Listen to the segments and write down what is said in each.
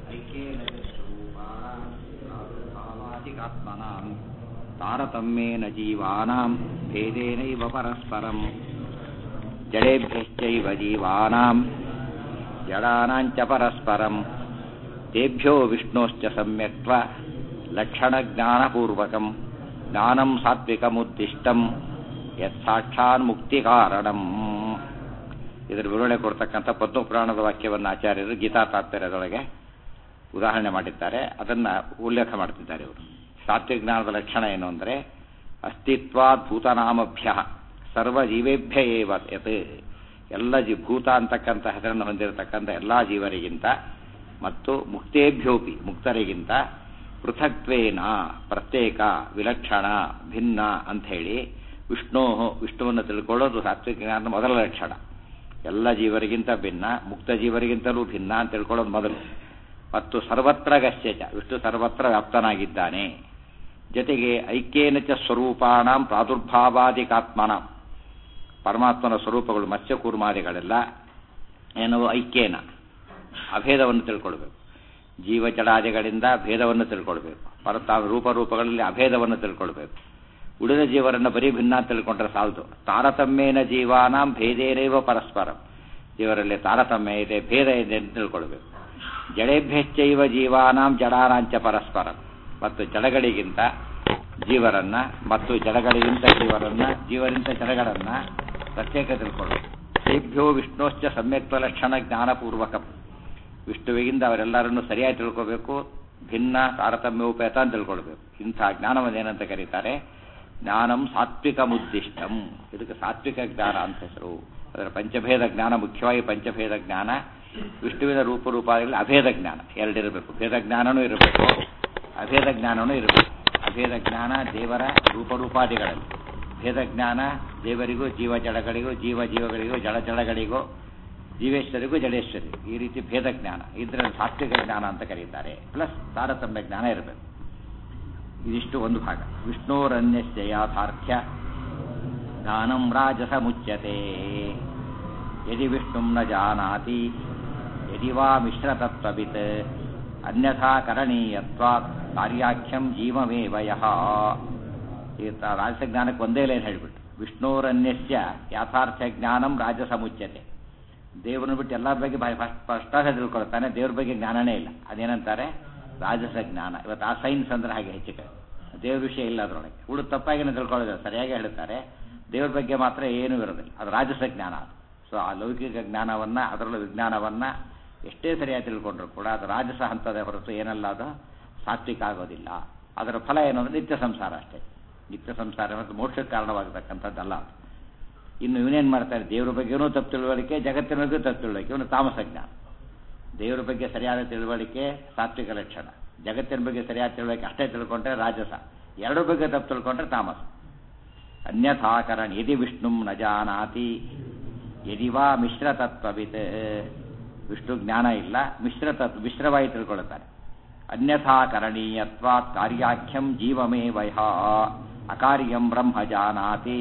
ऐक्येन च स्वरूपाणां प्रादुर्भावादिकात्मनां तारतम्येन जीवानां भेदेनैव परस्परं जडेभ्यश्चैव जीवानां जडानां च परस्परं तेभ्यो विष्णोश्च सम्यक्त्व लक्षणज्ञानपूर्वकं ज्ञानं सात्विकमुद्दिष्टं ಯತ್ಸಾಕ್ಷಾನ್ಮುಕ್ತಿಕಾರಣಂ ಇದರ ವಿವರಣೆ ಕೊಡ್ತಕ್ಕಂಥ ಪದ್ಮಪುರಾಣದ ವಾಕ್ಯವನ್ನು ಆಚಾರ್ಯರು ಗೀತಾ ತಾತ್ಪರ್ಯದೊಳಗೆ ಉದಾಹರಣೆ ಮಾಡಿದ್ದಾರೆ ಅದನ್ನು ಉಲ್ಲೇಖ ಮಾಡ್ತಿದ್ದಾರೆ ಇವರು ಸಾತ್ವಿಕ ಜ್ಞಾನದ ಲಕ್ಷಣ ಏನು ಅಂದರೆ ಅಸ್ತಿತ್ವಾತ್ ಭೂತನಾಮಭ್ಯ ಸರ್ವಜೀವೇಭ್ಯ ಏವ ಯತ್ ಎಲ್ಲ ಜೀ ಭೂತ ಅಂತಕ್ಕಂಥ ಹೆಸರನ್ನು ಹೊಂದಿರತಕ್ಕಂಥ ಎಲ್ಲ ಜೀವರಿಗಿಂತ ಮತ್ತು ಮುಕ್ತೇಭ್ಯೋಪಿ ಮುಕ್ತರಿಗಿಂತ ಪೃಥಕ್ವೇನ ಪ್ರತ್ಯೇಕ ವಿಲಕ್ಷಣ ಭಿನ್ನ ಅಂಥೇಳಿ ವಿಷ್ಣು ವಿಷ್ಣುವನ್ನು ತಿಳ್ಕೊಳ್ಳೋದು ಸಾತ್ವಿಕ ಜ್ಞಾನದ ಮೊದಲ ಲಕ್ಷಣ ಎಲ್ಲ ಜೀವರಿಗಿಂತ ಭಿನ್ನ ಮುಕ್ತ ಜೀವರಿಗಿಂತಲೂ ಭಿನ್ನ ಅಂತ ತಿಳ್ಕೊಳ್ಳೋದು ಮೊದಲು ಮತ್ತು ಸರ್ವತ್ರ ಗಶ್ಯಚ ವಿಷ್ಣು ಸರ್ವತ್ರ ವ್ಯಾಪ್ತನಾಗಿದ್ದಾನೆ ಜೊತೆಗೆ ಐಕ್ಯೇನ ಚ ಸ್ವರೂಪಾಣಂ ಪ್ರಾದುರ್ಭಾವಾದಿಕಾತ್ಮನ ಪರಮಾತ್ಮನ ಸ್ವರೂಪಗಳು ಮತ್ಸ್ಯ ಕೂರ್ಮಾದಿಗಳೆಲ್ಲ ಏನೋ ಐಕ್ಯೇನ ಅಭೇದವನ್ನು ತಿಳ್ಕೊಳ್ಬೇಕು ಜೀವ ಜಡಾದಿಗಳಿಂದ ಭೇದವನ್ನು ತಿಳ್ಕೊಳ್ಬೇಕು ಪರತಾ ರೂಪರೂಪಗಳಲ್ಲಿ ಅಭೇದವನ್ನು ತಿಳ್ಕೊಳ್ಬೇಕು ಉಳಿದ ಜೀವರನ್ನು ಬರೀ ಭಿನ್ನ ಅಂತ ತಿಳ್ಕೊಂಡ್ರೆ ಸಾಲದು ತಾರತಮ್ಯೇನ ಜೀವಾನಾಂ ಭೇದೇನೇವ ಪರಸ್ಪರಂ ಜೀವರಲ್ಲಿ ತಾರತಮ್ಯ ಇದೆ ಭೇದ ಇದೆ ಅಂತ ತಿಳ್ಕೊಳ್ಬೇಕು ಜಡೇಭ್ಯಶ್ಚೈವ ಜೀವಾನಾಂ ಜಡಾನಾಂಚ ಪರಸ್ಪರಂ ಮತ್ತು ಜಡಗಳಿಗಿಂತ ಜೀವರನ್ನ ಮತ್ತು ಜಡಗಳಿಗಿಂತ ಜೀವರನ್ನ ಜೀವರಿಂದ ಜಡಗಳನ್ನ ಪ್ರತ್ಯೇಕ ತಿಳ್ಕೊಳ್ಳೋದು ತೇಭ್ಯೋ ವಿಷ್ಣೋಶ್ಚ ಸಮ್ಯಕ್ತ ಲಕ್ಷಣ ಜ್ಞಾನಪೂರ್ವಕ ವಿಷ್ಣುವಿಗಿಂದ ಅವರೆಲ್ಲರನ್ನು ಸರಿಯಾಗಿ ತಿಳ್ಕೋಬೇಕು ಭಿನ್ನ ತಾರತಮ್ಯೋಪೇತ ಅಂತ ತಿಳ್ಕೊಳ್ಬೇಕು ಇಂಥ ಜ್ಞಾನವನ್ನೇನಂತ ಕರೀತಾರೆ ಜ್ಞಾನಂ ಸಾತ್ವಿಕ ಮುದ್ದಿಷ್ಟಂ ಇದಕ್ಕೆ ಸಾತ್ವಿಕ ಜ್ಞಾನ ಅಂತ ಹೆಸರು ಅದರ ಪಂಚಭೇದ ಜ್ಞಾನ ಮುಖ್ಯವಾಗಿ ಪಂಚಭೇದ ಜ್ಞಾನ ವಿಷ್ಣುವಿನ ರೂಪರೂಪಾದಿಗಳಲ್ಲಿ ಅಭೇದ ಜ್ಞಾನ ಎರಡಿರಬೇಕು ಭೇದ ಜ್ಞಾನನೂ ಇರಬೇಕು ಅಭೇದ ಜ್ಞಾನನೂ ಇರಬೇಕು ಅಭೇದ ಜ್ಞಾನ ದೇವರ ರೂಪರೂಪಾದಿಗಳಲ್ಲಿ ಭೇದ ಜ್ಞಾನ ದೇವರಿಗೂ ಜೀವ ಜಡಗಳಿಗೂ ಜೀವ ಜೀವಗಳಿಗೂ ಜಡ ಜಡಗಳಿಗೂ ಜೀವೇಶ್ವರಿಗೂ ಜಡೇಶ್ವರಿ ಈ ರೀತಿ ಭೇದ ಜ್ಞಾನ ಇದರಲ್ಲಿ ಸಾತ್ವಿಕ ಜ್ಞಾನ ಅಂತ ಕರೀತಾರೆ ಪ್ಲಸ್ ತಾರತಮ್ಯ ಜ್ಞಾನ ಇರಬೇಕು ಇದಿಷ್ಟು ಒಂದು ಭಾಗ ವಿಷ್ಣೋರನ್ಯಸ್ಯ ಯಾಥಾರ್ಥ್ಯ ಜ್ಞಾನಂ ರಾಜಸ ಮುಚ್ಯತೆ ಯದಿ ವಿಷ್ಣುಂ ನ ಜಾನಾತಿ ಯದಿ ವಾ ಮಿಶ್ರತತ್ವವಿತ್ ಅನ್ಯಥಾ ಕರಣೀಯತ್ವಾತ್ ಕಾರ್ಯಾಖ್ಯಂ ಜೀವಮೇವ ಯಹ ರಾಜಸ ಜ್ಞಾನಕ್ಕೆ ಒಂದೇ ಲೈನ್ ಹೇಳಿಬಿಟ್ಟು ವಿಷ್ಣೋರನ್ಯಸ್ಯ ಯಾಥಾರ್ಥ್ಯ ಜ್ಞಾನಂ ರಾಜಸ ಮುಚ್ಯತೆ ದೇವರನ್ನ ಬಿಟ್ಟು ಎಲ್ಲರ ಬಗ್ಗೆ ಫಸ್ಟ್ ಫಸ್ಟಾಗಿ ತಿಳ್ಕೊಳ್ತಾನೆ ದೇವ್ರ ಬಗ್ಗೆ ಜ್ಞಾನನೇ ಇಲ್ಲ ಅದೇನಂತಾರೆ ರಾಜಸ ಜ್ಞಾನ ಇವತ್ತು ಆ ಸೈನ್ಸ್ ಅಂದ್ರೆ ಹಾಗೆ ಹೆಚ್ಚು ಕಡೆ ದೇವ್ರ ವಿಷಯ ಇಲ್ಲ ಅದರೊಳಗೆ ಉಳು ತಪ್ಪಾಗಿನ ತಿಳ್ಕೊಳ್ಳೋದು ಸರಿಯಾಗಿ ಹೇಳ್ತಾರೆ ದೇವ್ರ ಬಗ್ಗೆ ಮಾತ್ರ ಏನೂ ಇರೋದಿಲ್ಲ ಅದು ರಾಜಸ ಜ್ಞಾನ ಅದು ಸೊ ಆ ಲೌಕಿಕ ಜ್ಞಾನವನ್ನು ಅದರಲ್ಲೂ ವಿಜ್ಞಾನವನ್ನು ಎಷ್ಟೇ ಸರಿಯಾಗಿ ತಿಳ್ಕೊಂಡ್ರು ಕೂಡ ಅದು ರಾಜಸ ಹಂತದ ಹೊರತು ಏನಲ್ಲ ಅದು ಸಾತ್ವಿಕ ಆಗೋದಿಲ್ಲ ಅದರ ಫಲ ಏನು ಅಂದರೆ ನಿತ್ಯ ಸಂಸಾರ ಅಷ್ಟೇ ನಿತ್ಯ ಸಂಸಾರ ಮತ್ತು ಮೋಕ್ಷಕ್ಕೆ ಕಾರಣವಾಗತಕ್ಕಂಥದ್ದಲ್ಲ ಅದು ಇನ್ನು ಇವನೇನು ಮಾಡ್ತಾರೆ ದೇವ್ರ ಬಗ್ಗೆನೂ ತಪ್ಪು ತಿಳುವಳಿಕೆ ಜಗತ್ತಿನ ಬಗ್ಗೆ ತಪ್ಪು ತಿಳುವಳಿಕೆ ಇವನು ತಾಮಸ ಜ್ಞಾನ ದೇವರ ಬಗ್ಗೆ ಸರಿಯಾದ ತಿಳುವಳಿಕೆ ಸಾತ್ವಿಕ ಲಕ್ಷಣ ಜಗತ್ತಿನ ಬಗ್ಗೆ ಸರಿಯಾದ ತಿಳುವಳಿಕೆ ಅಷ್ಟೇ ತಿಳ್ಕೊಂಡ್ರೆ ರಾಜಸ ಎರಡರ ಬಗ್ಗೆ ತಪ್ಪು ತಿಳ್ಕೊಂಡ್ರೆ ತಾಮಸ ಅನ್ಯಥಾಕರಣ ಯದಿ ವಿಷ್ಣುಂ ನ ಜಾನಾತಿ ಯದಿ ವಾ ಮಿಶ್ರತತ್ವವಿತ್ ವಿಷ್ಣು ಜ್ಞಾನ ಇಲ್ಲ ಮಿಶ್ರತತ್ವ ಮಿಶ್ರವಾಗಿ ತಿಳ್ಕೊಳ್ತಾರೆ ಅನ್ಯಥಾ ಕರಣೀಯತ್ವಾತ್ ಕಾರ್ಯಾಖ್ಯಂ ಜೀವಮೇ ವಯ ಅಕಾರ್ಯಂ ಬ್ರಹ್ಮ ಜಾನಾತಿ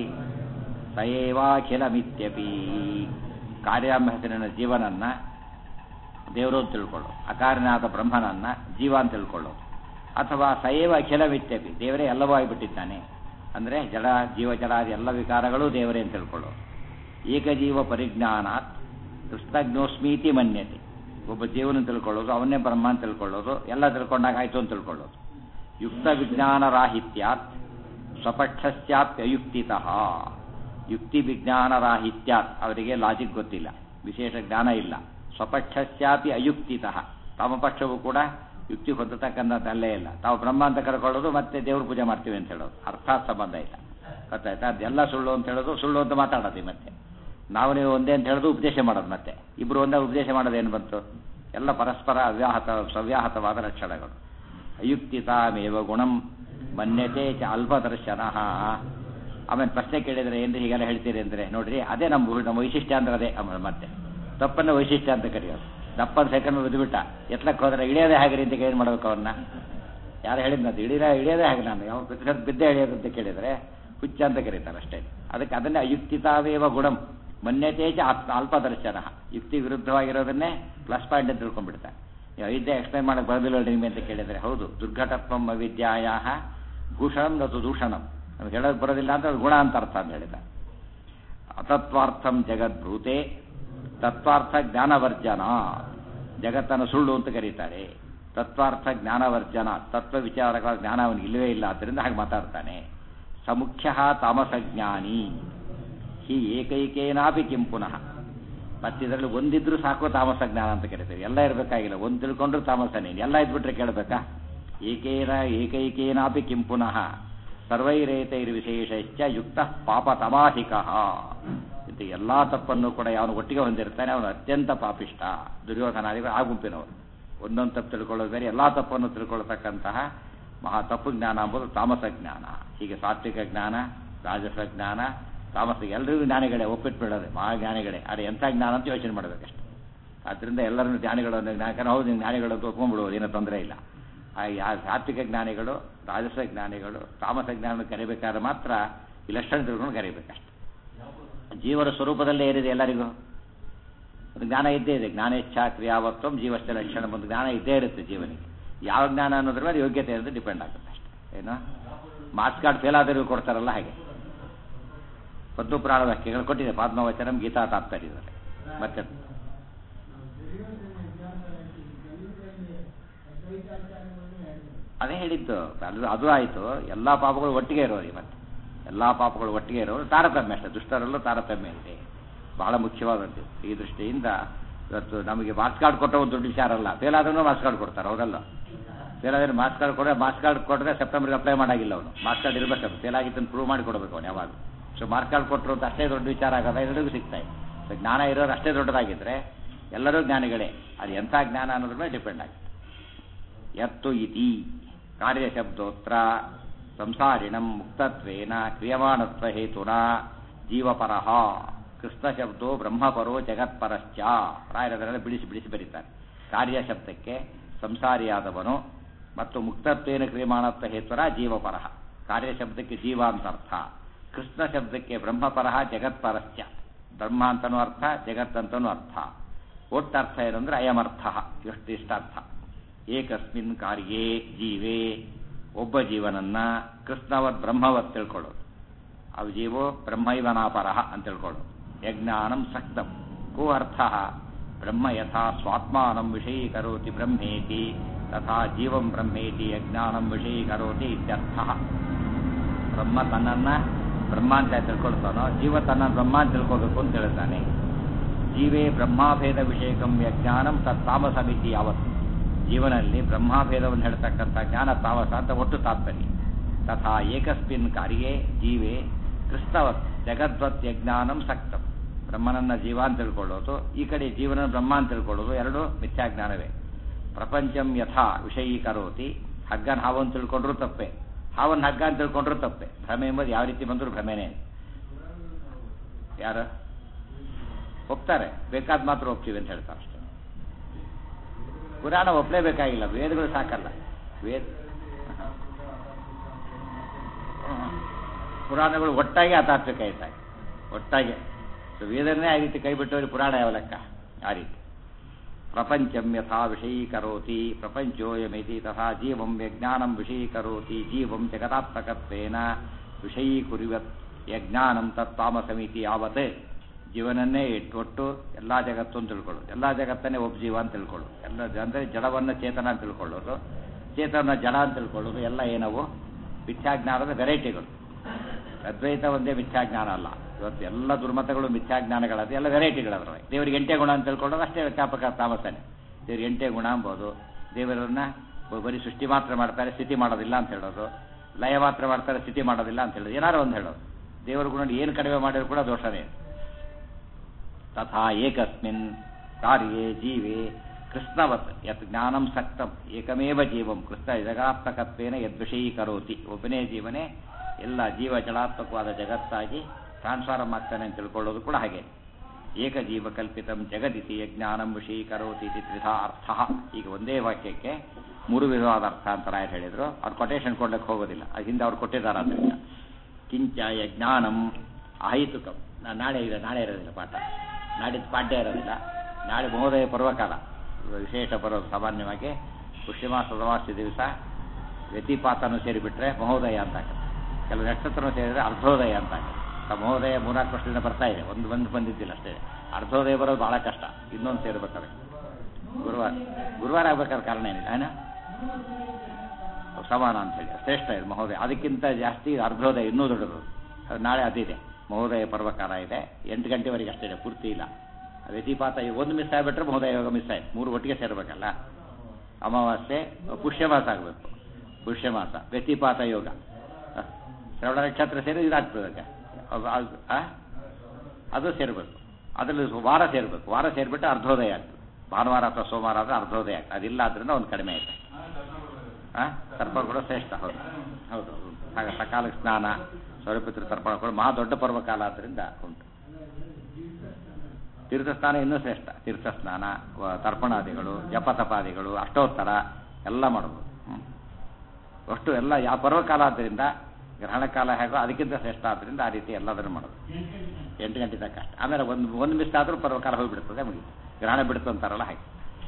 ಸಯೇವಾಖಿಲಮಿತ್ಯಪಿ ಕಾರ್ಯಾಮ ಹೆಸರಿನ ಜೀವನನ್ನ ದೇವರು ಅಂತ ತಿಳ್ಕೊಳ್ಳೋದು ಅಕಾರನಾದ ಬ್ರಹ್ಮನನ್ನ ಜೀವ ಅಂತ ತಿಳ್ಕೊಳ್ಳೋದು ಅಥವಾ ಸಯೇವ ಅಖಿಲಮಿತ್ಯಪಿ ದೇವರೇ ಎಲ್ಲವೂ ಆಗಿಬಿಟ್ಟಿದ್ದಾನೆ ಅಂದರೆ ಜಡ ಜೀವ ಜಡಾದಿ ಎಲ್ಲ ವಿಕಾರಗಳು ದೇವರೇ ಅಂತ ತಿಳ್ಕೊಳ್ಳೋದು ಏಕಜೀವ ಪರಿಜ್ಞಾನಾತ್ ಕೃಷ್ಣಜ್ಞೋಸ್ಮೀತಿ ಮನ್ಯತೆ ಒಬ್ಬ ಜೀವನ ತಿಳ್ಕೊಳ್ಳೋದು ಅವನ್ನೇ ಬ್ರಹ್ಮ ಅಂತ ತಿಳ್ಕೊಳ್ಳೋದು ಎಲ್ಲ ತಿಳ್ಕೊಂಡಾಗ ಆಯ್ತು ಅಂತ ತಿಳ್ಕೊಳ್ಳೋದು ಯುಕ್ತ ವಿಜ್ಞಾನ ರಾಹಿತ್ಯಾತ್ ಸ್ವಪಕ್ಷಸ್ಯಾತ್ ಅಯುಕ್ತಿತಃ ಯುಕ್ತಿ ವಿಜ್ಞಾನ ರಾಹಿತ್ಯಾತ್ ಅವರಿಗೆ ಲಾಜಿಕ್ ಗೊತ್ತಿಲ್ಲ ವಿಶೇಷ ಜ್ಞಾನ ಇಲ್ಲ ಸ್ವಪಕ್ಷಸ್ಯಾಪಿ ಅಯುಕ್ತಿತಃ ತಮ್ಮ ಪಕ್ಷವೂ ಕೂಡ ಯುಕ್ತಿ ಹೊಂದತಕ್ಕಂಥದ್ದಲ್ಲೇ ಇಲ್ಲ ತಾವು ಬ್ರಹ್ಮ ಅಂತ ಕರ್ಕೊಳ್ಳೋದು ಮತ್ತೆ ದೇವ್ರ ಪೂಜೆ ಮಾಡ್ತೀವಿ ಅಂತ ಹೇಳೋದು ಅರ್ಥಾತ್ ಸಂಬಂಧ ಇಲ್ಲ ಗೊತ್ತಾಯ್ತಾ ಅದೆಲ್ಲ ಸುಳ್ಳು ಅಂತ ಹೇಳೋದು ಸುಳ್ಳು ಅಂತ ಮಾತಾಡೋದು ಮತ್ತೆ ನಾವು ನೀವು ಒಂದೇ ಅಂತ ಹೇಳೋದು ಉಪದೇಶ ಮಾಡೋದು ಮತ್ತೆ ಇಬ್ಬರು ಒಂದೇ ಉಪದೇಶ ಮಾಡೋದೇನು ಬಂತು ಎಲ್ಲ ಪರಸ್ಪರ ಅವ್ಯಾಹತ ಸವ್ಯಾಹತವಾದ ಲಕ್ಷಣಗಳು ಅಯುಕ್ತಿತಾಮೇವ ಗುಣಂ ಮನ್ಯತೆ ಚ ಅಲ್ಪದರ್ಶನ ಆಮೇಲೆ ಪ್ರಶ್ನೆ ಕೇಳಿದರೆ ಏನು ಹೀಗೆಲ್ಲ ಹೇಳ್ತೀರಿ ಅಂದರೆ ನೋಡ್ರಿ ಅದೇ ನಮ್ಮ ನಮ್ಮ ವೈಶಿಷ್ಟ್ಯ ಅಂದ್ರೆ ಅದೇ ಮತ್ತೆ ತಪ್ಪನ್ನು ವೈಶಿಷ್ಟ್ಯ ಅಂತ ಕರೆಯೋದು ದಪ್ಪನ ಸೆಕೆಂಡ್ ಬಿದ್ದುಬಿಟ್ಟ ಎತ್ಲಕ್ಕೆ ಹೋದ್ರೆ ಇಳಿಯೋದೇ ಹಾಗೆ ಅಂತ ಏನು ಮಾಡ್ಬೇಕು ಅವನ್ನ ಯಾರು ಹೇಳಿದ್ನದು ಇಳಿದ ಇಳಿಯೋದೇ ಹಾಗೆ ನಾನು ಯಾವ ಪ್ರತಿಶತ ಬಿದ್ದೆ ಇಳಿಯೋದು ಅಂತ ಕೇಳಿದರೆ ಹುಚ್ಚ ಅಂತ ಕರೀತಾರೆ ಅಷ್ಟೇ ಅದಕ್ಕೆ ಅದನ್ನೇ ಅಯುಕ್ತಿತಾವೇವ ಗುಣಂ ಮನ್ಯತೆ ಚ ಅಲ್ಪ- ಅಲ್ಪದರ್ಶನ ಯುಕ್ತಿ ವಿರುದ್ಧವಾಗಿರೋದನ್ನೇ ಪ್ಲಸ್ ಪಾಯಿಂಟ್ ಅಂತ ತಿಳ್ಕೊಂಡ್ಬಿಡ್ತಾರೆ ನೀವು ಅವಿದ್ಯೆ ಎಕ್ಸ್ಪ್ಲೈನ್ ಮಾಡಕ್ಕೆ ಬರೋದಿಲ್ಲ ನಿಮಗೆ ಅಂತ ಕೇಳಿದರೆ ಹೌದು ದುರ್ಘಟತ್ವಂ ಅವಿದ್ಯಾಯ ಭೂಷಣಂ ನತು ದೂಷಣಂ ನಮ್ಗೆ ಹೇಳೋಕೆ ಬರೋದಿಲ್ಲ ಅಂತ ಅದು ಗುಣ ಅಂತ ಅರ್ಥ ಅಂತ ಹೇಳಿದ ಅತತ್ವಾರ್ಥಂ ಜಗದ್ಭೂತೆ ತತ್ವಾರ್ಥ ಜ್ಞಾನವರ್ಜನ ಜಗತ್ತನ್ನು ಸುಳ್ಳು ಅಂತ ಕರೀತಾರೆ ತತ್ವಾರ್ಥ ಜ್ಞಾನವರ್ಜನ ತತ್ವ ವಿಚಾರಗಳ ಜ್ಞಾನ ಅವನಿಗೆ ಇಲ್ಲವೇ ಇಲ್ಲ ಆದ್ದರಿಂದ ಹಾಗೆ ಮಾತಾಡ್ತಾನೆ ಸಮುಖ್ಯ ತಾಮಸಜ್ಞಾನಿ ಹಿ ಏಕೈಕೇನಾಪಿ ಕಿಂ ಪುನಃ ಮತ್ತಿದ್ರಲ್ಲಿ ಒಂದಿದ್ರು ಸಾಕು ತಾಮಸ ಜ್ಞಾನ ಅಂತ ಕರಿತೀವಿ ಎಲ್ಲ ಇರಬೇಕಾಗಿಲ್ಲ ಒಂದು ತಿಳ್ಕೊಂಡ್ರು ತಾಮಸನೇ ಎಲ್ಲ ಇದ್ಬಿಟ್ರೆ ಕೇಳಬೇಕಾ ಏಕೇನ ಏಕೈಕೇನಾಪಿ ಕಿಂ ಪುನಃ ಸರ್ವೈರೇತೈರ್ವಿಶೇಷಶ್ಚ ಯುಕ್ತ ಪಾಪ ತಮಾಹಿಕ ಇದು ಎಲ್ಲ ತಪ್ಪನ್ನು ಕೂಡ ಅವನು ಒಟ್ಟಿಗೆ ಹೊಂದಿರ್ತಾನೆ ಅವನು ಅತ್ಯಂತ ಪಾಪಿಷ್ಟ ದುರ್ಯೋಧನಾದಿಗಳು ಆ ಗುಂಪಿನವರು ಒಂದೊಂದು ತಪ್ಪು ತಿಳ್ಕೊಳ್ಳೋದು ಬೇರೆ ಎಲ್ಲ ತಪ್ಪನ್ನು ತಿಳ್ಕೊಳ್ತಕ್ಕಂತಹ ಮಹಾ ತಪ್ಪು ಜ್ಞಾನ ಎಂಬುದು ತಾಮಸ ಜ್ಞಾನ ಹೀಗೆ ಸಾತ್ವಿಕ ಜ್ಞಾನ ರಾಜಸ ಜ್ಞಾನ ತಾಮಸ ಎಲ್ಲರಿಗೂ ಜ್ಞಾನಿಗಳೇ ಒಪ್ಪಿಟ್ಬಿಡೋದೆ ಮಹಾ ಜ್ಞಾನಿಗಳೇ ಆದರೆ ಎಂಥ ಜ್ಞಾನ ಅಂತ ಯೋಚನೆ ಮಾಡಬೇಕಷ್ಟೆ ಆದ್ದರಿಂದ ಎಲ್ಲರನ್ನು ಜ್ಞಾನಿಗಳನ್ನು ಜ್ಞಾನ ಹೌದು ನೀವು ಜ್ಞಾನಿಗಳು ಅಂತ ಒಪ್ಕೊಂಡ್ಬಿಡುವುದು ಏನೂ ತೊಂದರೆ ಇಲ್ಲ ಆ ಯಾ ಸಾತ್ವಿಕ ಜ್ಞಾನಿಗಳು ರಾಜಸ ಜ್ಞಾನಿಗಳು ತಾಮಸ ಜ್ಞಾನ ಕರಿಬೇಕಾದ್ರೆ ಮಾತ್ರ ಈ ಲಕ್ಷಣ ತಿಳ್ಕೊಂಡು ಕರಿಬೇಕಷ್ಟೆ ಜೀವನ ಸ್ವರೂಪದಲ್ಲೇ ಏರಿದೆ ಎಲ್ಲರಿಗೂ ಒಂದು ಜ್ಞಾನ ಇದ್ದೇ ಇದೆ ಜ್ಞಾನೇಚ್ಛಾ ಕ್ರಿಯಾವತ್ವಂ ಜೀವಸ್ಥ ಲಕ್ಷಣ ಒಂದು ಜ್ಞಾನ ಇದ್ದೇ ಇರುತ್ತೆ ಜೀವನಿಗೆ ಯಾವ ಜ್ಞಾನ ಅನ್ನೋದ್ರ ಮೇಲೆ ಯೋಗ್ಯತೆ ಅಂತ ಡಿಪೆಂಡ್ ಆಗುತ್ತೆ ಅಷ್ಟೇ ಏನು ಮಾರ್ಕ್ಸ್ ಕಾರ್ಡ್ ಫೇಲ್ ಆದರೂ ಕೊಡ್ತಾರಲ್ಲ ಹಾಗೆ ಪದ್ದು ಪುರಾಣ ವಾಕ್ಯಗಳು ಕೊಟ್ಟಿದೆ ಪಾದ್ಮವಚನಂ ಗೀತಾ ತಾತ್ಪರ್ಯದಲ್ಲಿ ಮತ್ತೆ ಅದೇ ಹೇಳಿದ್ದು ಅದು ಅದು ಆಯಿತು ಎಲ್ಲ ಪಾಪಗಳು ಒಟ್ಟಿಗೆ ಇರೋರಿ ಮತ್ತೆ ಎಲ್ಲ ಪಾಪಗಳು ಒಟ್ಟಿಗೆ ಇರೋರು ತಾರತಮ್ಯ ಅಷ್ಟೇ ದುಷ್ಟರಲ್ಲೂ ತಾರತಮ್ಯ ಇದೆ ಬಹಳ ಮುಖ್ಯವಾದದ್ದು ಈ ದೃಷ್ಟಿಯಿಂದ ಇವತ್ತು ನಮಗೆ ಮಾರ್ಕ್ಸ್ ಕಾರ್ಡ್ ಕೊಟ್ಟ ಒಂದು ದೊಡ್ಡ ವಿಚಾರ ಅಲ್ಲ ಫೇಲ್ ಆದ್ರೂ ಮಾರ್ಕ್ಸ್ ಕಾರ್ಡ್ ಕೊಡ್ತಾರೆ ಹೌದಲ್ಲ ಫೇಲ್ ಆದರೆ ಮಾರ್ಕ್ಸ್ ಕಾರ್ಡ್ ಕೊಟ್ಟರೆ ಮಾರ್ಕ್ಸ್ ಕಾರ್ಡ್ ಕೊಟ್ಟರೆ ಸೆಪ್ಟೆಂಬರ್ಗೆ ಅಪ್ಲೈ ಮಾಡಾಗಿಲ್ಲ ಅವನು ಮಾರ್ಕ್ಸ್ ಕಾರ್ಡ್ ಇರಬೇಕು ಫೇಲ್ ಆಗಿದ್ದನ್ನು ಪ್ರೂವ್ ಮಾಡಿ ಕೊಡಬೇಕು ಅವನು ಯಾವಾಗ ಸೊ ಮಾರ್ಕ್ಸ್ ಕಾರ್ಡ್ ಕೊಟ್ಟರು ಅಂತ ಅಷ್ಟೇ ದೊಡ್ಡ ವಿಚಾರ ಆಗೋದ ಎಲ್ಲರಿಗೂ ಸಿಗ್ತಾ ಇದೆ ಸೊ ಜ್ಞಾನ ಇರೋರು ಅಷ್ಟೇ ದೊಡ್ಡದಾಗಿದ್ದರೆ ಎಲ್ಲರೂ ಜ್ಞಾನಿಗಳೇ ಅದು ಎಂಥ ಜ್ಞಾನ ಅನ್ನೋದ್ರ ಮೇಲೆ ಡಿಪೆಂಡ್ ಆಗುತ್ತೆ ಯತ್ತು ಇತಿ ಕಾರ್ಯಶಬ್ದೋತ್ರ ಸಂಸಾರಿಣಂ ಮುಕ್ತತ್ವೇನ ಕ್ರಿಯಮಾಣತ್ವ ಹೇತುನ ಜೀವಪರಃ ಕೃಷ್ಣ ಶಬ್ದೋ ಬ್ರಹ್ಮಪರೋ ಜಗತ್ಪರಶ್ಚ ರಾಯರದರೆಲ್ಲ ಬಿಡಿಸಿ ಬಿಡಿಸಿ ಬರೀತಾರೆ ಕಾರ್ಯ ಶಬ್ದಕ್ಕೆ ಸಂಸಾರಿಯಾದವನು ಮತ್ತು ಮುಕ್ತತ್ವೇನ ಕ್ರಿಯಮಾಣತ್ವ ಹೇತುರ ಜೀವಪರಃ ಕಾರ್ಯ ಶಬ್ದಕ್ಕೆ ಜೀವ ಅಂತ ಅರ್ಥ ಕೃಷ್ಣ ಶಬ್ದಕ್ಕೆ ಬ್ರಹ್ಮಪರಃ ಜಗತ್ಪರಶ್ಚ ಬ್ರಹ್ಮ ಅಂತನೂ ಅರ್ಥ ಜಗತ್ತಂತನೂ ಅರ್ಥ ಒಟ್ಟರ್ಥ ಏನಂದ್ರೆ ಅಯಮರ್ಥ ಎಷ್ಟು ಇಷ್ಟಾರ್ಥ ಏಕಸ್ಮಿನ್ ಕಾರ್ಯೇ ಜೀವೇ ಒಬ್ಬ ಜೀವನನ್ನ ಕೃಷ್ಣವತ್ ಬ್ರಹ್ಮವತ್ ತಿಳ್ಕೊಳ್ಳೋದು ಅವು ಜೀವೋ ಬ್ರಹ್ಮೈವನಾಪರಃ ಅಂತ ತಿಳ್ಕೊಳ್ಳೋದು ಯಜ್ಞಾನಂ ಸಕ್ತಂ ಕೋ ಅರ್ಥ ಬ್ರಹ್ಮ ಯಥಾ ಸ್ವಾತ್ಮಾನಂ ವಿಷಯೀಕರೋತಿ ಬ್ರಹ್ಮೇತಿ ತಥಾ ಜೀವಂ ಬ್ರಹ್ಮೇತಿ ಯಜ್ಞಾನಂ ವಿಷಯೀಕರೋತಿ ಇತ್ಯರ್ಥ ಬ್ರಹ್ಮ ತನ್ನನ್ನ ಬ್ರಹ್ಮ ಅಂತ ತಿಳ್ಕೊಳ್ತಾನೋ ಜೀವ ತನ್ನ ಬ್ರಹ್ಮ ಅಂತ ತಿಳ್ಕೋಬೇಕು ಅಂತ ಹೇಳ್ತಾನೆ ಜೀವೇ ಬ್ರಹ್ಮಾಭೇದ ವಿಷಯಕಂ ಯಜ್ಞಾನಂ ತತ್ತಾಮಸಮಿತಿ ಯಾವತ್ತು ಜೀವನಲ್ಲಿ ಬ್ರಹ್ಮಾಭೇದವನ್ನು ಹೇಳ್ತಕ್ಕಂಥ ಜ್ಞಾನ ತಾಮಸ ಅಂತ ಒಟ್ಟು ತಾತ್ಪರ್ಯ ತಥಾ ಏಕಸ್ಮಿನ್ ಕಾರ್ಯೇ ಜೀವೇ ಕೃಷ್ಣವತ್ ಜಗದ್ವತ್ ಯಜ್ಞಾನಂ ಸಕ್ತಂ ಬ್ರಹ್ಮನನ್ನ ಜೀವ ಅಂತ ತಿಳ್ಕೊಳ್ಳೋದು ಈ ಕಡೆ ಜೀವನ ಬ್ರಹ್ಮ ಅಂತ ತಿಳ್ಕೊಳ್ಳೋದು ಎರಡು ಮಿಥ್ಯಾಜ್ಞಾನವೇ ಪ್ರಪಂಚಂ ಯಥಾ ವಿಷಯೀಕರೋತಿ ಹಗ್ಗನ ಹಾವನ್ನು ತಿಳ್ಕೊಂಡ್ರೂ ತಪ್ಪೆ ಹಾವನ್ನು ಹಗ್ಗ ಅಂತ ತಿಳ್ಕೊಂಡ್ರೂ ತಪ್ಪೆ ಭ್ರಮೆ ಎಂಬುದು ಯಾವ ರೀತಿ ಬಂದರೂ ಭ್ರಮೆನೇ ಯಾರು ಒಪ್ತಾರೆ ಬೇಕಾದ ಮಾತ್ರ ಒಪ್ತೀವಿ ಅಂತ ಹೇಳ್ತಾರೆ ಅಷ್ಟೇ ಪುರಾಣ ಒಪ್ಪಲೇಬೇಕಾಗಿಲ್ಲ ವೇದಗಳು ಸಾಕಲ್ಲ ವೇದ ಪುರಾಣಗಳು ಒಟ್ಟಾಗಿ ಅತಾತ್ವಿಕ ಇದ್ದಾಗ ಒಟ್ಟಾಗಿ ಸೊ ವೇದನೇ ಆ ರೀತಿ ಕೈ ಬಿಟ್ಟವ್ರಿಗೆ ಪುರಾಣ ಯಾವ ಲೆಕ್ಕ ಆ ರೀತಿ ಪ್ರಪಂಚಂ ಯಥಾ ವಿಷಯೀಕರೋತಿ ಪ್ರಪಂಚೋಯಮಿತಿ ತಥಾ ಜೀವಂ ಯಜ್ಞಾನಂ ವಿಷಯೀಕರೋತಿ ಜೀವಂ ಜಗದಾತ್ಮಕತ್ವೇನ ವಿಷಯೀಕುರಿವತ್ ಯಜ್ಞಾನಂ ತತ್ತಾಮಸಮಿತಿ ಯಾವತ್ ಜೀವನನ್ನೇ ಇಟ್ಟೊಟ್ಟು ಎಲ್ಲ ಜಗತ್ತನ್ನು ತಿಳ್ಕೊಳ್ಳೋದು ಎಲ್ಲ ಜಗತ್ತನ್ನೇ ಒಬ್ಬ ಜೀವ ಅಂತ ತಿಳ್ಕೊಳ್ಳೋದು ಎಲ್ಲ ಅಂದರೆ ಜಡವನ್ನು ಚೇತನ ಅಂತ ತಿಳ್ಕೊಳ್ಳೋದು ಚೇತನ ಜಡ ಅಂತ ತಿಳ್ಕೊಳ್ಳೋದು ಎಲ್ಲ ಏನವು ಮಿಥ್ಯಾಜ್ಞಾನದ ವೆರೈಟಿಗಳು ಅದ್ವೈತ ಒಂದೇ ಮಿಥ್ಯಾಜ್ಞಾನ ಅಲ್ಲ ಇವತ್ತು ಎಲ್ಲ ದುರ್ಮತಗಳು ಮಿಥ್ಯಾಜ್ಞಾನಗಳದು ಎಲ್ಲ ವೆರೈಟಿಗಳದ್ರವೆ ದೇವರಿಗೆ ಎಂಟೇ ಗುಣ ಅಂತ ತಿಳ್ಕೊಳ್ಳೋದು ಅಷ್ಟೇ ವ್ಯಾಪಕ ತಾಮಸನೆ ದೇವ್ರಿಗೆ ಎಂಟೇ ಗುಣ ಅಂಬೋದು ದೇವರನ್ನ ಬರೀ ಸೃಷ್ಟಿ ಮಾತ್ರ ಮಾಡ್ತಾರೆ ಸ್ಥಿತಿ ಮಾಡೋದಿಲ್ಲ ಅಂತ ಹೇಳೋದು ಲಯ ಮಾತ್ರ ಮಾಡ್ತಾರೆ ಸ್ಥಿತಿ ಮಾಡೋದಿಲ್ಲ ಅಂತ ಹೇಳೋದು ಏನಾರು ಒಂದು ಹೇಳೋದು ದೇವರ ಗುಣ ಏನು ಕಡಿಮೆ ಮಾಡಿದ್ರು ಕೂಡ ದೋಷನೇ ತಥಾ ಏಕಸ್ಮಿನ್ ಕಾರ್ಯೇ ಜೀವೇ ಕೃಷ್ಣವತ್ ಯತ್ ಜ್ಞಾನಂ ಸಕ್ತಂ ಏಕಮೇವ ಜೀವಂ ಕೃಷ್ಣ ಜಗಾತ್ಮಕತ್ವೇನ ಯದ್ವಿಷಯೀಕರೋತಿ ಒಬ್ಬನೇ ಜೀವನೇ ಎಲ್ಲ ಜೀವ ಜಡಾತ್ಮಕವಾದ ಜಗತ್ತಾಗಿ ಟ್ರಾನ್ಸ್ಫಾರಮ್ ಆಗ್ತಾನೆ ಅಂತ ತಿಳ್ಕೊಳ್ಳೋದು ಕೂಡ ಹಾಗೆ ಏಕಜೀವ ಕಲ್ಪಿತಂ ಜಗದಿತಿ ಯಜ್ಞಾನಂ ವಿಷಯೀಕರೋತಿ ಇತಿ ತ್ರಿಧಾ ಅರ್ಥ ಈಗ ಒಂದೇ ವಾಕ್ಯಕ್ಕೆ ಮೂರು ವಿಧವಾದ ಅರ್ಥ ಅಂತ ರಾಯರು ಹೇಳಿದ್ರು ಅವ್ರು ಕೊಟೇಶನ್ ಕೊಡ್ಲಿಕ್ಕೆ ಹೋಗೋದಿಲ್ಲ ಅದು ಹಿಂದೆ ಅವ್ರು ಕೊಟ್ಟಿದ್ದಾರೆ ಅದರಿಂದ ಕಿಂಚ ಯಜ್ಞಾನಂ ಅಹೈತುಕಂ ನಾನು ನಾಳೆ ಇದೆ ನಾಳೆ ಇರೋದಿಲ್ಲ ಪಾಠ ನಾಡಿದ್ದು ಪಾಠ್ಯ ಇರೋದಿಲ್ಲ ನಾಳೆ ಮಹೋದಯ ಪರ್ವಕಾಲ ವಿಶೇಷ ಬರೋದು ಸಾಮಾನ್ಯವಾಗಿ ಪುಷ್ಯಮಾಸದ ಅಮಾವಾಸ್ಯ ದಿವಸ ವ್ಯತಿಪಾತನೂ ಸೇರಿಬಿಟ್ರೆ ಮಹೋದಯ ಅಂತ ಆಗುತ್ತೆ ಕೆಲವು ನಕ್ಷತ್ರನೂ ಸೇರಿದ್ರೆ ಅರ್ಧೋದಯ ಅಂತ ಆಗುತ್ತೆ ಆ ಮಹೋದಯ ಮೂರ್ನಾಲ್ಕು ವರ್ಷದಿಂದ ಬರ್ತಾ ಇದೆ ಒಂದು ಒಂದು ಬಂದಿದ್ದಿಲ್ಲ ಅಷ್ಟೇ ಅರ್ಧೋದಯ ಬರೋದು ಬಹಳ ಕಷ್ಟ ಇನ್ನೊಂದು ಸೇರ್ಬೇಕಾದ್ರೆ ಗುರುವಾರ ಗುರುವಾರ ಆಗ್ಬೇಕಾದ್ರೆ ಕಾರಣ ಏನಿಲ್ಲ ಏನ ಸಮಾನ ಅಂತ ಹೇಳಿ ಶ್ರೇಷ್ಠ ಇದೆ ಮಹೋದಯ ಅದಕ್ಕಿಂತ ಜಾಸ್ತಿ ಅರ್ಧೋದಯ ಇನ್ನೂ ದೊಡ್ಡದು ಅದು ನಾಳೆ ಅದಿದೆ ಮಹೋದಯ ಪರ್ವಕಾಲ ಇದೆ ಎಂಟು ಗಂಟೆವರೆಗೆ ಅಷ್ಟೇ ಇದೆ ಪೂರ್ತಿ ಇಲ್ಲ ವ್ಯತಿಪಾತ ಈಗ ಒಂದು ಮಿಸ್ ಆಗಿಬಿಟ್ರೆ ಮಹೋದಯ ಯೋಗ ಮಿಸ್ ಆಯ್ತು ಮೂರು ಒಟ್ಟಿಗೆ ಸೇರಬೇಕಲ್ಲ ಅಮಾವಾಸ್ಯೆ ಪುಷ್ಯಮಾಸ ಆಗಬೇಕು ಪುಷ್ಯಮಾಸ ವ್ಯತಿಪಾತ ಯೋಗ ಹ. ಶ್ರವಣ ನಕ್ಷತ್ರ ಸೇರಿ ಇದಾಗ್ತದೆ ಅದು- ಅದು- ಆ? ಅದು ಸೇರಬೇಕು ಅದರಲ್ಲಿ ವಾರ ಸೇರಬೇಕು ವಾರ ಸೇರಿಬಿಟ್ಟು ಅರ್ಧೋದಯ ಆಗ್ತದೆ ಭಾನುವಾರ ಅಥವಾ ಸೋಮವಾರ ಆದರೆ ಅರ್ಧೋದಯ ಆಗ್ತದೆ ಅದಿಲ್ಲ ಆದ್ರಿಂದ ಒಂದು ಕಡಿಮೆ ಆಯ್ತು ಆ ತರ್ಪಣ ಕೂಡ ಶ್ರೇಷ್ಠ ಹೌದು ಹೌದು ಹೌದು. ಹಾಗೆ ಸಕಾಲಕ್ಕೆ ಸ್ನಾನ ಸ್ವರೂಪಿತೃ ತರ್ಪಣ ಕೂಡ ಮಹಾ ದೊಡ್ಡ ಪರ್ವಕಾಲ ಆದ್ದರಿಂದ ಉಂಟು ತೀರ್ಥಸ್ನಾನ ಇನ್ನೂ ಶ್ರೇಷ್ಠ ತೀರ್ಥಸ್ನಾನ ವ- ತರ್ಪಣಾದಿಗಳು ಜಪತಪಾದಿಗಳು ಅಷ್ಟೋತ್ತರ ಎಲ್ಲ ಮಾಡಬಹುದು ಹ್ಮ್. ಅಷ್ಟು ಎಲ್ಲ ಯಾವ ಪರ್ವಕಾಲ ಆದ್ದರಿಂದ ಗ್ರಹಣ ಕಾಲ ಹೇಗೋ ಅದಕ್ಕಿಂತ ಶ್ರೇಷ್ಠ ಆದ್ದರಿಂದ ಆ ರೀತಿ ಎಲ್ಲದನ್ನು ಮಾಡೋದು ಎಂಟು ಗಂಟೆ ತನಕ ಅಷ್ಟೇ ಆಮೇಲೆ ಒಂದು ಒಂದು ಮಿಸ್ ಆದರೂ ಪರ್ವಕಾಲ ಹೋಗಿಬಿಡ್ತದೆ ಮುಗಿತು ಗ್ರಹಣ ಬಿಡ್ತು ಅಂತಾರಲ್ಲ ಹಾಗೆ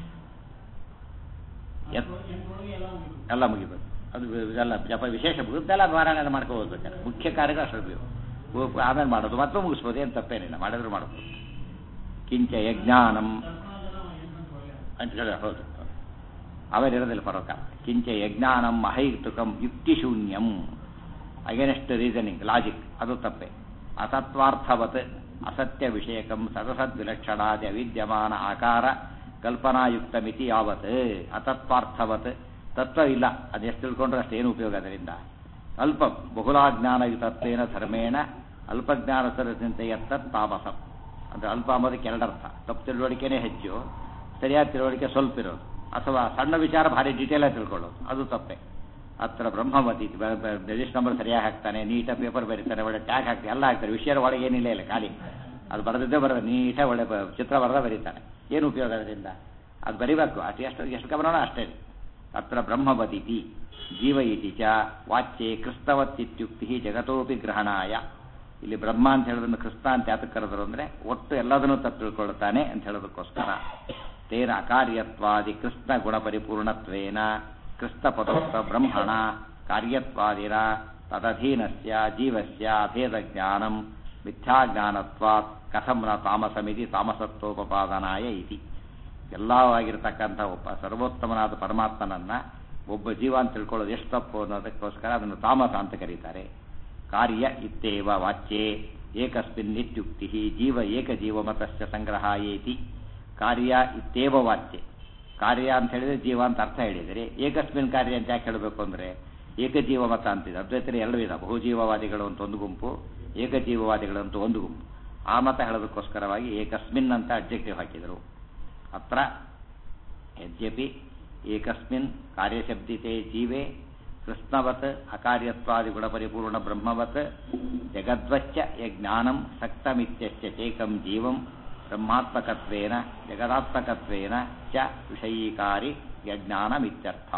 ಎತ್- ಎಲ್ಲ ಮುಗಿಬೇಕು ಅದು ಇದೆಲ್ಲ ಜಪ ವಿಶೇಷ ಇದೆಲ್ಲ ಪಾರಾಯಣ ಮಾಡ್ಕೊ ಹೋಗ್ಬೇಕಾದ್ರೆ ಮುಖ್ಯ ಕಾರ್ಯಗಳು ಅಷ್ಟು ಬೇಕು. ಉಪ- ಆಮೇಲೆ ಮಾಡೋದು ಮತ್ತೆ ಮುಗಿಸ್ಬೋದು ಏನು ತಪ್ಪೇನಿಲ್ಲ ಮಾಡಿದ್ರು ಮಾಡ್ಬೋದು ಕಿಂಚ ಯಜ್ಞಾನಂ ಅಂತ ಹೇಳಿ ಹೌದು ಆಮೇಲೆ ಇರೋದಿಲ್ಲ ಪರ್ವಕಾಲ ಕಿಂಚ ಯಜ್ಞಾನಂ ಅಹೈತುಕಂ ಯುಕ್ತಿಶೂನ್ಯಂ ಅಗೇನೆಸ್ಟ್ ರೀಸನಿಂಗ್ ಲಾಜಿಕ್ ಅದು ತಪ್ಪೆ ಅತತ್ವಾರ್ಥವತ್ ಅಸತ್ಯ ವಿಷಯಕಂ ಸದಸದ್ವಿಲಕ್ಷಣಾದಿ ಅವಿದ್ಯಮಾನ ಆಕಾರ ಕಲ್ಪನಾಯುಕ್ತ ಮಿತಿ ಯಾವತ್ ಅತತ್ವಾರ್ಥವತ್ ತತ್ವ ಇಲ್ಲ ಅದು ಎಷ್ಟು ತಿಳ್ಕೊಂಡ್ರೆ ಅಷ್ಟೇನು ಉಪಯೋಗ ಅದರಿಂದ ಅಲ್ಪ ಬಹುಲಾಜ್ಞಾನಯುತತ್ವೇನ ಧರ್ಮೇಣ ಅಲ್ಪಜ್ಞಾನ ಸರಚಿಂತೆಯತ್ತ ತಾಮಸಂ ಅಂದರೆ ಅಲ್ಪ ಅಂಬೋದಕ್ಕೆ ಎರಡರ್ಥ ತಪ್ಪು ತಿಳುವಳಿಕೆನೇ ಹೆಚ್ಚು ಸರಿಯಾದ ತಿಳುವಳಿಕೆ ಸ್ವಲ್ಪ ಇರೋದು ಅಥವಾ ಸಣ್ಣ ವಿಚಾರ ಭಾರಿ ಡೀಟೇಲ್ ಆಗಿ ತಿಳ್ಕೊಳ್ಳೋದು ಅದು ತಪ್ಪೆ ಹತ್ರ ಬ್ರಹ್ಮವತಿ ರಿಜಿಸ್ಟರ್ ನಂಬರ್ ಸರಿಯಾಗಿ ಹಾಕ್ತಾನೆ ನೀಟಾಗಿ ಪೇಪರ್ ಬರೀತಾನೆ ಒಳ್ಳೆ ಟ್ಯಾಗ್ ಹಾಕ್ತಾನೆ ಎಲ್ಲ ಹಾಕ್ತಾರೆ ವಿಷಯದ ಒಳಗೆ ಏನಿಲ್ಲ ಇಲ್ಲ ಖಾಲಿ ಅದು ಬರೆದಿದ್ದೇ ಬರೋದು ನೀಟಾಗಿ ಒಳ್ಳೆ ಬ- ಚಿತ್ರ ಬರೆದ ಬರೀತಾನೆ ಏನು ಉಪಯೋಗ ಅದರಿಂದ ಅದು ಬರಿಬೇಕು ಅದು ಎಷ್ಟು ಎಷ್ಟು ಗಮನನೋ ಅಷ್ಟೇ ಅತ್ರ ಬ್ರಹ್ಮವದಿತಿ ಜೀವ ಇತಿ ಚ ವಾಚ್ಯೆ ಕ್ರಿಸ್ತವತ್ತಿತ್ಯುಕ್ತಿ ಜಗತೋಪಿ ಗ್ರಹಣಾಯ ಇಲ್ಲಿ ಬ್ರಹ್ಮ ಅಂತ ಹೇಳೋದನ್ನು ಕ್ರಿಸ್ತ ಅಂತ ಯಾತಕ್ಕೆ ಕರೆದ್ರು ಅಂದ್ರೆ ಒಟ್ಟು ಎಲ್ಲದನ್ನೂ ತಪ್ಪು ತಿಳ್ಕೊಳ್ತಾನೆ ಅಂತ ಹೇಳೋದಕ್ಕೋಸ್ಕರ ತೇನ ಅಕಾರ್ಯತ್ವಾದಿ ಕೃಷ್ಣ ಗುಣ ಪರಿಪೂರ್ಣತ್ವೇನ ಕ್ರಿಸ್ತ ಪದೋಕ್ತ ಬ್ರಹ್ಮಣ ಕಾರ್ಯತ್ವಾದಿನ ತದಧೀನಸ್ಯ ಜೀವಸ್ಯ ಅಭೇದ ಜ್ಞಾನಂ ಮಿಥ್ಯಾಜ್ಞಾನತ್ವಾತ್ ಕಥಂ ನ ತಾಮಸಮಿತಿ ತಾಮಸತ್ವೋಪಪಾದನಾಯ ಇತಿ ಎಲ್ಲವಾಗಿರ್ತಕ್ಕಂಥ ಒಬ್ಬ ಸರ್ವೋತ್ತಮನಾದ ಪರಮಾತ್ಮನನ್ನ ಒಬ್ಬ ಜೀವ ಅಂತ ತಿಳ್ಕೊಳ್ಳೋದು ಎಷ್ಟು ತಪ್ಪು ಅನ್ನೋದಕ್ಕೋಸ್ಕರ ಅದನ್ನು ತಾಮಸ ಅಂತ ಕರೀತಾರೆ ಕಾರ್ಯ ಇತ್ತೇವ ವಾಚ್ಯೆ ಏಕಸ್ಮಿನ್ ಇತ್ಯುಕ್ತಿ ಜೀವ ಏಕಜೀವಮತಸ್ಯ ಸಂಗ್ರಹ ಏತಿ ಕಾರ್ಯ ಇತ್ತೇವ ವಾಚ್ಯೆ ಕಾರ್ಯ ಅಂತ ಹೇಳಿದ್ರೆ ಜೀವ ಅಂತ ಅರ್ಥ ಹೇಳಿದರೆ ಏಕಸ್ಮಿನ್ ಕಾರ್ಯ ಅಂತ ಯಾಕೆ ಹೇಳಬೇಕು ಅಂದರೆ ಏಕಜೀವ ಮತ ಅಂತಿದೆ ಅದ್ವೈತರು ಎರಡು ವಿಧ ಬಹುಜೀವವಾದಿಗಳು ಅಂತ ಒಂದು ಗುಂಪು ಏಕಜೀವವಾದಿಗಳು ಅಂತ ಒಂದು ಗುಂಪು ಆ ಮತ ಹೇಳೋದಕ್ಕೋಸ್ಕರವಾಗಿ ಏಕಸ್ಮಿನ್ ಅಂತ ಅಬ್ಜೆಕ್ಟಿವ್ ಹಾಕಿದರು ಅತ್ರ ಯದ್ಯಪಿ ಏಕಸ್ಮಿನ್ ಕಾರ್ಯಶಬ್ದಿತೆ ಜೀವೆ ಕೃಷ್ಣವತ್ ಅಕಾರ್ಯತ್ವಾದಿ ಗುಣಪರಿಪೂರ್ಣ ಬ್ರಹ್ಮವತ್ ಜಗದ್ವಚ್ಚ ಯಜ್ಞಾನಂ ಸಕ್ತಮಿತ್ಯಶ್ಚ ಚೇಕಂ ಜೀವಂ ಬ್ರಹ್ಮಾತ್ಮಕತ್ವೇನ ಜಗದಾತ್ಮಕತ್ವೇನ ಚ ವಿಷಯೀಕಾರಿ ಯಜ್ಞಾನಮಿತ್ಯರ್ಥ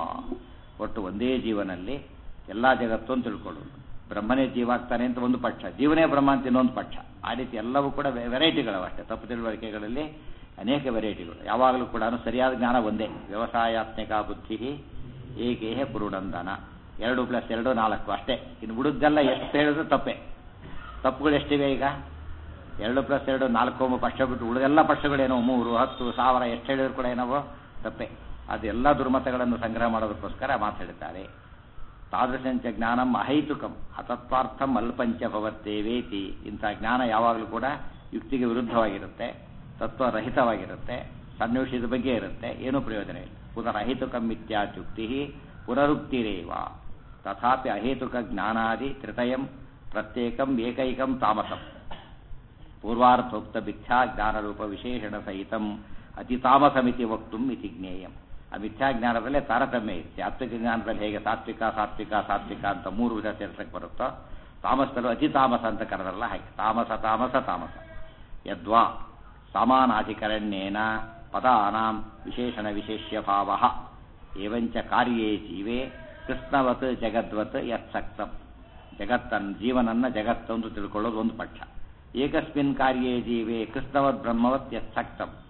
ಒಟ್ಟು ಒಂದೇ ಜೀವನಲ್ಲಿ ಎಲ್ಲ ಜಗತ್ತು ಅಂತ ತಿಳ್ಕೊಳ್ಳೋದು ಬ್ರಹ್ಮನೇ ಜೀವ ಆಗ್ತಾನೆ ಅಂತ ಒಂದು ಪಕ್ಷ ಜೀವನೇ ಬ್ರಹ್ಮ ಅಂತ ಇನ್ನೊಂದು ಪಕ್ಷ ಆ ರೀತಿ ಎಲ್ಲವೂ ಕೂಡ ವೆರೈಟಿಗಳು ಅಷ್ಟೇ ತಪ್ಪು ತಿಳುವಳಿಕೆಗಳಲ್ಲಿ ಅನೇಕ ವೆರೈಟಿಗಳು ಯಾವಾಗಲೂ ಕೂಡ ಸರಿಯಾದ ಜ್ಞಾನ ಒಂದೇ ವ್ಯವಸಾಯಾತ್ಮಕ ಬುದ್ಧಿ ಏಕೇಹ ಪುರುಡಂದನ ಎರಡು ಪ್ಲಸ್ ಎರಡು ನಾಲ್ಕು ಅಷ್ಟೇ ಇನ್ನು ಉಳಿದೆಲ್ಲ ಎಷ್ಟು ಹೇಳಿದ್ರು ತಪ್ಪೇ ತಪ್ಪುಗಳು ಎಷ್ಟಿವೆ ಈಗ ಎರಡು ಪ್ಲಸ್ ಎರಡು ನಾಲ್ಕು ಒಂಬತ್ತು ಪಕ್ಷ ಬಿಟ್ಟು ಉಳಿದೆಲ್ಲ ಪಕ್ಷಗಳೇನೋ ಮೂರು ಹತ್ತು ಸಾವಿರ ಎಷ್ಟು ಹೇಳಿದ್ರು ಕೂಡ ಏನವೋ ತಪ್ಪೆ ಅದೆಲ್ಲ ದುರ್ಮತಗಳನ್ನು ಸಂಗ್ರಹ ಮಾಡೋದಕ್ಕೋಸ್ಕರ ಮಾತಾಡುತ್ತಾರೆ ತಾದೃಶಂಚ ಜ್ಞಾನಂ ಅಹೈತುಕಂ ಅತತ್ವಾರ್ಥಂ ಅಲ್ಪಂಚ ಭವತ್ತೇವೇತಿ ಇಂಥ ಜ್ಞಾನ ಯಾವಾಗಲೂ ಕೂಡ ಯುಕ್ತಿಗೆ ವಿರುದ್ಧವಾಗಿರುತ್ತೆ ತತ್ವರಹಿತವಾಗಿರುತ್ತೆ ಸಣ್ಣ ವಿಷಯದ ಬಗ್ಗೆ ಇರುತ್ತೆ ಏನೂ ಪ್ರಯೋಜನ ಇಲ್ಲ ಪುನರ್ ಅಹೇತುಕಂ ಇತ್ಯಾಚುಕ್ತಿ ಪುನರುಕ್ತಿರೇವ ತಥಾಪಿ ಅಹೇತುಕ ಜ್ಞಾನಾದಿ ತ್ರಿತಯಂ ಪ್ರತ್ಯೇಕಂ ಏಕೈಕಂ ತಾಮಸಂ ಪೂರ್ವಾರ್ಥೋಕ್ತ ಮಿಥ್ಯಾ ಜ್ಞಾನರೂಪ ವಿಶೇಷಣ ಸಹಿತಂ ಅತಿ ತಾಮಸಮಿತಿ ವಕ್ತುಂ ಇತಿ ಜ್ಞೇಯಂ ಆ ಮಿಥ್ಯಾ ಜ್ಞಾನದಲ್ಲೇ ತಾರತಮ್ಯ ಇದೆ ಸಾತ್ವಿಕ ಜ್ಞಾನದಲ್ಲಿ ಹೇಗೆ ಸಾತ್ವಿಕ ಸಾತ್ವಿಕ ಸಾತ್ವಿಕ ಅಂತ ಮೂರು ವಿಧ ಸೇರ್ಸಕ್ಕೆ ಬರುತ್ತೋ ತಾಮಸದಲ್ಲೂ ಅತಿ ತಾಮಸ ಅಂತ ಕರೆದ್ರಲ್ಲ ಹಾಗೆ ತಾಮಸ ತಾಮಸ ತಾಮಸ ಯದ್ವಾ ಸಮಾನಾಧಿಕರಣ್ಯೇನ ಪದಾನಾಂ ವಿಶೇಷಣ ವಿಶೇಷ್ಯ ಭಾವ ಏವಂಚ ಕಾರ್ಯೇ ಜೀವೇ ಕೃಷ್ಣವತ್ ಜಗದ್ವತ್ ಯತ್ಸಕ್ತಂ ಜಗತ್ತನ್ನು ಜೀವನನ್ನ ಜಗತ್ತು ಅಂತ ತಿಳ್ಕೊಳ್ಳೋದು ಒಂದು ಪಕ್ಷ ಏಕಸ್ಮಿನ್ ಕಾರ್ಯೇ ಜೀವೇ ಕೃಷ್ಣವತ್ ಬ್ರಹ್ಮವತ್ ಯತ್ಸಕ್ತಂ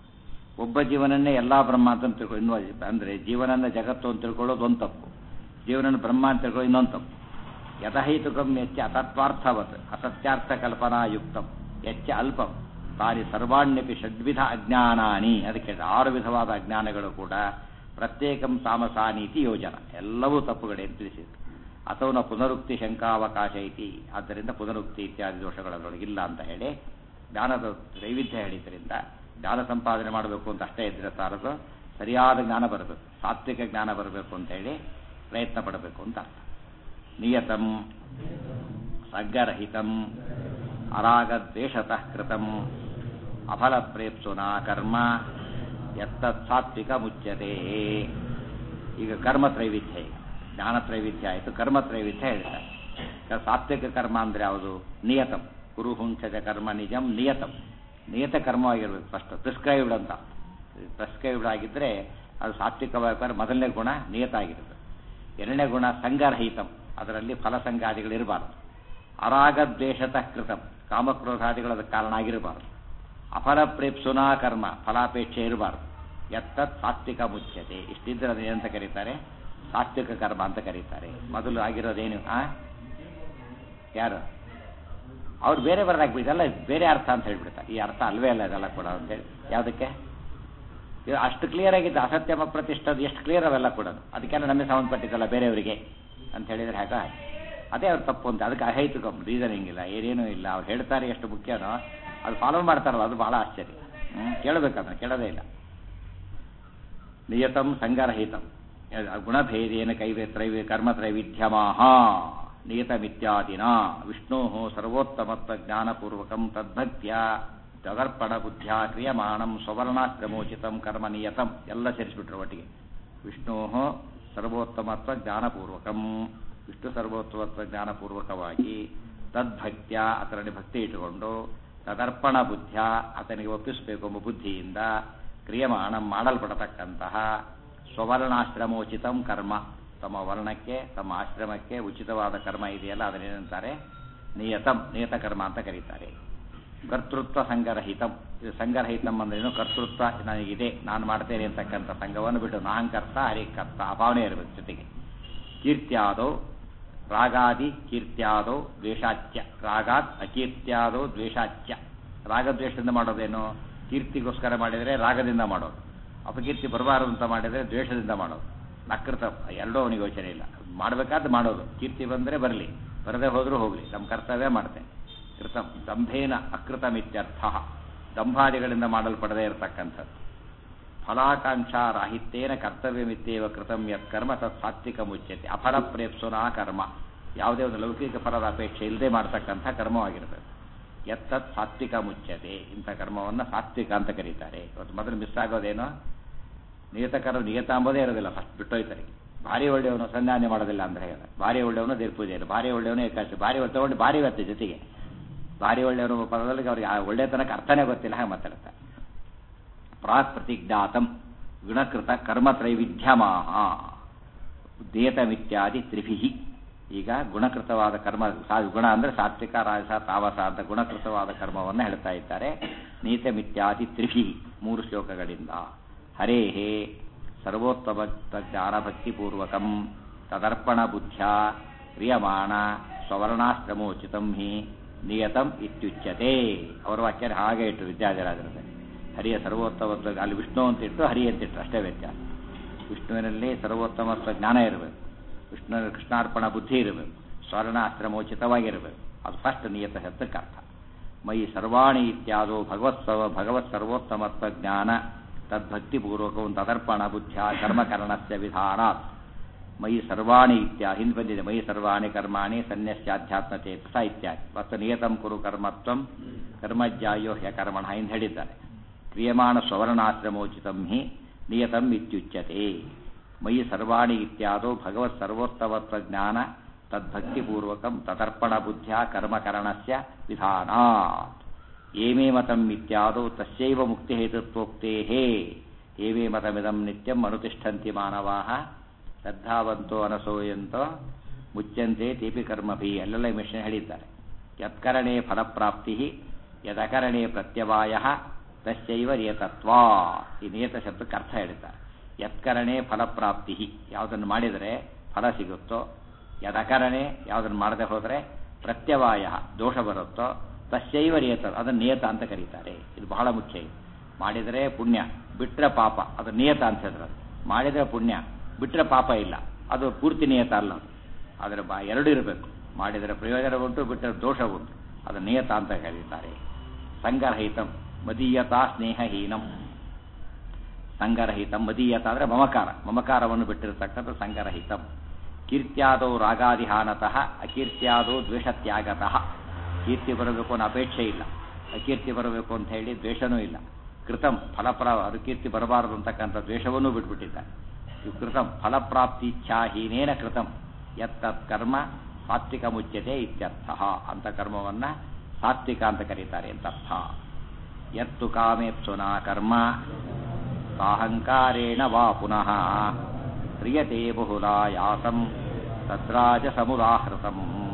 ಒಬ್ಬ ಜೀವನನ್ನೇ ಎಲ್ಲ ಬ್ರಹ್ಮ ಅಂತ ತಿಳ್ಕೊ ಇನ್ನೂ ಅಂದರೆ ಜೀವನನ್ನ ಜಗತ್ತು ಅಂತ ತಿಳ್ಕೊಳ್ಳೋದು ಒಂದು ತಪ್ಪು ಜೀವನನ ಬ್ರಹ್ಮ ಅಂತ ತಿಳ್ಕೊಳ್ಳೋ ಇನ್ನೊಂದು ತಪ್ಪು ಯಥಹೈತುಕಂ ಎಚ್ಚ ಅತತ್ವಾರ್ಥವತ್ ಅಸತ್ಯಾರ್ಥ ಕಲ್ಪನಾ ಯುಕ್ತಂ ಎಚ್ಚ ಅಲ್ಪಂ ತಾನಿ ಸರ್ವಾಣ್ಯಪಿ ಷಡ್ವಿಧ ಅಜ್ಞಾನಾನಿ ಅದಕ್ಕೆ ಆರು ವಿಧವಾದ ಅಜ್ಞಾನಗಳು ಕೂಡ ಪ್ರತ್ಯೇಕಂ ತಾಮಸಾನೀತಿ ಯೋಜನ ಎಲ್ಲವೂ ತಪ್ಪುಗಳೇ ಅಂತ ತಿಳಿಸಿದೆ ಅಥವಾ ಪುನರುಕ್ತಿ ಶಂಕಾವಕಾಶ ಐತಿ ಆದ್ದರಿಂದ ಪುನರುಕ್ತಿ ಇತ್ಯಾದಿ ದೋಷಗಳೊಳಗಿಲ್ಲ ಅಂತ ಹೇಳಿ ಜ್ಞಾನದ ವೈವಿಧ್ಯ ಹೇಳಿದ್ರಿಂದ ಜ್ಞಾನ ಸಂಪಾದನೆ ಮಾಡಬೇಕು ಅಂತ ಅಷ್ಟೇ ಇದ್ರೆ ಸಾರದು ಸರಿಯಾದ ಜ್ಞಾನ ಬರಬೇಕು ಸಾತ್ವಿಕ ಜ್ಞಾನ ಬರಬೇಕು ಅಂತ ಹೇಳಿ ಪ್ರಯತ್ನ ಪಡಬೇಕು ಅಂತ ಅರ್ಥ ನಿಯತಂ ಸಗ್ಗರಹಿತಂ ಅರಾಗದ್ವೇಷತಃ ಕೃತಂ ಅಫಲಪ್ರೇಪ್ಸುನಾ ಕರ್ಮ ಎತ್ತತ್ ಸಾತ್ವಿಕ ಮುಚ್ಯತೆ ಈಗ ಕರ್ಮ ತ್ರೈವಿಧ್ಯ ಈಗ ಜ್ಞಾನ ತ್ರೈವಿಧ್ಯ ಆಯಿತು ಕರ್ಮ ತ್ರೈವಿಧ್ಯ ಹೇಳ್ತಾರೆ ಕ- ಸಾತ್ವಿಕ ಕರ್ಮ ಅಂದ್ರೆ ಯಾವುದು ನಿಯತಂ ಗುರು ಹುಂಸಜ ಕರ್ಮ ನಿಜಂ ನಿಯತಂ ನಿಯತ ಕರ್ಮವಾಗಿರ್ಬೇಕು ಫಸ್ಟ್ ಪ್ರಿಸ್ಕ್ರೈಬ್ಡ್ ಅಂತ ಪ್ರಿಸ್ಕ್ರೈಬ್ಡ್ ಆಗಿದ್ರೆ ಅದು ಸಾತ್ವಿಕವಾಗಿ ಮೊದಲನೇ ಗುಣ ನಿಯತ ಆಗಿರುತ್ತೆ ಎರಡನೇ ಗುಣ ಸಂಗರಹಿತಂ ಅದರಲ್ಲಿ ಫಲಸಂಗಾದಿಗಳು ಇರಬಾರದು ಅರಾಗದ್ವೇಷತಃ ಕೃತಂ ಕಾಮಕ್ರೋಧಾದಿಗಳು ಅದಕ್ಕೆ ಕಾರಣ ಆಗಿರಬಾರದು ಅಫಲ ಪ್ರೇಪ್ಸುನಾ ಕರ್ಮ ಫಲಾಪೇಕ್ಷೆ ಇರಬಾರದು ಎತ್ತತ್ ಸಾತ್ವಿಕ ಮುಚ್ಯತೆ ಇಷ್ಟಿದ್ರೆ ಅದೇನಂತ ಕರೀತಾರೆ ಸಾತ್ವಿಕ ಕರ್ಮ ಅಂತ ಕರೀತಾರೆ ಮೊದಲು ಆಗಿರೋದೇನು ಆ ಯಾರು ಅವ್ರು ಬೇರೆ ಬರದಾಕ್ಬಿಟ್ಟು ಇದೆಲ್ಲ ಬೇರೆ ಅರ್ಥ ಅಂತ ಹೇಳ್ಬಿಡ್ತಾರೆ ಈ ಅರ್ಥ ಅಲ್ವೇ ಅಲ್ಲ ಇದೆಲ್ಲ ಕೂಡ ಅಂತೇಳಿ ಯಾವುದಕ್ಕೆ ಇದು ಅಷ್ಟು ಕ್ಲಿಯರ್ ಆಗಿದ್ದು ಅಸತ್ಯಮ ಪ್ರತಿಷ್ಠದ ಎಷ್ಟು ಕ್ಲಿಯರ್ ಅವೆಲ್ಲ ಕೂಡ ಅದಕ್ಕೆಲ್ಲ ನಮಗೆ ಸಂಬಂಧಪಟ್ಟಿದ್ದಲ್ಲ ಬೇರೆಯವರಿಗೆ ಅಂತ ಹೇಳಿದ್ರೆ ಹೇಗ ಅದೇ ಅವ್ರು ತಪ್ಪು ಅಂತ ಅದಕ್ಕೆ ಅಹೈತುಕಂ ರೀಸನಿಂಗ್ ಇಲ್ಲ ಏನೇನೂ ಇಲ್ಲ ಅವ್ರು ಹೇಳ್ತಾರೆ ಎಷ್ಟು ಮುಖ್ಯನೋ ಅದು ಫಾಲೋ ಮಾಡ್ತಾರಲ್ಲ ಅದು ಬಹಳ ಆಶ್ಚರ್ಯ ಹ್ಮ್ ಕೇಳಬೇಕದನ್ನ ಕೇಳೋದೇ ಇಲ್ಲ ನಿಯತಂ ಸಂಗರಹಿತಂ ಗುಣಭೇದೇನ ಕೈವೇ ತ್ರೈವೇ ಕರ್ಮ ತ್ರೈವಿಧ್ಯಮಾಹ ನಿಯತಮಿತ್ಯಾದಿನ ವಿಷ್ಣೋ ಸರ್ವೋತ್ತಮತ್ವ ಜ್ಞಾನಪೂರ್ವಕಂ ತದ್ಭಕ್ತ್ಯ ತದರ್ಪಣ ಬುದ್ಧ್ಯ ಕ್ರಿಯಮಾಣಂ ಸ್ವರ್ಣಾಕ್ರಮೋಚಿತಂ ಕರ್ಮ ನಿಯತಂ ಎಲ್ಲ ಸೇರಿಸ್ಬಿಟ್ರು ಒಟ್ಟಿಗೆ ವಿಷ್ಣೋ ಸರ್ವೋತ್ತಮತ್ವ ಜ್ಞಾನಪೂರ್ವಕಂ ವಿಷ್ಣು ಸರ್ವೋತ್ತಮತ್ವ ಜ್ಞಾನಪೂರ್ವಕವಾಗಿ ತದ್ಭಕ್ತ್ಯ ಅದರಲ್ಲಿ ಭಕ್ತಿ ಇಟ್ಟುಕೊಂಡು ತದರ್ಪಣ ಬುದ್ಧ್ಯ ಆತನಿಗೆ ಒಪ್ಪಿಸಬೇಕು ಎಂಬ ಬುದ್ಧಿಯಿಂದ ಕ್ರಿಯಮಾಣ ಮಾಡಲ್ಪಡತಕ್ಕಂತಹ ಸ್ವರ್ಣಾಶ್ರಮೋಚಿತಂ ಕರ್ಮ ತಮ್ಮ ವರ್ಣಕ್ಕೆ ತಮ್ಮ ಆಶ್ರಮಕ್ಕೆ ಉಚಿತವಾದ ಕರ್ಮ ಇದೆಯಲ್ಲ ಅದನ್ನೇನಂತಾರೆ ನಿಯತಂ ನಿಯತ ಕರ್ಮ ಅಂತ ಕರೀತಾರೆ ಕರ್ತೃತ್ವ ಸಂಗರಹಿತಂ ಇದು ಸಂಗರಹಿತಂ ಅಂದ್ರೇನು ಕರ್ತೃತ್ವ ನನಗಿದೆ ನಾನು ಮಾಡ್ತೇನೆ ಅಂತಕ್ಕಂಥ ಸಂಘವನ್ನು ಬಿಟ್ಟು ನಾಹಂಕರ್ತ ಹರಿಕರ್ತ ಅಭಾವನೆ ಇರಬೇಕು ಜೊತೆಗೆ ಕೀರ್ತ್ಯಾದೋ ರಾಗಾದಿ ಕೀರ್ತ್ಯಾದೋ ದ್ವೇಷಾಚ್ಯ ರಾಗಾತ್ ಅಕೀರ್ತ್ಯಾದೋ ದ್ವೇಷಾಚ್ಯ ರಾಗದ್ವೇಷದಿಂದ ಮಾಡೋದೇನು ಕೀರ್ತಿಗೋಸ್ಕರ ಮಾಡಿದರೆ ರಾಗದಿಂದ ಮಾಡೋದು ಅಪಕೀರ್ತಿ ಬರಬಾರದು ಅಂತ ಮಾಡಿದರೆ ದ್ವೇಷದಿಂದ ಮಾಡೋದು ನಕೃತ ಎರಡೂ ಅವನಿಗೆ ಯೋಚನೆ ಇಲ್ಲ ಮಾಡಬೇಕಾದ್ದು ಮಾಡೋದು ಕೀರ್ತಿ ಬಂದರೆ ಬರಲಿ ಬರದೇ ಹೋದರೂ ಹೋಗಲಿ ನಮ್ಮ ಕರ್ತವ್ಯ ಮಾಡ್ತೇನೆ ಕೃತ ದಂಭೇನ ಅಕೃತಮಿತ್ಯರ್ಥ ದಂಭಾದಿಗಳಿಂದ ಮಾಡಲ್ಪಡದೇ ಇರತಕ್ಕಂಥದ್ದು ಫಲಾಕಾಂಕ್ಷಾ ರಾಹಿತ್ಯೇನ ಕರ್ತವ್ಯಮಿತ್ತೇವ ಕೃತಂ ಯತ್ ಕರ್ಮ ತತ್ ಸಾತ್ವಿಕ ಮುಚ್ಯತೆ ಅಫಲ ಪ್ರೇಪ್ಸುನಾ ಕರ್ಮ ಯಾವುದೇ ಒಂದು ಲೌಕಿಕ ಫಲದ ಅಪೇಕ್ಷೆ ಇಲ್ಲದೆ ಮಾಡ್ತಕ್ಕಂಥ ಕರ್ಮವಾಗಿರಬೇಕು ಎತ್ತತ್ ಸಾತ್ವಿಕ ಮುಚ್ಯತೆ ಇಂಥ ಕರ್ಮವನ್ನು ಸಾತ್ವಿಕ ಅಂತ ಕರೀತಾರೆ ಇವತ್ತು ಮೊದಲು ಮಿಸ್ ಆಗೋದೇನೋ ನಿಯತ ಕರ್ಮ ನಿಯತ ಅಂಬೋದೇ ಇರೋದಿಲ್ಲ ಫಸ್ಟ್ ಬಿಟ್ಟೋಯ್ತಾರೆ ಭಾರಿ ಒಳ್ಳೆಯವನು ಸಂಧಾನ ಮಾಡೋದಿಲ್ಲ ಅಂದ್ರೆ ಹೇಳ ಭಾರಿ ಒಳ್ಳೆಯವನು ದೇವ್ರ ಪೂಜೆ ಇಲ್ಲ ಭಾರಿ ಒಳ್ಳೆಯವನು ಏಕಾಶಿ ಭಾರಿ ಒಳ್ಳೆ ತಗೊಂಡು ಭಾರಿ ಇವತ್ತೆ ಜೊತೆಗೆ ಭಾರಿ ಒಳ್ಳೆಯವನು ಪದದಲ್ಲಿ ಅವ್ರಿಗೆ ಆ ಒಳ್ಳೆತನಕ್ಕೆ ಅರ್ಥನೇ ಗೊತ್ತಿಲ್ಲ ಹಾಗೆ ಮಾತಾಡ್ತಾರೆ ಪ್ರಾಕ್ ಪ್ರತಿಜ್ಞಾತಂ ಗುಣಕೃತ ಕರ್ಮ ತ್ರೈವಿಧ್ಯಮಾಹ ದೇತಮಿತ್ಯಾದಿ ತ್ರಿಭಿ ಈಗ ಗುಣಕೃತವಾದ ಕರ್ಮ ಸಾ- ಗುಣ ಅಂದ್ರೆ ಸಾತ್ವಿಕ ರಾಜಸ ತಾವಸ ಅಂತ ಗುಣಕೃತವಾದ ಕರ್ಮವನ್ನು ಹೇಳ್ತಾ ಇದ್ದಾರೆ ನೀತಮಿತ್ಯಾದಿ ತ್ರಿಭಿ ಮೂರು ಶ್ಲೋಕಗಳಿಂದ ಹರೇಹೇ ಸರ್ವೋತ್ತಮ ಜ್ಞಾನಭಕ್ತಿಪೂರ್ವಕಂ ತದರ್ಪಣ ಬುದ್ಧ್ಯ ಕ್ರಿಯಮಾಣ ಸ್ವರ್ಣಾಶ್ರಮೋಚಿತಂ ಹಿ ನಿಯತಂ ಇತ್ಯುಚ್ಯತೆ ಅವರ ವಾಕ್ಯ ಹಾಗೆ ಇಟ್ಟು ವಿದ್ಯಾಧರಾಜರಲ್ಲಿ ಹರಿಯ ಸರ್ವೋತ್ತಮತ್ವ ಅಲ್ಲಿ ವಿಷ್ಣು ಅಂತ ಇಟ್ಟು ಹರಿ ಅಂತ ಇಟ್ಟು ಅಷ್ಟೇ ವ್ಯತ್ಯಾಸ ವಿಷ್ಣುವಿನಲ್ಲಿ ಸರ್ವೋತ್ತಮತ್ವ ಜ್ಞಾನ ಇರಬೇಕು ವಿಷ್ಣುವಿನ ಕೃಷ್ಣಾರ್ಪಣ ಬುದ್ಧಿ ಇರಬೇಕು ಸ್ವರ್ಣ ಅಸ್ತ್ರಮೋಚಿತವಾಗಿರಬೇಕು ಅದು ಫಸ್ಟ್ ನಿಯತ ಶಬ್ದಕ್ಕೆ ಅರ್ಥ ಮಯಿ ಸರ್ವಾಣಿ ಇತ್ಯಾದೋ ಭಗವತ್ ಸರ್ವ ಭಗವತ್ ಸರ್ವೋತ್ತಮತ್ವ ಜ್ಞಾನ ತದ್ಭಕ್ತಿಪೂರ್ವಕಂ ತದರ್ಪಣ ಬುದ್ಧ್ಯ ಕರ್ಮಕರಣಸ್ಯ ವಿಧಾನಾತ್ ಮಯಿ ಸರ್ವಾಣಿ ಇತ್ಯ ಹಿಂದೆ ಬಂದಿದೆ ಮಯಿ ಸರ್ವಾಣಿ ಕರ್ಮಾಣಿ ಸನ್ಯಸ್ಯಾಧ್ಯಾತ್ಮ ಚೇತಸ ಇತ್ಯಾದಿ ಮತ್ತು ನಿಯತಂ ಕುರು ಕರ್ಮತ್ವಂ ಕರ್ಮಜ್ಯಾಯೋ ಹ್ಯ ಕರ್ಮಣ ಎಂದು ಹೇಳಿದ್ದಾರೆ ಕ್ರಿಯಮಾಣ ಸ್ವರ್ಣಾಶ್ರಮೋಚಿತಂ ಹಿ ನಿಯತಂ ಇತ್ಯುಚ್ಯತೆ ಮಯಿ ಸರ್ವಾಣಿ ಇತ್ಯಾದೋ ಭಗವತ್ ಸರ್ವೋತ್ತಮತ್ವ ಜ್ಞಾನ ತದ್ಭಕ್ತಿಪೂರ್ವಕಂ ತದರ್ಪಣ ಬುದ್ಧ್ಯ ಕರ್ಮಕರಣಸ್ಯ ವಿಧಾನಾತ್ ಏಮೇ ಮತಂ ಇತ್ಯಾದೋ ತಸ್ಯೈವ ಮುಕ್ತಿಹೇತುತ್ವೋಕ್ತೇಃ ಏಮೇ ಮತಮಿದಂ ನಿತ್ಯಂ ಅನುತಿಷ್ಠಂತಿ ಮಾನವಾಃ ಶ್ರದ್ಧಾವಂತೋ ಅನಸೂಯಂತೋ ಮುಚ್ಚಂತೆ ತೇಪಿ ಕರ್ಮಭಿ ಅಲ್ಲೆಲ್ಲ ಮಿಷನ್ ಹೇಳಿದ್ದಾರೆ ಯತ್ಕರಣೆ ಫಲಪ್ರಾಪ್ತಿ ಯದಕರಣೆ ಪ್ರತ್ಯವಾಯ ತಸ್ಯೈವ ನಿಯತತ್ವ ಈ ನಿಯತ ಶಬ್ದಕ್ಕೆ ಅರ್ಥ ಹೇಳ್ತಾರೆ ಯತ್ಕರಣೆ ಫಲಪ್ರಾಪ್ತಿ ಯಾವುದನ್ನು ಮಾಡಿದರೆ ಫಲ ಸಿಗುತ್ತೋ ಯದಕರಣೆ ಯಾವುದನ್ನು ಮಾಡದೆ ಹೋದರೆ ಪ್ರತ್ಯವಾಯ ದೋಷ ಬರುತ್ತೋ ತಸ್ಯೈವ ನಿಯತ ಅದನ್ನು ನಿಯತ ಅಂತ ಕರೀತಾರೆ ಇದು ಬಹಳ ಮುಖ್ಯ ಇದು ಮಾಡಿದರೆ ಪುಣ್ಯ ಬಿಟ್ಟರೆ ಪಾಪ ಅದು ನಿಯತ ಅಂತ ಹೇಳಿದ್ರೆ ಮಾಡಿದರೆ ಪುಣ್ಯ ಬಿಟ್ಟರೆ ಪಾಪ ಇಲ್ಲ ಅದು ಪೂರ್ತಿ ನಿಯತ ಅಲ್ಲ ಅದು ಅದರ ಬಾ ಎರಡು ಇರಬೇಕು ಮಾಡಿದರೆ ಪ್ರಯೋಜನ ಉಂಟು ಬಿಟ್ಟರೆ ದೋಷ ಉಂಟು ಅದು ನಿಯತ ಅಂತ ಕರೀತಾರೆ ಸಂಗರಹಿತಂ ಮದೀಯತಾ ಸ್ನೇಹಹೀನಂ ಸಂಗರಹಿತಂ ಮದೀಯತ ಅಂದರೆ ಮಮಕಾರ ಮಮಕಾರವನ್ನು ಬಿಟ್ಟಿರತಕ್ಕಂಥ ಸಂಗರಹಿತಂ ಕೀರ್ತ್ಯಾದೋ ರಾಗಾದಿಹಾನತಃ ಅಕೀರ್ತ್ಯಾದೋ ದ್ವೇಷತ್ಯಾಗತಃ ಕೀರ್ತಿ ಬರಬೇಕು ಅನ್ನೋ ಅಪೇಕ್ಷೆ ಇಲ್ಲ ಅಕೀರ್ತಿ ಬರಬೇಕು ಅಂತ ಹೇಳಿ ದ್ವೇಷನೂ ಇಲ್ಲ ಕೃತಂ ಫಲಪ್ರ ಅದು ಕೀರ್ತಿ ಬರಬಾರದು ಅಂತಕ್ಕಂಥ ದ್ವೇಷವನ್ನೂ ಬಿಟ್ಬಿಟ್ಟಿದ್ದಾರೆ ಇವು ಕೃತಂ ಫಲಪ್ರಾಪ್ತಿಚ್ಛಾಹೀನೇನ ಕೃತಂ ಯತ್ತತ್ ಕರ್ಮ ಸಾತ್ವಿಕ ಮುಚ್ಯತೆ ಇತ್ಯರ್ಥ ಅಂತ ಕರ್ಮವನ್ನು ಸಾತ್ವಿಕ ಅಂತ ಕರೀತಾರೆ ಅಂತ ಅರ್ಥ ಯತ್ತು ಕಾಮೇಪ್ಸುನಾ ಕರ್ಮ ಸಾಹಂಕಾರೇಣ ವಾ ಪುನಃ ಕ್ರಿಯತೆ ಬಹುಲಾಯಾಸಂ ತದ್ರಾಜಸಮುದಾಹೃತಂ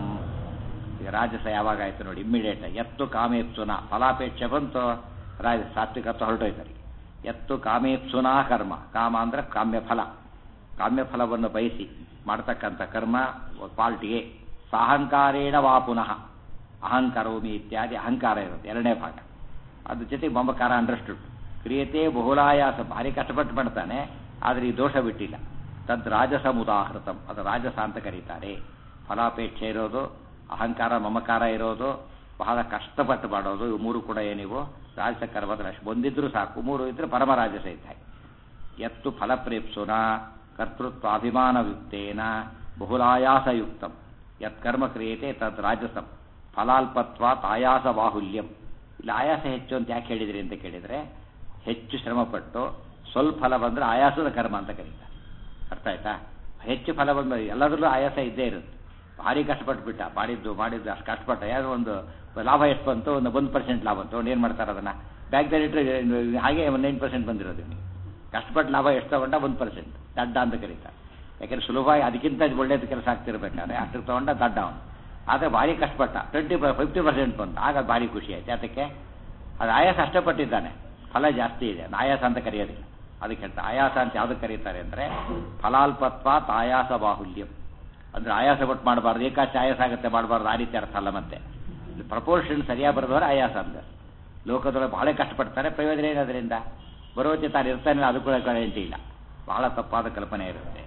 ಈಗ ರಾಜಸ ಯಾವಾಗ ಆಯ್ತು ನೋಡಿ ಇಮ್ಮಿಡಿಯೇಟ್ ಎತ್ತು ಕಾಮೇಪ್ಸುನ ಫಲಾಪೇಕ್ಷೆ ಬಂತು ರಾಜ ಸಾತ್ವಿಕತ್ವ ಹೊರಟೋಯ್ತಾರೆ ಎತ್ತು ಕಾಮೇಪ್ಸುನಾ ಕರ್ಮ ಕಾಮ ಅಂದ್ರೆ ಕಾಮ್ಯ ಫಲ ಕಾಮ್ಯ ಫಲವನ್ನು ಬಯಸಿ ಮಾಡ್ತಕ್ಕಂಥ ಕರ್ಮ ಕ್ವಾಲಿಟಿಗೆ ಸಾಹಂಕಾರೇಣ ವಾ ಪುನಃ ಅಹಂಕರೋಮಿ ಇತ್ಯಾದಿ ಅಹಂಕಾರ ಇರುತ್ತೆ ಎರಡನೇ ಭಾಗ ಅದ್ರ ಜೊತೆಗೆ ಮಮಕಾರ ಅಂಡರ್ಸ್ಟುಡ್ ಕ್ರಿಯತೆ ಬಹುಲಾಯಾಸ ಭಾರಿ ಕಷ್ಟಪಟ್ಟು ಮಾಡ್ತಾನೆ ಆದರೆ ಈ ದೋಷ ಬಿಟ್ಟಿಲ್ಲ ತದ್ ರಾಜಸ ಮುದಾಹೃತಂ ಅದು ರಾಜಸ ಅಂತ ಕರೀತಾರೆ ಫಲಾಪೇಕ್ಷೆ ಇರೋದು ಅಹಂಕಾರ ಮಮಕಾರ ಇರೋದು ಬಹಳ ಕಷ್ಟಪಟ್ಟು ಮಾಡೋದು ಇವು ಮೂರು ಕೂಡ ಏನಿವು ರಾಜಸ ಕರ್ಮದ ಅಷ್ಟು ಬಂದಿದ್ರು ಸಾಕು ಮೂರು ಇದ್ರೆ ಪರಮ ರಾಜಸ ಇದ್ದ ಹಾಗೆ ಎತ್ತು ಫಲಪ್ರೇಪ್ಸುನ ಕರ್ತೃತ್ವಾಭಿಮಾನಯುಕ್ತೇನ ಬಹುಲಾಯಾಸಯುಕ್ತಂ ಯತ್ ಕರ್ಮ ಕ್ರಿಯತೆ ತದ್ ರಾಜಸಂ ಫಲಾಲ್ಪತ್ವಾತ್ ಆಯಾಸ ಬಾಹುಲ್ಯಂ ಇಲ್ಲಿ ಆಯಾಸ ಹೆಚ್ಚು ಅಂತ ಯಾಕೆ ಹೇಳಿದ್ರಿ ಅಂತ ಕೇಳಿದರೆ ಹೆಚ್ಚು ಶ್ರಮಪಟ್ಟು ಸ್ವಲ್ಪ ಫಲ ಬಂದರೆ ಆಯಾಸದ ಕರ್ಮ ಅಂತ ಕರೀತಾರೆ ಅರ್ಥ ಆಯ್ತಾ ಹೆಚ್ಚು ಫಲ ಬಂದ ಎಲ್ಲದರಲ್ಲೂ ಆಯಾಸ ಇದ್ದೇ ಇರುತ್ತೆ ಭಾರಿ ಕಷ್ಟಪಟ್ಟು ಬಿಟ್ಟ ಮಾಡಿದ್ದು ಮಾಡಿದ್ದು ಅಷ್ಟು ಕಷ್ಟಪಟ್ಟ ಯಾರು ಒಂದು ಲಾಭ ಎಷ್ಟು ಬಂತು ಒಂದು ಒಂದು ಪರ್ಸೆಂಟ್ ಲಾಭ ಬಂತು ಅವ್ನು ಏನು ಮಾಡ್ತಾರೆ ಅದನ್ನು ಬ್ಯಾಂಕ್ದಲ್ಲಿ ಇಟ್ಟರೆ ಹಾಗೆ ಒಂದು ನೈನ್ ಪರ್ಸೆಂಟ್ ಬಂದಿರೋದು ನಿಮಗೆ ಕಷ್ಟಪಟ್ಟು ಲಾಭ ಎಷ್ಟು ತಗೊಂಡ ಒಂದು ಪರ್ಸೆಂಟ್ ದಡ್ಡ ಅಂತ ಕರೀತಾರೆ ಯಾಕಂದ್ರೆ ಸುಲಭವಾಗಿ ಅದಕ್ಕಿಂತ ಒಳ್ಳೇದು ಕೆಲಸ ಆಗ್ತಿರ್ಬೇಕಾದ್ರೆ ಅಷ್ಟು ತಗೊಂಡ ದಡ್ಡ ಅವನು ಆದರೆ ಭಾರಿ ಕಷ್ಟಪಟ್ಟ ಟ್ವೆಂಟಿ ಫಿಫ್ಟಿ ಪರ್ಸೆಂಟ್ ಬಂತು ಆಗ ಭಾರಿ ಖುಷಿ ಆಯ್ತು ಯಾತಕ್ಕೆ ಅದು ಆಯಾಸ ಅಷ್ಟಪಟ್ಟಿದ್ದಾನೆ ಫಲ ಜಾಸ್ತಿ ಇದೆ ಅದು ಆಯಾಸ ಅಂತ ಕರೆಯೋದಿಲ್ಲ ಅದಕ್ಕೆ ಹೇಳ್ತಾ ಆಯಾಸ ಅಂತ ಯಾವುದಕ್ಕೆ ಕರೀತಾರೆ ಅಂದರೆ ಫಲಾಲ್ಪತ್ವಾತ್ ಆಯಾಸ ಬಾಹುಲ್ಯಂ ಅಂದರೆ ಆಯಾಸ ಕೊಟ್ಟು ಮಾಡಬಾರ್ದು ಏಕಾಚೆ ಆಯಾಸ ಆಗುತ್ತೆ ಮಾಡಬಾರ್ದು ಆ ರೀತಿ ಅರ್ಥ ಅಲ್ಲ ಮತ್ತೆ ಪ್ರಪೋರ್ಷನ್ ಸರಿಯಾಗಿ ಬರೆದವರು ಆಯಾಸ ಅಂತ ಲೋಕದೊಳಗೆ ಬಹಳ ಕಷ್ಟಪಡ್ತಾರೆ ಪ್ರಯೋಜನ ಏನದರಿಂದ ಬರೋಚೆ ತಾನು ಇರ್ತಾನೆ ಅದು ಕೂಡ ಗ್ಯಾರಂಟಿ ಇಲ್ಲ ಬಹಳ ತಪ್ಪಾದ ಕಲ್ಪನೆ ಇರುತ್ತೆ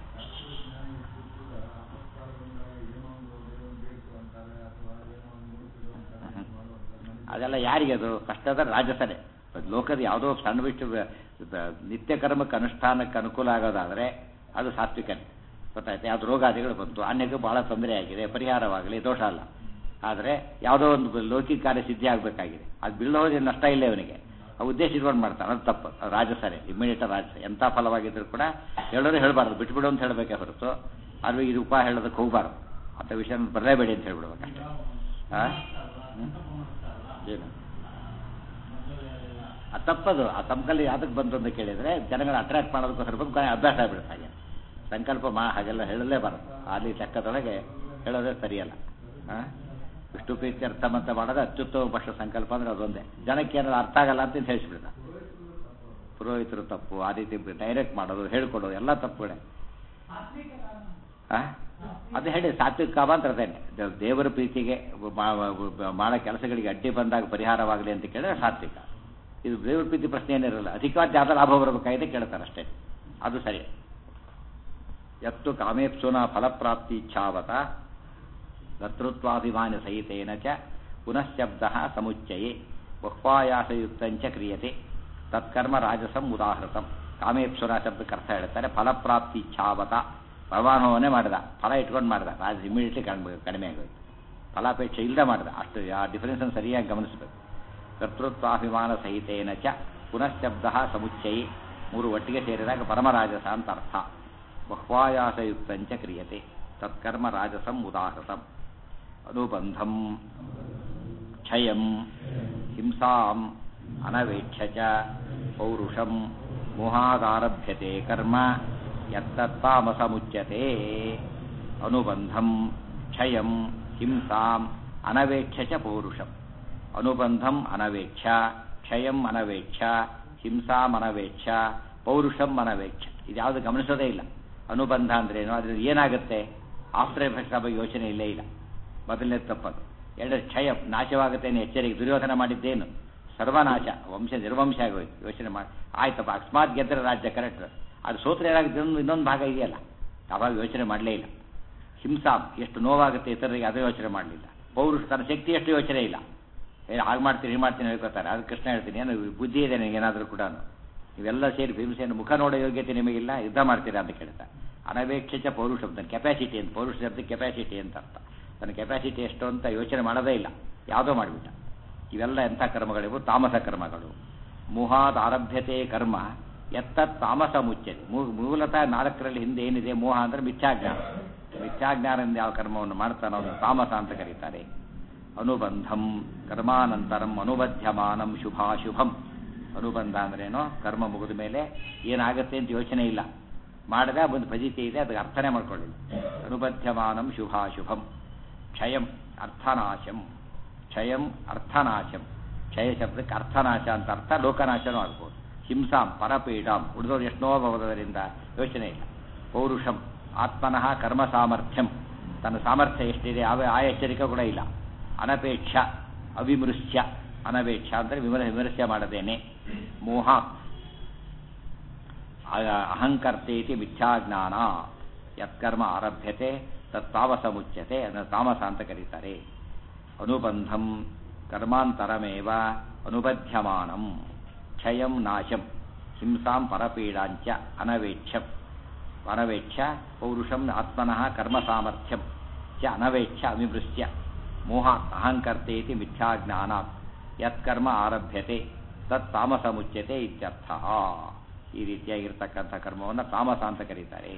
ಅದೆಲ್ಲ ಯಾರಿಗೆ ಅದು ಕಷ್ಟದ ರಾಜಸನೆ ಲೋಕದ ಯಾವುದೋ ಸಣ್ಣ ಬಿಟ್ಟು ನಿತ್ಯ ಕರ್ಮಕ್ಕೆ ಅನುಷ್ಠಾನಕ್ಕೆ ಅನುಕೂಲ ಆಗೋದಾದರೆ ಅದು ಸಾತ್ವಿಕನೇ ಗೊತ್ತಾಯ್ತು ಯಾವ್ದು ರೋಗಾದಿಗಳು ಬಂತು ಅನ್ಯಕ್ಕೆ ಬಹಳ ತೊಂದರೆ ಆಗಿದೆ ಪರಿಹಾರವಾಗಲಿ ದೋಷ ಅಲ್ಲ ಆದರೆ ಯಾವುದೋ ಒಂದು ಲೌಕಿಕ ಕಾರ್ಯ ಸಿದ್ಧಿ ಆಗಬೇಕಾಗಿದೆ ಅದು ಬೀಳೋದೇ ನಷ್ಟ ಇಲ್ಲ ಇವನಿಗೆ ಆ ಉದ್ದೇಶ ಇಟ್ಕೊಂಡು ಮಾಡ್ತಾನೆ ಅದು ತಪ್ಪು ಅದು ರಾಜಸನೆ ಇಮ್ಮಿಡಿಯೇಟ್ ರಾಜಸ ಎಂಥ ಫಲವಾಗಿದ್ದರೂ ಕೂಡ ಹೇಳೋರು ಹೇಳಬಾರ್ದು ಬಿಟ್ಬಿಡು ಅಂತ ಹೇಳಬೇಕೇ ಹೊರತು ಅದು ಇದು ಉಪಾಯ ಹೇಳೋದಕ್ಕೆ ಹೋಗಬಾರ್ದು ಅಂಥ ವಿಷಯ ಬರಲೇಬೇಡಿ ಅಂತ ಹೇಳ್ಬಿಡ್ಬೇಕಷ್ಟೇ ಹಾಂ ಏನು ಆ ತಪ್ಪದು ಆ ತಮ್ಮಕಲ್ಲಿ ಯಾವ್ದಕ್ಕೆ ಬಂತು ಅಂತ ಕೇಳಿದರೆ ಜನಗಳ ಅಟ್ರಾಕ್ಟ್ ಮಾಡೋದಕ್ಕೋಸ್ಕರ ಬಂದು ಕೊನೆ ಅಭ್ಯಾಸ ಆಗ್ಬಿಡುತ್ತೆ ಹಾಗೆ ಸಂಕಲ್ಪ ಮಾ ಹಾಗೆಲ್ಲ ಹೇಳಲೇಬಾರದು ಅಲ್ಲಿ ಲೆಕ್ಕದೊಳಗೆ ಹೇಳೋದೇ ಸರಿಯಲ್ಲ ಹಾಂ ವಿಷ್ಣು ಪ್ರೀತಿ ಅರ್ಥ ಅಂತ ಮಾಡೋದು ಅತ್ಯುತ್ತಮ ಪಕ್ಷ ಸಂಕಲ್ಪ ಅಂದ್ರೆ ಅದೊಂದೇ ಜನಕ್ಕೆ ಏನಾದ್ರು ಅರ್ಥ ಆಗಲ್ಲ ಅಂತ ಹೇಳಿಸ್ಬಿಡ್ತ ಪುರೋಹಿತರು ತಪ್ಪು ಆ ರೀತಿ ಡೈರೆಕ್ಟ್ ಮಾಡೋದು ಹೇಳ್ಕೊಡೋದು ಎಲ್ಲ ತಪ್ಪುಗಳೇ ಹಾಂ ಅದು ಹೇಳಿ ಸಾತ್ವಿಕ ಕಾಮ ಅಂತ ಅದೇನೆ ದೇವರ ಪ್ರೀತಿಗೆ ಮಾಡೋ ಕೆಲಸಗಳಿಗೆ ಅಡ್ಡಿ ಬಂದಾಗ ಪರಿಹಾರವಾಗಲಿ ಅಂತ ಕೇಳಿದ್ರೆ ಸಾತ್ವಿಕ ಇದು ದೇವರ ಪ್ರೀತಿ ಪ್ರಶ್ನೆ ಏನಿರಲ್ಲ ಅಧಿಕವಾದ ಯಾವ್ದು ಲಾಭ ಬರಬೇಕಾಗಿದೆ ಕೇಳ್ತಾರೆ ಅಷ್ಟೇ ಅದು ಸರಿ ಯತ್ತು ಕಾಮೇಪ್ಸುನ ಫಲಪ್ರಾಪ್ತಿ ಇಚ್ಛಾವತ ಕರ್ತೃತ್ವಾಭಿಮಾನ ಸಹಿತೇನ ಚ ಪುನಃಶಬ್ದ ಸಮುಚ್ಚಯೇ ಬಹ್ವಾಯಾಸಯುಕ್ತಂಚ ಕ್ರಿಯತೆ ತತ್ಕರ್ಮ ರಾಜಸಂ ಉದಾಹೃತಂ ಕಾಮೇಪ್ಸುರ ಶಬ್ದಕ್ಕೆ ಅರ್ಥ ಹೇಳ್ತಾರೆ ಫಲಪ್ರಾಪ್ತಿ ಇಚ್ಛಾವತ ಪರಮಾನುಭವನೇ ಮಾಡಿದ ಫಲ ಇಟ್ಕೊಂಡು ಮಾಡಿದ ರಾಜ ಇಮಿಡಿಯೇಟ್ಲಿ ಕಡಿಮೆ ಕಡಿಮೆ ಆಗೋಯ್ತು ಫಲಾಪೇಕ್ಷೆ ಇಲ್ಲದೆ ಮಾಡಿದ ಅಷ್ಟು ಆ ಡಿಫರೆನ್ಸನ್ನು ಸರಿಯಾಗಿ ಗಮನಿಸಬೇಕು ಕರ್ತೃತ್ವಾಭಿಮಾನ ಸಹಿತೇನ ಚ ಪುನಶ್ಶಬ್ದ ಸಮುಚ್ಚಯಿ ಮೂರು ಒಟ್ಟಿಗೆ ಸೇರಿದಾಗ ಪರಮರಾಜಸ ಅಂತ ಅರ್ಥ ಬಹ್ವಾಯಾಸಯುಕ್ತಂಚ ಕ್ರಿಯತೆ ತತ್ಕರ್ಮ ರಾಜಸಂ ಉದಾಹೃತಂ ಅನುಬಂಧಂ ಕ್ಷಯಂ ಹಿಂಸಾಂ ಅನವೇಕ್ಷ ಚ ಪೌರುಷಂ ಮೋಹಾದಾರಭ್ಯತೆ ಕರ್ಮ ಯತ್ತತ್ತಾಮಸಮುಚ್ಯತೆ ಅನುಬಂಧಂ ಕ್ಷಯಂ ಹಿಂಸಾಂ ಅನವೇಕ್ಷ ಚ ಪೌರುಷಂ ಅನುಬಂಧಂ ಅನವೇಕ್ಷ ಕ್ಷಯಂ ಅನವೇಕ್ಷ ಹಿಂಸಾಂ ಅನವೇಕ್ಷ ಪೌರುಷಂ ಅನವೇಕ್ಷ ಇದ್ಯಾವುದು ಗಮನಿಸೋದೇ ಇಲ್ಲ ಅನುಬಂಧ ಅಂದ್ರೇನು ಅದ್ರಲ್ಲಿ ಏನಾಗುತ್ತೆ ಆಫ್ಟರ್ ಎಫೆಕ್ಟ್ಸ್ ಬಗ್ಗೆ ಯೋಚನೆ ಇಲ್ಲೇ ಇಲ್ಲ ಮೊದಲನೇ ತಪ್ಪದು ಎರಡು ಕ್ಷಯ ನಾಶವಾಗುತ್ತೆ ಅನ್ನೋ ಎಚ್ಚರಿಕೆ ದುರ್ಯೋಧನ ಮಾಡಿದ್ದೇನು ಸರ್ವನಾಶ ವಂಶ ನಿರ್ವಂಶ ಆಗೋಯ್ತು ಯೋಚನೆ ಮಾಡಿ ಆಯ್ತಪ್ಪ ಅಕಸ್ಮಾತ್ ಗೆದ್ದರೆ ರಾಜ್ಯ ಕರೆಕ್ಟ್ ಅದು ಸೋತ್ರ ಏನಾಗುತ್ತೆ ಇನ್ನೊಂದು ಇನ್ನೊಂದು ಭಾಗ ಇದೆಯಲ್ಲ ಅವಾಗ ಯೋಚನೆ ಮಾಡಲೇ ಇಲ್ಲ ಹಿಂಸಾಂ ಎಷ್ಟು ನೋವಾಗುತ್ತೆ ಇತರರಿಗೆ ಅದು ಯೋಚನೆ ಮಾಡಲಿಲ್ಲ ಪೌರುಷ ತನ್ನ ಶಕ್ತಿ ಎಷ್ಟು ಯೋಚನೆ ಇಲ್ಲ ಏ ಹಾಗೆ ಮಾಡ್ತೀನಿ ಹೀಗೆ ಮಾಡ್ತೀನಿ ಹೇಳ್ಕೊತಾರೆ ಅದು ಕೃಷ್ಣ ಹೇಳ್ತೀನಿ ಏನು ಬುದ್ಧಿ ಇದೆ ನನಗೆ ಏನಾದರೂ ಕೂಡ ಇವೆಲ್ಲ ಸೇರಿ ಭೀಮಸೇನ ಮುಖ ನೋಡೋ ಯೋಗ್ಯತೆ ನಿಮಗಿಲ್ಲ ಯುದ್ಧ ಮಾಡ್ತೀರಾ ಅಂತ ಕೇಳ್ತಾರೆ ಅನವೇಕ್ಷಿತ ಪೌರುಷ ತನ್ನ ಕೆಪಾಸಿಟಿ ಅಂತ ಪೌರುಷ ಶಬ್ದ ಕೆಪಾಸಿಟಿ ಅಂತ ಅರ್ಥ ತನ್ನ ಕೆಪಾಸಿಟಿ ಎಷ್ಟು ಅಂತ ಯೋಚನೆ ಮಾಡೋದೇ ಇಲ್ಲ ಯಾವುದೋ ಮಾಡಿಬಿಟ್ಟ ಇವೆಲ್ಲ ಎಂಥ ಕರ್ಮಗಳಿವು ತಾಮಸ ಕರ್ಮಗಳು ಮೋಹಾದ ಆರಭ್ಯತೆ ಕರ್ಮ ಎತ್ತ ತಾಮಸ ಮುಚ್ಚದೆ ಮೂಲತಃ ನಾಲ್ಕರಲ್ಲಿ ಹಿಂದೆ ಏನಿದೆ ಮೋಹ ಅಂದರೆ ಮಿಥ್ಯಾಜ್ಞಾನ ಮಿಥ್ಯಾಜ್ಞಾನದಿಂದ ಯಾವ ಕರ್ಮವನ್ನು ಮಾಡ್ತಾನೋ ಅದನ್ನು ತಾಮಸ ಅಂತ ಕರೀತಾರೆ ಅನುಬಂಧಂ ಕರ್ಮಾನಂತರಂ ಅನುಬಧ್ಯಮಾನಂ ಶುಭಾಶುಭಂ ಅನುಬಂಧ ಅಂದ್ರೇನೋ ಕರ್ಮ ಮುಗಿದ ಮೇಲೆ ಏನಾಗುತ್ತೆ ಅಂತ ಯೋಚನೆ ಇಲ್ಲ ಮಾಡಿದ ಒಂದು ಫಜಿತಿ ಇದೆ ಅದಕ್ಕೆ ಅರ್ಥನೇ ಮಾಡ್ಕೊಳ್ಳಿಲ್ಲ ಅನುಬಧ್ಯಮಾನಂ ಶುಭಾಶುಭಂ ಕ್ಷಯಂ ಅರ್ಥನಾಶಂ ಕ್ಷಯಂ ಅರ್ಥನಾಶಂ ಕ್ಷಯ ಶಬ್ದಕ್ಕೆ ಅರ್ಥನಾಶ ಅಂತ ಅರ್ಥ ಲೋಕನಾಶನೂ ಆಗ್ಬೋದು ಹಿಂಸಾಂ ಪರಪೀಡಾಂ ಉಳಿದವರು ಎಷ್ಟೋ ಭವದರಿಂದ ಯೋಚನೆ ಇಲ್ಲ ಪೌರುಷಂ ಆತ್ಮನಃ ಕರ್ಮ ಸಾಮರ್ಥ್ಯಂ ತನ್ನ ಸಾಮರ್ಥ್ಯ ಎಷ್ಟಿದೆ ಅವ ಆ ಎಚ್ಚರಿಕೆ ಕೂಡ ಇಲ್ಲ ಅನಪೇಕ್ಷ ಅವಿಮೃಶ್ಯ ಅನಪೇಕ್ಷ ಅಂದರೆ ವಿಮರ ವಿಮರ್ಶೆ ಮಾಡದೇನೆ ಮೋಹ ಅಹಂಕರ್ತೇತಿ ಮಿಥ್ಯಾಜ್ಞಾನ ಯತ್ಕರ್ಮ ಆರಭ್ಯತೆ ತತ್ತಾವಸ ಮುಚ್ಯತೆ ಅದನ್ನು ತಾಮಸ ಅಂತ ಕರೀತಾರೆ ಅನುಬಂಧಂ ಕರ್ಮಾಂತರಮೇವ ಅನುಬಧ್ಯಮಾನಂ ಕ್ಷಯಂ ನಾಶಂ ಹಿಂಸಾಂ ಪರಪೀಡಾಂಚ ಅನವೇಕ್ಷಂ ಅನವೇಕ್ಷ ಪೌರುಷಂ ಆತ್ಮನಃ ಕರ್ಮ ಸಾಮರ್ಥ್ಯಂ ಚ ಅನವೇಕ್ಷ ಅವಿಮೃಶ್ಯ ಮೋಹ ಅಹಂಕರ್ತೇತಿ ಮಿಥ್ಯಾಜ್ಞಾನಾತ್ ಯತ್ಕರ್ಮ ಆರಭ್ಯತೆ ತತ್ ತಾಮಸ ಮುಚ್ಯತೆ ಇತ್ಯರ್ಥ ಈ ರೀತಿಯಾಗಿರ್ತಕ್ಕಂಥ ಕರ್ಮವನ್ನು ತಾಮಸ ಅಂತ ಕರೀತಾರೆ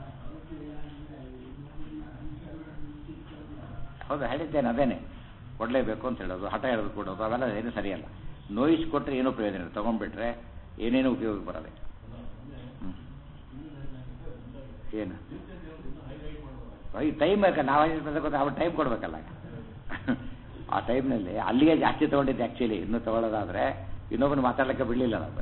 ಹೌದು ಹೇಳಿದ್ದೇನೆ ಅದೇನೆ ಕೊಡಲೇಬೇಕು ಅಂತ ಹೇಳೋದು ಹಠ ಹೇಳೋದು ಕೊಡೋದು ಅವೆಲ್ಲ ಏನು ಸರಿಯಲ್ಲ ನೋಯಿಸ್ ಕೊಟ್ಟರೆ ಏನೂ ಪ್ರಯೋಜನ ಇಲ್ಲ ತೊಗೊಂಡ್ಬಿಟ್ರೆ ಏನೇನು ಉಪಯೋಗ ಬರೋದೆ ಹ್ಞೂ ಏನು ಈ ಟೈಮ್ ಬೇಕಾ ನಾವು ಗೊತ್ತ ಅವ್ರು ಟೈಮ್ ಕೊಡಬೇಕಲ್ಲ ಆ ಟೈಮ್ನಲ್ಲಿ ಅಲ್ಲಿಗೆ ಜಾಸ್ತಿ ತೊಗೊಂಡಿದ್ದೆ ಆ್ಯಕ್ಚುಲಿ ಇನ್ನೂ ತೊಗೊಳ್ಳೋದಾದರೆ ಇನ್ನೊಬ್ಬನು ಮಾತಾಡಲಿಕ್ಕೆ ಬಿಡಲಿಲ್ಲ ನಾವು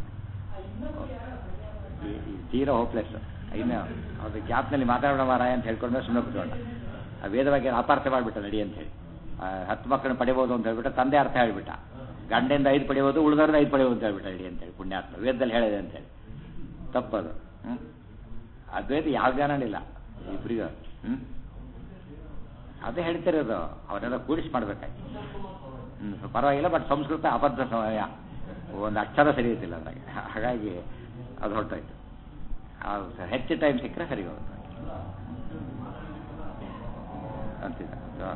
ತೀರಾ ಹೋಪ್ಲೆಸ್ ಇನ್ನು ಅದು ಗ್ಯಾಪ್ನಲ್ಲಿ ಮಾತಾಡೋಣ ಮಾರಾಯ ಅಂತ ಹೇಳ್ಕೊಂಡ್ರೆ ಸುಮ್ಮನೆ ಕೂತ್ಕೊಂಡ ಆ ವೇದವಾಗಿ ಅಪಾರ್ಥ ಮಾಡಿಬಿಟ್ಟ ನಡಿ ಅಂತ ಹೇಳಿ ಹತ್ತು ಮಕ್ಕಳನ್ನ ಪಡಿಬೋದು ಅಂತ ಹೇಳ್ಬಿಟ್ಟು ತಂದೆ ಅರ್ಥ ಹೇಳ್ಬಿಟ್ಟ ಗಂಡೆಯಿಂದ ಐದು ಪಡೆಯೋದು ಉಳಿದವ್ರದ್ದು ಐದು ಪಡೆಯೋದು ಅಂತ ಹೇಳ್ಬಿಟ್ಟ ನಡಿ ಅಂತೇಳಿ ಪುಣ್ಯಾತ್ಮ ವೇದದಲ್ಲಿ ಹೇಳಿದೆ ಅಂತೇಳಿ ತಪ್ಪದು ಹ್ಞೂ ಅದ್ವೈತ ಯಾವ ಜ್ಞಾನನಿಲ್ಲ ಇಬ್ಬರಿಗೂ ಹ್ಞೂ ಅದೇ ಹೇಳ್ತಿರೋದು ಅವರೆಲ್ಲ ಕೂಡಿಸಿ ಮಾಡ್ಬೇಕಾಯ್ತು ಹ್ಞೂ ಪರವಾಗಿಲ್ಲ ಬಟ್ ಸಂಸ್ಕೃತ ಅಬದ್ಧ ಸಮಯ ಒಂದು ಅಕ್ಷರ ಸರಿ ಇದ್ದಿಲ್ಲ ಅದ್ರಾಗೆ ಹಾಗಾಗಿ ಅದು ಹೊರಟೋಯ್ತು ಹೆಚ್ಚು ಟೈಮ್ ಸಿಕ್ಕರೆ ಸರಿ ಹೋಗುತ್ತೆ ಅಂತಿದ್ದ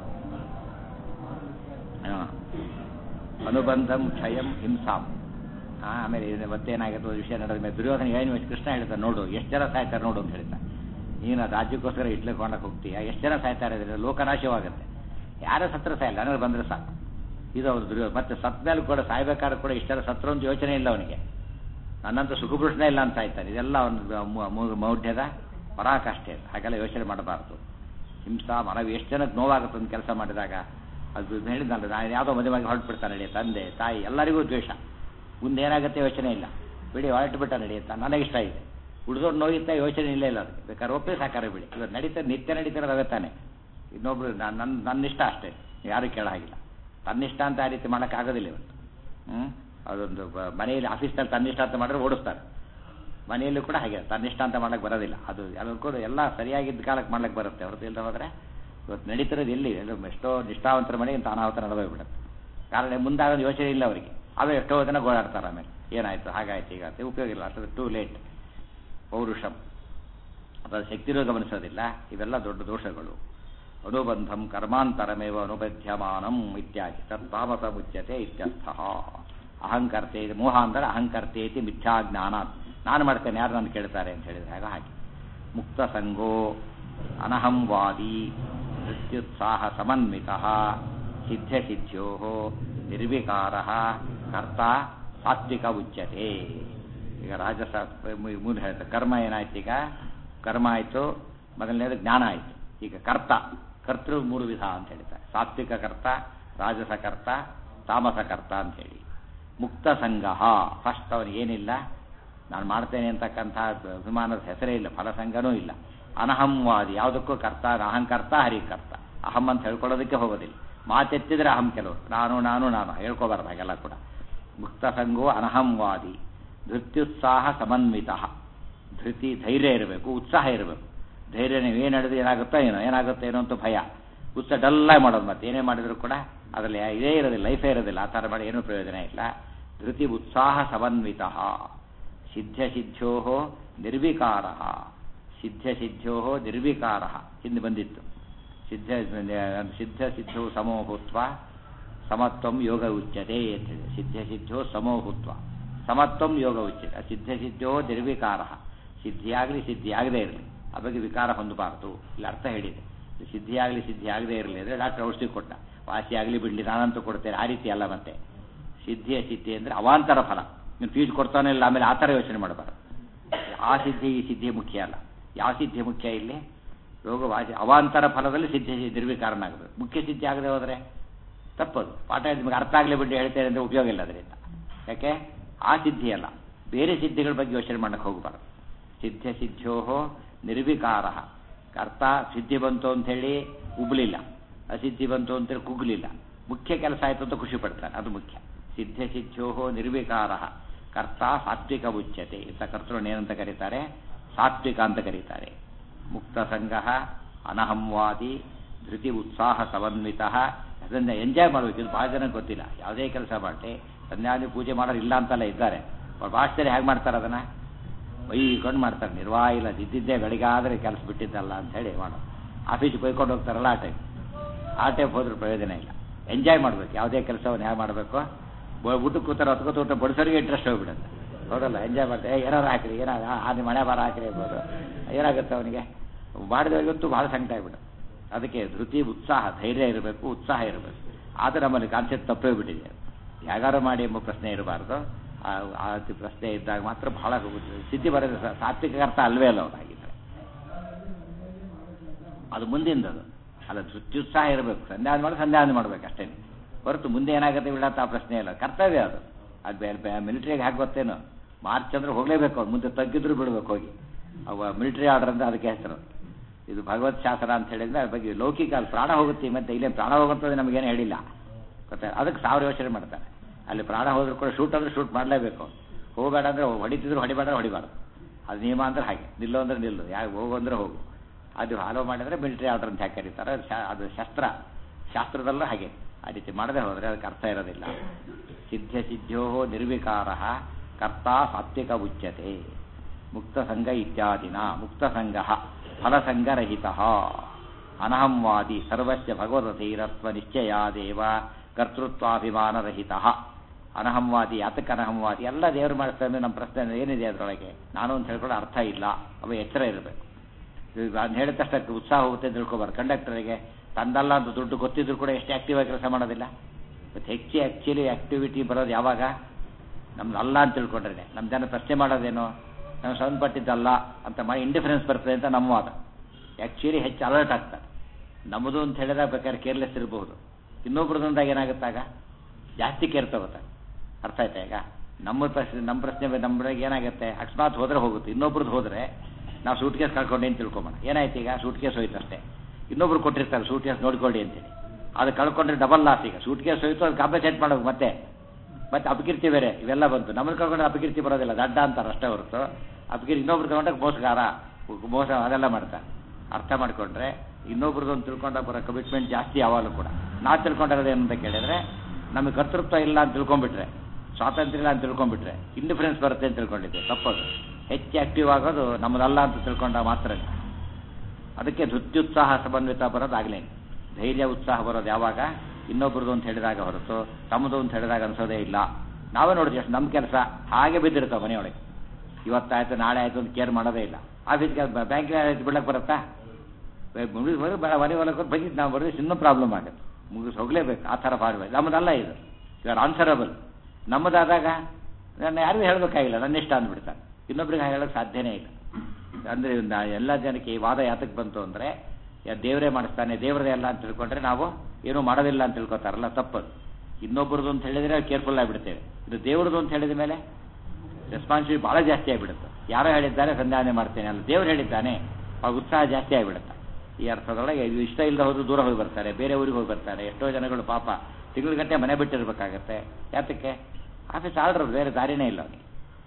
ಹಾಂ ಅನುಬಂಧಂ ಕ್ಷಯಂ ಹಿಂಸಾಂ ಆಮೇಲೆ ಮತ್ತೇನಾಗುತ್ತೆ ವಿಷಯ ನಡೆದ ಮೇಲೆ ದುರ್ಯೋಧನ ಏನು ಕೃಷ್ಣ ಹೇಳ್ತಾರೆ ನೋಡು ಎಷ್ಟು ಜನ ಸಾಯ್ತಾರೆ ನೋಡು ಅಂತ ಹೇಳ್ತಾರೆ ನೀನು ರಾಜ್ಯಕ್ಕೋಸ್ಕರ ಇಟ್ಲಿಕ್ಕೆ ಕೊಂಡಕ್ಕೆ ಹೋಗ್ತೀಯ ಎಷ್ಟು ಜನ ಸಾಯ್ತಾರೆ ಅಂದರೆ ಲೋಕನಾಶವಾಗುತ್ತೆ ಯಾರ ಸತ್ರ ಸಾಯಲ್ಲ ನನಗೆ ಬಂದರೆ ಸಾಕು ಇದು ಅವ್ರು ದುರ್ಯೋ ಮತ್ತೆ ಸತ್ ಮೇಲೆ ಕೂಡ ಸಾಯ್ಬೇಕಾದ್ರೆ ಕೂಡ ಇಷ್ಟೆಲ್ಲ ಸತ್ರ ಅಂತ ಯೋಚನೆ ಇಲ್ಲ ಅವನಿಗೆ ನನ್ನಂತ ಸುಖಪುರುಷನೇ ಇಲ್ಲ ಅಂತ ಸಾಯ್ತಾನೆ ಇದೆಲ್ಲ ಅವನು ಮೌಢ್ಯದ ಪರಾಕಾಷ್ಠೆ ಹಾಗೆಲ್ಲ ಯೋಚನೆ ಮಾಡಬಾರ್ದು ಹಿಂಸಾ ಮನವಿ ಎಷ್ಟು ಜನಕ್ಕೆ ನೋವಾಗುತ್ತೆ ಒಂದು ಕೆಲಸ ಮಾಡಿದಾಗ ಅದು ಹೇಳಿದ್ನಲ್ಲ ನಾನು ಯಾವುದೋ ಮದುವೆಗೆ ಹೊರಟ್ಬಿಡ್ತಾನೆ ನಡಿ ತಂದೆ ತಾಯಿ ಎಲ್ಲರಿಗೂ ದ್ವೇಷ ಮುಂದೆ ಏನಾಗುತ್ತೆ ಯೋಚನೆ ಇಲ್ಲ ಬಿಡಿ ಹೊರಟುಬಿಟ್ಟ ನಡೆಯುತ್ತಾ ನನಗಿಷ್ಟ ಇದೆ ಉಳಿದೋರು ನೋಯುತ್ತಾ ಯೋಚನೆ ಇಲ್ಲ ಇಲ್ಲ ಅದಕ್ಕೆ ಬೇಕಾದ್ರೆ ಒಪ್ಪೇ ಸಾಕಾರ ಬಿಡಿ ಇವತ್ತು ನಡೀತಾ ನಿತ್ಯ ನಡೀತಿರೋದು ತಾನೆ ಇನ್ನೊಬ್ರು ನನ್ನ ನನ್ನ ಇಷ್ಟ ಅಷ್ಟೇ ಯಾರು ಕೇಳ ಹಾಗಿಲ್ಲ ತನ್ನಿಷ್ಟ ಅಂತ ಆ ರೀತಿ ಮಾಡೋಕ್ಕಾಗೋದಿಲ್ಲ ಇವತ್ತು ಹ್ಞೂ ಅದೊಂದು ಮನೆಯಲ್ಲಿ ಆಫೀಸ್ನಲ್ಲಿ ತನ್ನಿಷ್ಟ ಅಂತ ಮಾಡಿದ್ರೆ ಓಡಿಸ್ತಾರೆ ಮನೆಯಲ್ಲೂ ಕೂಡ ಹಾಗೆ ತನ್ನಿಷ್ಟ ಅಂತ ಮಾಡಕ್ಕೆ ಬರೋದಿಲ್ಲ ಅದು ಎಲ್ಲರೂ ಕೂಡ ಎಲ್ಲ ಸರಿಯಾಗಿದ್ದ ಕಾಲಕ್ಕೆ ಮಾಡ್ಲಿಕ್ಕೆ ಬರುತ್ತೆ ಹೊರತು ಇಲ್ಲದ ಹೋದರೆ ಇವತ್ತು ನಡೀತಿರೋದು ಎಲ್ಲಿ ಎಲ್ಲ ಎಷ್ಟೋ ನಿಷ್ಠಾವಂತರ ಮನೆಗೆ ಇಂಥ ಅನಾಹುತ ನಡೆದೋಗ್ಬಿಡುತ್ತೆ ಕಾರಣ ಮುಂದಾಗೋದು ಯೋಚನೆ ಇಲ್ಲ ಅವರಿಗೆ ಆಮೇಲೆ ಎಷ್ಟೋ ಜನ ಗೋಳಾಡ್ತಾರೆ ಆಮೇಲೆ ಏನಾಯಿತು ಹಾಗಾಯ್ತು ಹೀಗಾಯ್ತು ಉಪಯೋಗ ಇಲ್ಲ ಅಷ್ಟದು ಟೂ ಲೇಟ್ ಪೌರುಷಂ ಅದರ ಶಕ್ತಿನೂ ಗಮನಿಸೋದಿಲ್ಲ ಇವೆಲ್ಲ ದೊಡ್ಡ ದೋಷಗಳು ಅನುಬಂಧಂ ಕರ್ಮಾಂತರಮೇವ ಅನುಬಧ್ಯಮಾನಂ ಇತ್ಯಾದಿ ತತ್ತಾಮಸ ಮುಚ್ಯತೆ ಇತ್ಯರ್ಥ ಅಹಂಕರ್ತೆ ಇದು ಮೋಹ ಅಂದರೆ ಅಹಂಕರ್ತೇತಿ ಮಿಥ್ಯಾಜ್ಞಾನ ನಾನು ಮಾಡ್ತೇನೆ ಯಾರು ನಾನು ಕೇಳ್ತಾರೆ ಅಂತ ಹೇಳಿದ್ರೆ ಆಗ ಹಾಗೆ ಮುಕ್ತ ಸಂಗೋ ಅನಹಂವಾದಿ ಮೃತ್ಯುತ್ಸಾಹ ಸಮನ್ವಿತ ಸಿದ್ಧ ಸಿದ್ಧ್ಯೋ ನಿರ್ವಿಕಾರ ಕರ್ತ ಸಾತ್ವಿಕ ಉಚ್ಯತೆ ಈಗ ರಾಜಸ ಮುಂದೆ ಹೇಳ್ತಾರೆ ಕರ್ಮ ಏನಾಯ್ತು ಈಗ ಕರ್ಮ ಆಯಿತು ಮೊದಲನೇದು ಜ್ಞಾನ ಆಯಿತು ಈಗ ಕರ್ತ ಕರ್ತೃ ಮೂರು ವಿಧ ಅಂತ ಹೇಳ್ತಾರೆ ಸಾತ್ವಿಕ ಕರ್ತ ರಾಜಸ ಕರ್ತ ತಾಮಸ ಕರ್ತ ಅಂತ ಹೇಳಿ ಮುಕ್ತ ಸಂಘ ಫಸ್ಟ್ ಅವನಿಗೆ ಏನಿಲ್ಲ ನಾನು ಮಾಡ್ತೇನೆ ಅಂತಕ್ಕಂಥ ಅಭಿಮಾನದ ಹೆಸರೇ ಇಲ್ಲ ಫಲಸಂಗನೂ ಇಲ್ಲ ಅನಹಂವಾದಿ ಯಾವುದಕ್ಕೂ ಕರ್ತ ಅಹಂಕರ್ತ ಹರಿಕರ್ತ ಅಹಂ ಅಂತ ಹೇಳ್ಕೊಳ್ಳೋದಕ್ಕೆ ಹೋಗೋದಿಲ್ಲ ಮಾತೆತ್ತಿದ್ರೆ ಅಹಂ ಕೆಲವರು ನಾನು ನಾನು ನಾನು ಹೇಳ್ಕೋಬಾರ್ದು ಹಾಗೆಲ್ಲ ಕೂಡ ಮುಕ್ತ ಸಂಘವು ಅನಹಂವಾದಿ ಧೃತ್ಯುತ್ಸಾಹ ಸಮನ್ವಿತ ಧೃತಿ ಧೈರ್ಯ ಇರಬೇಕು ಉತ್ಸಾಹ ಇರಬೇಕು ಧೈರ್ಯ ನೀವು ಏನು ಹೇಳಿದ್ರೆ ಏನಾಗುತ್ತೋ ಏನೋ ಏನಾಗುತ್ತೋ ಏನೋ ಅಂತ ಭಯ ಉತ್ಸಾಹ ಡಲ್ಲ ಮಾಡೋದು ಮತ್ತೆ ಏನೇ ಮಾಡಿದ್ರು ಕೂಡ ಅದರಲ್ಲಿ ಇದೇ ಇರೋದಿಲ್ಲ ಲೈಫೇ ಇರೋದಿಲ್ಲ ಆ ಥರ ಮಾಡಿ ಏನೂ ಪ್ರಯೋಜನ ಇಲ್ಲ ಧೃತಿ ಉತ್ಸಾಹ ಸಮನ್ವಿತ ಸಿದ್ಧ ಸಿದ್ಧೋ ನಿರ್ವಿಕಾರ ಸಿದ್ಧ ಸಿದ್ಧೋ ನಿರ್ವಿಕಾರ ಹಿಂದೆ ಬಂದಿತ್ತು ಸಿದ್ಧ ಸಿದ್ಧ ಸಿದ್ಧೋ ಸಮೋಭೂತ್ವ ಸಮತ್ವಂ ಯೋಗ ಉಚ್ಯತೆ ಅಂತ ಹೇಳಿ ಸಿದ್ಧ ಸಿದ್ಧೋ ಸಮೋಭೂತ್ವ ಸಮತ್ವಂ ಯೋಗ ಉಚ್ಯತೆ ಸಿದ್ಧ ಸಿದ್ಧೋ ನಿರ್ವಿಕಾರ ಸಿದ್ಧಿಯಾಗಲಿ ಸಿದ್ಧಿಯಾಗದೇ ಇರಲಿ ಆ ಬಗ್ಗೆ ವಿಕಾರ ಹೊಂದಬಾರದು ಇಲ್ಲಿ ಅರ್ಥ ಹೇಳಿದೆ ಸಿದ್ಧಿಯಾಗಲಿ ಸಿದ್ಧಿ ಆಗದೇ ಇರಲಿ ಅಂದರೆ ಡಾಕ್ಟರ್ ಔಷಧಿ ಕೊಟ್ಟ ವಾಸಿ ಆಗಲಿ ಬಿಡಲಿ ನಾನಂತೂ ಕೊಡ್ತೇನೆ ಆ ರೀತಿ ಅಲ್ಲ ಮತ್ತೆ ಸಿದ್ಧಿಯ ಸಿದ್ಧಿ ಅಂದರೆ ಅವಾಂತರ ಫಲ ನೀನು ಫೀಸ್ ಕೊಡ್ತಾನೆ ಇಲ್ಲ ಆಮೇಲೆ ಆ ಥರ ಯೋಚನೆ ಮಾಡಬಾರದು ಆ ಸಿದ್ಧಿ ಈ ಸಿದ್ಧಿ ಮುಖ್ಯ ಅಲ್ಲ ಯಾವ ಸಿದ್ಧಿ ಮುಖ್ಯ ಇಲ್ಲಿ ರೋಗ ವಾಸಿ ಅವಾಂತರ ಫಲದಲ್ಲಿ ಸಿದ್ಧಿ ನಿರ್ವಿಕಾರಣ ಆಗಬೇಕು ಮುಖ್ಯ ಸಿದ್ಧಿ ಆಗದೆ ಹೋದರೆ ತಪ್ಪದು ಪಾಠ ನಿಮಗೆ ಅರ್ಥ ಆಗಲಿ ಬಿಟ್ಟು ಹೇಳ್ತೇನೆ ಅಂದರೆ ಉಪಯೋಗ ಇಲ್ಲ ಅದರಿಂದ ಯಾಕೆ ಆ ಸಿದ್ಧಿ ಅಲ್ಲ ಬೇರೆ ಸಿದ್ಧಿಗಳ ಬಗ್ಗೆ ಯೋಚನೆ ಮಾಡಕ್ಕೆ ಹೋಗಬಾರ್ದು ಸಿದ್ಧ ಸಿದ್ಧೋ ನಿರ್ವಿಕಾರ ಅರ್ಥ ಸಿದ್ಧಿ ಬಂತು ಅಂಥೇಳಿ ಉಬ್ಲಿಲ್ಲ ಅಸಿದ್ಧಿ ಬಂತು ಅಂತೇಳಿ ಕುಗ್ಲಿಲ್ಲ ಮುಖ್ಯ ಕೆಲಸ ಆಯಿತು ಅಂತ ಖುಷಿ ಪಡ್ತಾರೆ ಅದು ಮುಖ್ಯ ಸಿದ್ಧ ಸಿದ್ಧೋ ನಿರ್ವಿಕಾರ ಕರ್ತ ಸಾತ್ವಿಕ ಉಚ್ಯತೆ ಇಂಥ ಕರ್ತೃವನ್ನು ಏನಂತ ಕರೀತಾರೆ ಸಾತ್ವಿಕ ಅಂತ ಕರೀತಾರೆ ಮುಕ್ತ ಸಂಘ ಅನಹಂವಾದಿ ಧೃತಿ ಉತ್ಸಾಹ ಸಮನ್ವಿತ ಅದನ್ನು ಎಂಜಾಯ್ ಮಾಡಬೇಕು ಇದು ಭಾಳ ಜನ ಗೊತ್ತಿಲ್ಲ ಯಾವುದೇ ಕೆಲಸ ಮಾಡಲಿ ಸಂಧ್ಯಾದಿ ಪೂಜೆ ಮಾಡೋರು ಇಲ್ಲ ಅಂತೆಲ್ಲ ಇದ್ದಾರೆ ಅವ್ರು ಭಾಷೆಯಲ್ಲಿ ಹೇಗೆ ಮಾಡ್ತಾರೆ ಅದನ್ನು ಬೈಕೊಂಡು ಮಾಡ್ತಾರೆ ನಿರ್ವಾಹ ಇಲ್ಲ ಇದ್ದಿದ್ದೇ ಬೆಳಿಗಾದರೆ ಕೆಲಸ ಬಿಟ್ಟಿದ್ದಲ್ಲ ಅಂತ ಹೇಳಿ ಮಾಡೋದು ಆಫೀಸಿಗೆ ಬೈಕೊಂಡು ಹೋಗ್ತಾರಲ್ಲ ಆ ಟೈಮ್ ಆ ಟೈಪ್ ಹೋದ್ರೆ ಪ್ರಯೋಜನ ಇಲ್ಲ ಎಂಜಾಯ್ ಮಾಡಬೇಕು ಯಾವುದೇ ಕೆಲಸವನ್ನು ಹೇಗೆ ಮಾಡಬೇಕು ಊಟ ಕೂತಾರೆ ಹೊತ್ಕೋತ ಊಟ ಬಡಿಸೋರಿಗೆ ಇಂಟ್ರೆಸ್ಟ್ ಹೋಗ್ಬಿಡುತ್ತೆ ಹೌದಲ್ಲ ಎಂಜಾಯ್ ಮಾಡ್ತಾರೆ ಏನಾರು ಹಾಕ್ರಿ ಏನಾರ ಆದಿ ಮಳೆ ಬಾರ ಹಾಕ್ರಿ ಇರ್ಬೋದು ಏನಾಗುತ್ತೆ ಅವನಿಗೆ ಮಾಡಿದವರಿಗಂತೂ ಭಾಳ ಸಂಕಟ ಆಗ್ಬಿಡು ಅದಕ್ಕೆ ಧೃತಿ ಉತ್ಸಾಹ ಧೈರ್ಯ ಇರಬೇಕು ಉತ್ಸಾಹ ಇರಬೇಕು ಆದರೆ ನಮ್ಮಲ್ಲಿ ಕಾನ್ಸೆಪ್ಟ್ ತಪ್ಪೇ ಬಿಟ್ಟಿದೆ ಯಾಗಾರು ಮಾಡಿ ಎಂಬ ಪ್ರಶ್ನೆ ಇರಬಾರ್ದು ಆ ಪ್ರಶ್ನೆ ಇದ್ದಾಗ ಮಾತ್ರ ಬಹಳ ಸಿದ್ಧಿ ಬರೋದು ಸಾತ್ವಿಕ ಅರ್ಥ ಅಲ್ವೇ ಅಲ್ಲ ಅವ್ರು ಹಾಗಿದ್ರೆ ಅದು ಮುಂದಿಂದದು ಅಲ್ಲ ಧೃತ್ಯುತ್ಸಾಹ ಇರಬೇಕು ಸಂಧ್ಯಾನ ಮಾಡಿ ಸಂಧ್ಯಾನ ಮಾಡ್ಬೇಕು ಅಷ್ಟೇ ಹೊರತು ಮುಂದೆ ಏನಾಗುತ್ತೆ ಬಿಡತ್ತ ಆ ಪ್ರಶ್ನೆ ಇಲ್ಲ ಕರ್ತವ್ಯ ಅದು ಅದು ಮಿಲಿಟ್ರಿಗೆ ಹಾಕಿ ಗೊತ್ತೇನು ಮಾರ್ಚ್ ಅಂದ್ರೆ ಹೋಗಲೇಬೇಕು ಅವ್ರು ಮುಂದೆ ತಗ್ಗಿದ್ರು ಬಿಡ್ಬೇಕು ಹೋಗಿ ಅವ ಮಿಲಿಟರಿ ಆರ್ಡರ್ ಅಂತ ಅದಕ್ಕೆ ಹೆಸರು ಇದು ಭಗವತ್ ಶಾಸ್ತ್ರ ಅಂತ ಹೇಳಿದ್ರೆ ಅದ್ರ ಬಗ್ಗೆ ಲೌಕಿಕ ಅಲ್ಲಿ ಪ್ರಾಣ ಹೋಗುತ್ತೆ ಮತ್ತೆ ಇಲ್ಲೇ ಪ್ರಾಣ ಹೋಗುತ್ತದೆ ನಮಗೇನು ಹೇಳಿಲ್ಲ ಗೊತ್ತಾ ಅದಕ್ಕೆ ಸಾವಿರ ಯೋಚನೆ ಮಾಡ್ತಾರೆ ಅಲ್ಲಿ ಪ್ರಾಣ ಹೋದ್ರು ಕೂಡ ಶೂಟ್ ಅಂದ್ರೆ ಶೂಟ್ ಮಾಡಲೇಬೇಕು ಹೋಗಬೇಡ ಅಂದ್ರೆ ಹೊಡಿತಿದ್ರು ಹೊಡಿಬೇಡ ಹೊಡಿಬಾರ್ದು ಅದು ನಿಯಮ ಅಂದ್ರೆ ಹಾಗೆ ನಿಲ್ಲೋ ಅಂದ್ರೆ ನಿಲ್ಲು ಯಾಕೆ ಹೋಗು ಅಂದ್ರೆ ಹೋಗು ಅದು ಹಾಲೋ ಮಾಡಿದ್ರೆ ಮಿಲಿಟರಿ ಆರ್ಡರ್ ಅಂತ ಯಾಕೆ ಕರೀತಾರೆ ಅದು ಶಸ್ತ್ರ ಶಾಸ್ತ್ರದಲ್ಲೂ ಹಾಗೆ ಆ ರೀತಿ ಮಾಡದೆ ಹೋದರೆ ಅದಕ್ಕೆ ಅರ್ಥ ಇರೋದಿಲ್ಲ ಸಿದ್ಧ ಸಿದ್ಧೋ ನಿರ್ವಿಕಾರ ಕರ್ತ ಸಾತ್ವಿಕ ಉಚ್ಯತೆ ಮುಕ್ತ ಸಂಘ ಇತ್ಯಾದಿನ ಮುಕ್ತ ಸಂಘ ಫಲಸಂಗರಹಿತ ಅನಹಂವಾದಿ ಸರ್ವಸ್ಯ ಭಗವದಧೀರತ್ವ ನಿಶ್ಚಯಾದೇವ ಕರ್ತೃತ್ವಾಭಿಮಾನರಹಿತ ಅನಹಂವಾದಿ ಯಾತಕ್ಕೆ ಅನಹಂವಾದಿ ಎಲ್ಲ ದೇವರು ಮಾಡಿಸ್ತಾರೆ ನಮ್ಮ ಪ್ರಶ್ನೆ ಏನಿದೆ ಅದರೊಳಗೆ ನಾನು ಅಂತ ಹೇಳ್ಕೊಳ್ಳೋ ಅರ್ಥ ಇಲ್ಲ ಅವ ಎಚ್ಚರ ಇರಬೇಕು ಅದನ್ನ ಹೇಳಿದ ತಕ್ಷಣ ಉತ್ಸಾಹ ಹೋಗುತ್ತೆ ಅಂತ ತಿಳ್ಕೊಬಾರ್ದು ಕಂಡಕ್ಟರಿಗೆ ತಂದಲ್ಲ ಅಂತ ದುಡ್ಡು ಗೊತ್ತಿದ್ರು ಕೂಡ ಎಷ್ಟು ಆಕ್ಟಿವ್ ಆಗಿ ಕೆಲಸ ಮಾಡೋದಿಲ್ಲ ಮತ್ತು ಹೆಚ್ಚು ಆ್ಯಕ್ಚುಲಿ ಆಕ್ಟಿವಿಟಿ ಬರೋದು ಯಾವಾಗ ನಮ್ದು ಅಲ್ಲ ಅಂತ ತಿಳ್ಕೊಂಡ್ರೆ ನಮ್ಮ ಜನ ಪ್ರಶ್ನೆ ಮಾಡೋದೇನು ನಾವು ಸಂಬಂಧಪಟ್ಟಿದ್ದಲ್ಲ ಅಂತ ಮಾಡಿ ಇಂಡಿಫರೆನ್ಸ್ ಬರ್ತದೆ ಅಂತ ನಮ್ಮ ವಾದ ಆ್ಯಕ್ಚುಲಿ ಹೆಚ್ಚು ಅಲರ್ಟ್ ಆಗ್ತಾರೆ ನಮ್ಮದು ಅಂತ ಹೇಳಿದಾಗ ಬೇಕಾದ್ರೆ ಕೇರ್ಲೆಸ್ ಇರಬಹುದು ಇನ್ನೊಬ್ರದಂದಾಗ ಏನಾಗುತ್ತಾಗ ಜಾಸ್ತಿ ಕೇರ್ ತಗೋತಾರೆ ಅರ್ಥ ಆಯ್ತಾ ಈಗ ನಮ್ಮ ಪ್ರಶ್ನೆ ನಮ್ಮ ಪ್ರಶ್ನೆ ನಮ್ಮೊಳಗೆ ಏನಾಗುತ್ತೆ ಅಕಸ್ಮಾತ್ ಹೋದ್ರೆ ಹೋಗುತ್ತೆ ಇನ್ನೊಬ್ರದ್ದು ಹೋದ್ರೆ ನಾವು ಸೂಟ್ ಕೇಸ್ ಕಳ್ಕೊಂಡೆ ಅಂತ ತಿಳ್ಕೊಂಬೋಣ ಏನಾಯ್ತು ಈಗ ಸೂಟ್ ಕೇಸ್ ಹೋಯ್ತು ಅಷ್ಟೇ ಇನ್ನೊಬ್ರು ಕೊಟ್ಟಿರ್ತಾರೆ ಸೂಟ್ ಕೇಸ್ ನೋಡ್ಕೊಳ್ಳಿ ಅಂತೇಳಿ ಅದು ಕಳ್ಕೊಂಡ್ರೆ ಡಬಲ್ ಲಾಸ್ ಈಗ ಸೂಟ್ ಕೇಸ್ ಹೋಯ್ತು ಅದು ಕಾಂಪನ್ಸೇಟ್ ಮಾಡೋದು ಮತ್ತೆ ಮತ್ತೆ ಅಪಕೀರ್ತಿ ಬೇರೆ ಇವೆಲ್ಲ ಬಂತು ನಮ್ಮನ್ನು ಕಳ್ಕೊಂಡ್ರೆ ಅಪಕೀರ್ತಿ ಬರೋದಿಲ್ಲ ದಡ್ಡ ಅಂತಾರೆ ಅಷ್ಟೇ ಹೊರತು ಅಪಕೀರ್ತಿ ಇನ್ನೊಬ್ರು ತಗೊಂಡಾಗ ಮೋಸಗಾರ ಮೋಸ ಅದೆಲ್ಲ ಮಾಡ್ತಾರೆ ಅರ್ಥ ಮಾಡಿಕೊಂಡ್ರೆ ಇನ್ನೊಬ್ರದ್ದು ಒಂದು ತಿಳ್ಕೊಂಡಾಗ ಬರೋ ಕಮಿಟ್ಮೆಂಟ್ ಜಾಸ್ತಿ ಯಾವಾಗಲೂ ಕೂಡ ನಾವು ತಿಳ್ಕೊಂಡಿರೋದು ಏನಂತ ಕೇಳಿದ್ರೆ ನಮಗೆ ಕರ್ತೃತ್ವ ಇಲ್ಲ ಅಂತ ತಿಳ್ಕೊಂಡ್ಬಿಟ್ರೆ ಸ್ವಾತಂತ್ರ್ಯ ಇಲ್ಲ ಅಂತ ತಿಳ್ಕೊಂಡ್ಬಿಟ್ರೆ ಇಂಡಿಫರೆನ್ಸ್ ಬರುತ್ತೆ ಅಂತ ತಿಳ್ಕೊಂಡಿದ್ದೆ ತಪ್ಪದು ಹೆಚ್ಚು ಆಕ್ಟಿವ್ ಆಗೋದು ನಮ್ಮದಲ್ಲ ಅಂತ ತಿಳ್ಕೊಂಡ ಮಾತ್ರ ಅದಕ್ಕೆ ಧೃತ್ಯುತ್ಸಾಹ ಸಮನ್ವಿತ ಬರೋದಾಗಲೇ ಧೈರ್ಯ ಉತ್ಸಾಹ ಬರೋದು ಯಾವಾಗ ಇನ್ನೊಬ್ರದ್ದು ಅಂತ ಹೇಳಿದಾಗ ಹೊರತು ತಮ್ಮದು ಅಂತ ಹೇಳಿದಾಗ ಅನ್ಸೋದೇ ಇಲ್ಲ ನಾವೇ ನೋಡಿದ್ವಿ ನಮ್ಮ ಕೆಲಸ ಹಾಗೆ ಬಿದ್ದಿರ್ತಾವೆ ಮನೆಯೊಳಗೆ ಇವತ್ತಾಯ್ತು ನಾಳೆ ಆಯ್ತು ಅಂತ ಕೇರ್ ಮಾಡೋದೇ ಇಲ್ಲ ಆಫೀಸ್ಗೆ ಬ್ಯಾಂಕಿಗೆ ಆಯ್ತು ಬಿಡಕ್ಕೆ ಬರುತ್ತಾ ಮುಗಿಸ್ ಮನೆ ಹೊಲಕ್ಕೆ ಬಗ್ಗಿದ್ದು ನಾವು ಬರೋದು ಇನ್ನೂ ಪ್ರಾಬ್ಲಮ್ ಆಗುತ್ತೆ ಮುಗಿಸ್ ಹೋಗಲೇಬೇಕು ಆ ಥರ ಮಾಡಬೇಕು ನಮ್ಮದಲ್ಲ ಇದು ಇವಾಗ ಆನ್ಸರಬಲ್ ನಮ್ಮದಾದಾಗ ನಾನು ಯಾರಿಗೂ ಹೇಳಬೇಕಾಗಿಲ್ಲ ನನ್ನ ಇಷ್ಟ ಅಂದ್ಬಿಡ್ತಾನೆ ಇನ್ನೊಬ್ರಿಗೆ ಹೇಳೋಕ್ಕೆ ಸಾಧ್ಯನೇ ಇಲ್ಲ ಅಂದರೆ ಎಲ್ಲ ಜನಕ್ಕೆ ಈ ವಾದ ಯಾತಕ್ಕೆ ಬಂತು ಅಂದರೆ ದೇವರೇ ಮಾಡಿಸ್ತಾನೆ ದೇವರದೇ ಎಲ್ಲ ಅಂತ ತಿಳ್ಕೊಂಡ್ರೆ ನಾವು ಏನೂ ಮಾಡೋದಿಲ್ಲ ಅಂತ ತಿಳ್ಕೊತಾರಲ್ಲ ತಪ್ಪದು ಇನ್ನೊಬ್ಬರದು ಅಂತ ಹೇಳಿದ್ರೆ ಕೇರ್ಫುಲ್ ಆಗಿಬಿಡ್ತೇವೆ ಇದು ದೇವ್ರದ್ದು ಅಂತ ಹೇಳಿದ ಮೇಲೆ ರೆಸ್ಪಾನ್ಸಿಬಿಲಿಟಿ ಭಾಳ ಜಾಸ್ತಿ ಆಗಿಬಿಡುತ್ತೆ ಯಾರೋ ಹೇಳಿದ್ದಾರೆ ಸಂಧಾನ ಮಾಡ್ತೇನೆ ಅಲ್ಲ ದೇವ್ರು ಹೇಳಿದ್ದಾನೆ ಆ ಉತ್ಸಾಹ ಜಾಸ್ತಿ ಆಗಿಬಿಡುತ್ತೆ ಈ ಅರ್ಥದೊಳಗೆ ಇದು ಇಷ್ಟ ಇಲ್ಲದೆ ಹೋದ್ರು ದೂರ ಹೋಗಿ ಬರ್ತಾರೆ ಬೇರೆ ಊರಿಗೆ ಹೋಗಿ ಬರ್ತಾರೆ ಎಷ್ಟೋ ಜನಗಳು ಪಾಪ ತಿಂಗಳ ಮನೆ ಬಿಟ್ಟಿರ್ಬೇಕಾಗತ್ತೆ ಯಾತಕ್ಕೆ ಆಫೀಸ್ ಆರ್ಡರ್ ಬೇರೆ ದಾರಿನೇ ಇಲ್ಲ ಅವನಿಗೆ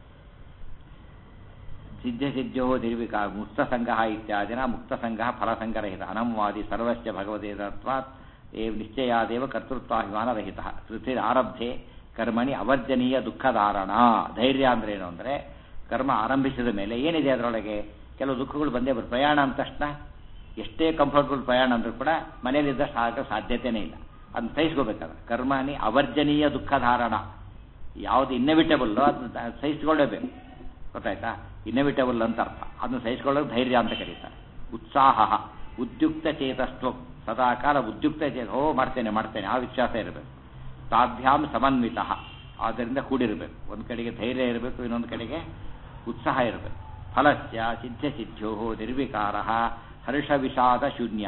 ಸಿದ್ಧ ಸಿದ್ಧೋ ನಿರ್ವಿಕ ಮುಕ್ತ ಸಂಘ ಇತ್ಯಾದಿನ ಮುಕ್ತ ಸಂಘ ಫಲಸಂಗರಹಿತ ಅನಂವಾದಿ ಸರ್ವಸ್ಯ ಭಗವದೇತತ್ವಾತ್ ಏ ನಿಶ್ಚಯಾದೇವ ಕರ್ತೃತ್ವಾಭಿಮಾನರಹಿತ ಕೃತಿ ಆರಬ್ಧೆ ಕರ್ಮಣಿ ಅವರ್ಜನೀಯ ದುಃಖಧಾರಣ ಧೈರ್ಯ ಅಂದ್ರೆ ಏನು ಅಂದರೆ ಕರ್ಮ ಆರಂಭಿಸಿದ ಮೇಲೆ ಏನಿದೆ ಅದರೊಳಗೆ ಕೆಲವು ದುಃಖಗಳು ಬಂದೇ ಬರ್ತವೆ ಪ್ರಯಾಣ ಅಂದ ತಕ್ಷಣ ಎಷ್ಟೇ ಕಂಫರ್ಟಬಲ್ ಪ್ರಯಾಣ ಅಂದ್ರೂ ಕೂಡ ಮನೇಲಿದ್ದಷ್ಟು ಆಗೋ ಸಾಧ್ಯತೆಯೇ ಇಲ್ಲ ಅದನ್ನ ಸಹಿಸ್ಕೋಬೇಕಾದ್ರೆ ಕರ್ಮನಿ ಅವರ್ಜನೀಯ ದುಃಖಧಾರಣ ಯಾವುದು ಇನ್ನೆವಿಟಬಲ್ಲು ಅದನ್ನ ಸಹಿಸ್ಕೊಳ್ಳೇಬೇಕು ಗೊತ್ತಾಯ್ತಾ ಇನ್ನೆವಿಟಬಲ್ ಅಂತ ಅರ್ಥ ಅದನ್ನು ಸಹಿಸ್ಕೊಳ್ಳೋದು ಧೈರ್ಯ ಅಂತ ಕರೀತಾರೆ ಉತ್ಸಾಹ ಉದ್ಯುಕ್ತ ಚೇತಸ್ತ್ವ ಸದಾಕಾಲ ಉದ್ಯುಕ್ತ ಚೇತ ಓ ಮಾಡ್ತೇನೆ ಮಾಡ್ತೇನೆ ಆ ವಿಶ್ವಾಸ ಇರಬೇಕು ತಾಭ್ಯಾಂ ಸಮನ್ವಿತ ಆದ್ದರಿಂದ ಕೂಡಿರಬೇಕು ಒಂದು ಕಡೆಗೆ ಧೈರ್ಯ ಇರಬೇಕು ಇನ್ನೊಂದು ಕಡೆಗೆ ಉತ್ಸಾಹ ಇರಬೇಕು ಫಲಸ್ಯ ಸಿದ್ಧ ಸಿದ್ಧೋ ನಿರ್ವಿಕಾರ ಹರ್ಷ ವಿಷಾದ ಶೂನ್ಯ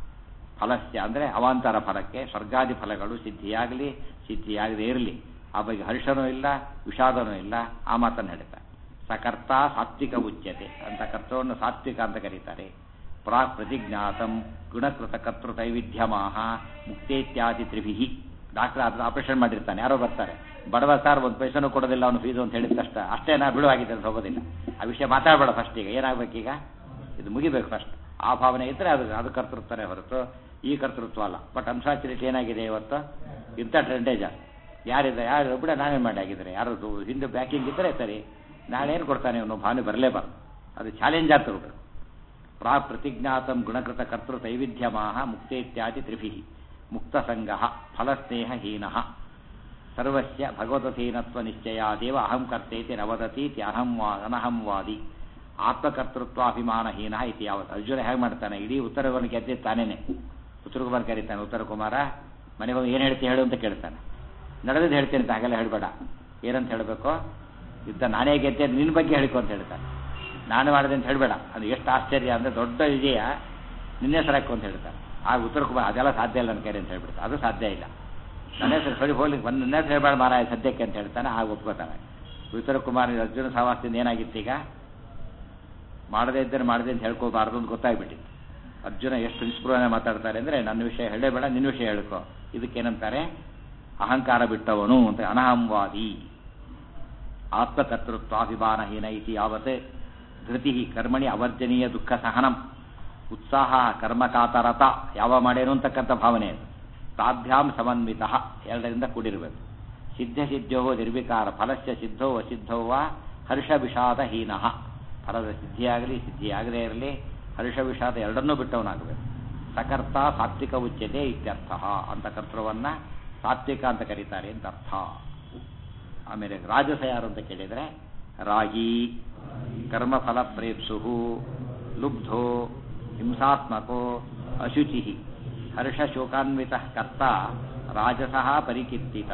ಫಲಸ್ಯ ಅಂದರೆ ಅವಾಂತರ ಫಲಕ್ಕೆ ಸ್ವರ್ಗಾದಿ ಫಲಗಳು ಸಿದ್ಧಿಯಾಗಲಿ ಸಿದ್ಧಿಯಾಗದೇ ಇರಲಿ ಆ ಬಗ್ಗೆ ಹರ್ಷನೂ ಇಲ್ಲ ವಿಷಾದನೂ ಇಲ್ಲ ಆ ಮಾತನ್ನು ಹೇಳ್ತಾರೆ ಸಕರ್ತ ಸಾತ್ವಿಕ ಉಚ್ಯತೆ ಅಂತ ಕರ್ತವನ್ನು ಸಾತ್ವಿಕ ಅಂತ ಕರೀತಾರೆ ಪ್ರಾಕ್ ಪ್ರತಿಜ್ಞಾತಂ ಗುಣಕೃತ ಕರ್ತೃ ತೈವಿಧ್ಯಮಾಹ ಮುಕ್ತೇತ್ಯಾದಿ ತ್ರಿಭಿಹಿ ಡಾಕ್ಟರ್ ಅದ್ರ ಆಪರೇಷನ್ ಮಾಡಿರ್ತಾನೆ ಯಾರೋ ಬರ್ತಾರೆ ಬಡವ ಸರ್ ಒಂದು ಪೈಸನೂ ಕೊಡೋದಿಲ್ಲ ಅವನು ಫೀಸು ಅಂತ ಹೇಳಿದ ತಕ್ಷಣ ಅಷ್ಟೇನಾ ಬಿಡುವಾಗಿದೆ ಅಂತ ಹೋಗೋದಿಲ್ಲ ಆ ವಿಷಯ ಮಾತಾಡಬೇಡ ಫಸ್ಟ್ ಈಗ ಏನಾಗಬೇಕೀಗ ಇದು ಮುಗಿಬೇಕು ಫಸ್ಟ್ ಆ ಭಾವನೆ ಇದ್ದರೆ ಅದು ಅದು ಕರ್ತೃತ್ವನೇ ಹೊರತು ಈ ಕರ್ತೃತ್ವ ಅಲ್ಲ ಬಟ್ ಅನ್ಫಾರ್ಚುನೇಟ್ ಏನಾಗಿದೆ ಇವತ್ತು ಇಂಥ ಟ್ರೆಂಡೇ ಜಾಸ್ತಿ ಯಾರಿದೆ ಯಾರು ಬಿಡ ನಾನೇ ಮಾಡಿ ಆಗಿದ್ದಾರೆ ಯಾರು ಹಿಂದೆ ಬ್ಯಾಕಿಂಗ್ ಇದ್ದರೆ ಸರಿ ನಾನೇನು ಕೊಡ್ತಾನೆ ಅವನು ಭಾವನೆ ಬರಲೇಬಾರ್ದು ಅದು ಚಾಲೆಂಜ್ ಆಗ್ತಿರ್ಬೇಕು ಪ್ರಾ ಪ್ರತಿಜ್ಞಾತಂ ಗುಣಕೃತ ಕರ್ತೃ ತೈವಿಧ್ಯಮಾಹ ಮುಕ್ತೇತ್ಯಾದಿ ತ್ರಿಭಿ ಮುಕ್ತ ಸಂಘ ಫಲಸ್ನೇಹಹೀನ ಸರ್ವಸ್ಯ ಭಗವತಧೀನತ್ವ ನಿಶ್ಚಯಾದೇವ ಅಹಂ ಕರ್ತೇತಿ ನವದತೀತಿ ಅಹಂ ವಾ ಅನಹಂವಾದಿ ಆತ್ಮಕರ್ತೃತ್ವಾಭಿಮಾನಹೀನ ಇತಿ ಯಾವತ್ತು ಅರ್ಜುನ ಹೇಗೆ ಮಾಡ್ತಾನೆ ಇಡೀ ಉತ್ತರವನ್ನು ಗೆದ್ದಿದ್ದು ತಾನೇನೆ ಉತ್ತರ ಕುಮಾರ್ ಕರೀತಾನೆ ಉತ್ತರ ಕುಮಾರ ಮನೆಗೆ ಹೋಗಿ ಏನು ಹೇಳ್ತಿ ಹೇಳು ಅಂತ ಕೇಳ್ತಾನೆ ನಡೆದಿದ್ದು ಹೇಳ್ತೀನಿ ಅಂತ ಹಾಗೆಲ್ಲ ಹೇಳಬೇಡ ಏನಂತ ಹೇಳಬೇಕು ಯುದ್ಧ ನಾನೇ ಗೆದ್ದೆ ನಿನ್ನ ಬಗ್ಗೆ ಹೇಳಿಕೊ ಅಂತ ಹೇಳ್ತಾನೆ ನಾನು ಮಾಡಿದೆ ಅಂತ ಹೇಳಬೇಡ ಅದು ಎಷ್ಟು ಆಶ್ಚರ್ಯ ಅಂದರೆ ದೊಡ್ಡ ವಿಜಯ ನಿನ್ನೆ ಸರಕು ಅಂತ ಹೇಳ್ತಾನೆ ಆಗ ಉತ್ತರ ಕುಮಾರ್ ಅದೆಲ್ಲ ಸಾಧ್ಯ ಇಲ್ಲ ನನ್ನ ಕೈಲಿ ಅಂತ ಹೇಳ್ಬಿಡ್ತಾರೆ ಅದು ಸಾಧ್ಯ ಇಲ್ಲ ನನ್ನ ಹೆಸರು ಸರಿ ಹೋಗ್ಲಿ ಒಂದು ನನ್ನ ಹೆಸರು ಹೇಳಬೇಡ ಮಾರಾಯ ಸದ್ಯಕ್ಕೆ ಅಂತ ಹೇಳ್ತಾನೆ ಆಗ ಒಪ್ಕೋತಾನೆ ಉತ್ತರ ಕುಮಾರ್ ಅರ್ಜುನ ಸಹವಾಸದಿಂದ ಏನಾಗಿತ್ತು ಈಗ ಮಾಡದೇ ಇದ್ದರೆ ಮಾಡದೆ ಅಂತ ಹೇಳ್ಕೋಬಾರ್ದು ಅಂತ ಗೊತ್ತಾಗ್ಬಿಟ್ಟಿತ್ತು ಅರ್ಜುನ ಎಷ್ಟು ನಿಷ್ಪೃಹನೆ ಮಾತಾಡ್ತಾರೆ ಅಂದರೆ ನನ್ನ ವಿಷಯ ಹೇಳಬೇಡ ನಿನ್ನ ವಿಷಯ ಹೇಳ್ಕೊ ಇದಕ್ಕೇನಂತಾರೆ ಅಹಂಕಾರ ಬಿಟ್ಟವನು ಅಂತ ಅನಹಂವಾದಿ ಆತ್ಮಕರ್ತೃತ್ವಾಭಿಮಾನಹೀನ ಇತಿ ಯಾವತ್ ಧೃತಿ ಕರ್ಮಣಿ ಅವರ್ಜನೀಯ ದುಃಖ ಸಹನಂ ಉತ್ಸಾಹ ಕರ್ಮಕಾತರತ ಯಾವ ಮಾಡೇನು ಅಂತಕ್ಕಂಥ ಭಾವನೆ ಅದು ತಾಭ್ಯಾಂ ಸಮನ್ವಿತ ಎರಡರಿಂದ ಕೂಡಿರಬೇಕು ಸಿದ್ಧ ಸಿದ್ಧೋ ನಿರ್ವಿಕಾರ ಫಲಸ್ಯ ಸಿದ್ಧೋ ಅಸಿದ್ಧೋ ವಾ ಹರ್ಷ ವಿಷಾದಹೀನ ಫಲದ ಸಿದ್ಧಿಯಾಗಲಿ ಸಿದ್ಧಿಯಾಗದೇ ಇರಲಿ ಹರ್ಷ ವಿಷಾದ ಎರಡನ್ನೂ ಬಿಟ್ಟವನಾಗಬೇಕು ಸಕರ್ತ ಸಾತ್ವಿಕ ಉಚ್ಯತೆ ಇತ್ಯರ್ಥ ಅಂತ ಕರ್ತೃವನ್ನ ಸಾತ್ವಿಕ ಅಂತ ಕರೀತಾರೆ ಅಂತ ಅರ್ಥ ಆಮೇಲೆ ರಾಜಸ ಯಾರು ಅಂತ ಕೇಳಿದರೆ ರಾಗಿ ಕರ್ಮಫಲ ಪ್ರೇಪ್ಸು ಲುಬ್ಧೋ ಹಿಂಸಾತ್ಮಕೋ ಅಶುಚಿ ಹರ್ಷ ಶೋಕಾನ್ವಿತ ಕರ್ತ ರಾಜಸಃ ಪರಿಕೀರ್ತಿತ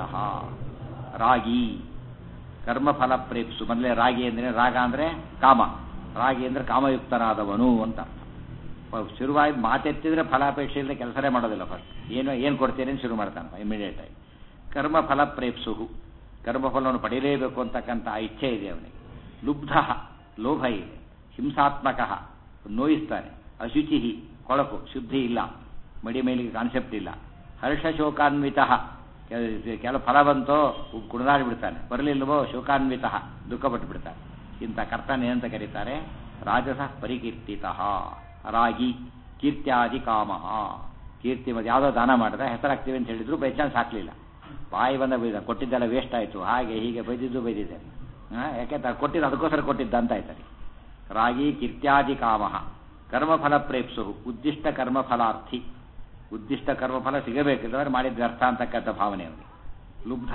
ರಾಗಿ ಕರ್ಮಫಲ ಪ್ರೇಪ್ಸು ಮೊದಲೇ ರಾಗಿ ಅಂದರೆ ರಾಗ ಅಂದರೆ ಕಾಮ ರಾಗಿ ಅಂದರೆ ಕಾಮಯುಕ್ತನಾದವನು ಅಂತ ಶುರುವಾಗಿ ಮಾತೆತ್ತಿದ್ರೆ ಫಲಾಪೇಕ್ಷೆ ಇಲ್ಲದೆ ಕೆಲಸನೇ ಮಾಡೋದಿಲ್ಲ ಫಸ್ಟ್ ಏನು ಏನು ಕೊಡ್ತೀನಿ ಅಂತ ಶುರು ಮಾಡ್ತಾನೆ ಇಮಿಡಿಯೇಟ್ ಆಗಿ ಕರ್ಮಫಲ ಪ್ರೇಪ್ಸು ಕರ್ಮಫಲವನ್ನು ಪಡೆಯಲೇಬೇಕು ಅಂತಕ್ಕಂಥ ಇಚ್ಛೆ ಇದೆ ಅವನಿಗೆ ಲುಬ್ಧ ಲೋಭ ಇದೆ ಹಿಂಸಾತ್ಮಕ ನೋಯಿಸ್ತಾನೆ ಅಶುಚಿ ಕೊಳಕು ಶುದ್ಧಿ ಇಲ್ಲ ಮಡಿ ಮೇಲಿಗೆ ಕಾನ್ಸೆಪ್ಟ್ ಇಲ್ಲ ಹರ್ಷ ಶೋಕಾನ್ವಿತ ಕೆಲವು ಫಲ ಬಂತೋ ಕುಣಿದಾಡಿ ಬಿಡ್ತಾನೆ ಬರಲಿಲ್ಲವೋ ಶೋಕಾನ್ವಿತ ದುಃಖಪಟ್ಟು ಬಿಡ್ತಾನೆ ಇಂಥ ಕರ್ತನ ಏನಂತ ಕರೀತಾರೆ ರಾಜಸ ಪರಿಕೀರ್ತಿತ ರಾಗಿ ಕೀರ್ತ್ಯಾದಿ ಕಾಮ ಕೀರ್ತಿ ಮತ್ತೆ ಯಾವುದೋ ದಾನ ಮಾಡಿದ್ರೆ ಹೆಸರಾಗ್ತೀವಿ ಅಂತ ಹೇಳಿದ್ರು ಬೈ ಚಾನ್ಸ್ ಹಾಕಲಿಲ್ಲ ಬಾಯಿ ಬಂದ ಬೈದ ಕೊಟ್ಟಿದ್ದೆಲ್ಲ ವೇಸ್ಟ್ ಆಯಿತು ಹಾಗೆ ಹೀಗೆ ಬೈದಿದ್ದು ಬೈದಿದೆ ಯಾಕೆ ಕೊಟ್ಟಿದ್ದು ಅದಕ್ಕೋಸ್ಕರ ಕೊಟ್ಟಿದ್ದ ಅಂತ ಆಯ್ತಾರೆ ರಾಗಿ ಕೀರ್ತ್ಯಾದಿ ಕಾಮ ಕರ್ಮಫಲ ಪ್ರೇಪ್ಸು ಉದ್ದಿಷ್ಟ ಕರ್ಮಫಲಾರ್ಥಿ ಉದ್ದಿಷ್ಟ ಕರ್ಮಫಲ ಸಿಗಬೇಕಿದ್ರೆ ಮಾಡಿದ ವ್ಯರ್ಥ ಅಂತಕ್ಕಂಥ ಭಾವನೆ ಅವನಿಗೆ ಲುಬ್ಧ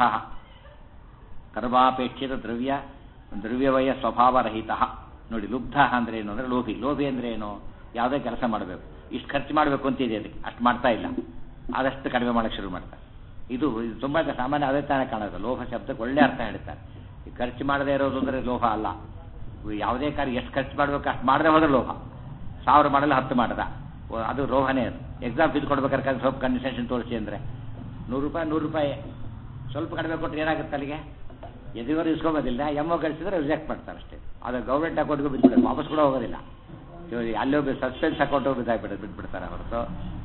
ಕರ್ಮಾಪೇಕ್ಷಿತ ದ್ರವ್ಯ ದ್ರವ್ಯವಯ ಸ್ವಭಾವರಹಿತ ನೋಡಿ ಲುಬ್ಧ ಅಂದ್ರೆ ಏನು ಅಂದ್ರೆ ಲೋಭಿ ಲೋಭಿ ಅಂದ್ರೆ ಏನು ಯಾವುದೇ ಕೆಲಸ ಮಾಡಬೇಕು ಇಷ್ಟು ಖರ್ಚು ಮಾಡಬೇಕು ಅಂತಿದೆ ಅದಕ್ಕೆ ಅಷ್ಟು ಮಾಡ್ತಾ ಇಲ್ಲ ಆದಷ್ಟು ಕಡಿಮೆ ಮಾಡಕ್ಕೆ ಶುರು ಮಾಡ್ತಾರೆ ಇದು ಇದು ತುಂಬ ಸಾಮಾನ್ಯ ಅದೇ ತಾನೇ ಕಾಣೋದು ಲೋಭ ಶಬ್ದಕ್ಕೆ ಒಳ್ಳೆ ಅರ್ಥ ಹೇಳ್ತಾರೆ ಈ ಖರ್ಚು ಮಾಡದೇ ಇರೋದು ಅಂದರೆ ಲೋಭ ಅಲ್ಲ ಯಾವುದೇ ಕಾರ್ಯ ಎಷ್ಟು ಖರ್ಚು ಮಾಡಬೇಕು ಅಷ್ಟು ಮಾಡದೆ ಹೋದ್ರೆ ಲೋಭ ಸಾವಿರ ಮಾಡಲು ಹತ್ತು ಮಾಡ್ದ ಅದು ಲೋಭನೇ ಅದು ಎಕ್ಸಾಮ್ ಫೀಸ್ ಕೊಡ್ಬೇಕಾದ್ರೆ ಸ್ವಲ್ಪ ಕನ್ಸೆಷನ್ ತೋರಿಸಿ ಅಂದರೆ ನೂರು ರೂಪಾಯಿ ನೂರು ರೂಪಾಯಿ ಸ್ವಲ್ಪ ಕಡಿಮೆ ಕೊಟ್ಟರೆ ಏನಾಗುತ್ತೆ ಅಲ್ಲಿಗೆ ಎದುವರು ಇಸ್ಕೊಂಬೋದಿಲ್ಲ ಎಮ್ಮೋ ಕಳಿಸಿದ್ರೆ ರಿಜೆಕ್ಟ್ ಮಾಡ್ತಾರೆ ಅಷ್ಟೇ ಅದು ಗೌರ್ಮೆಂಟ್ ಅಕೌಂಟ್ಗೆ ಬಿದ್ದುಬಿಡುತ್ತೆ ವಾಪಸ್ ಕೂಡ ಹೋಗೋದಿಲ್ಲ ಇವಾಗ ಅಲ್ಲಿ ಹೋಗಿ ಸಸ್ಪೆನ್ಸ್ ಅಕೌಂಟ್ ಹೋಗಿ ಬಿದ್ದಾಗ್ಬಿಡೋದು ಬಿಟ್ಬಿಡ್ತಾರೆ ಹೊರತು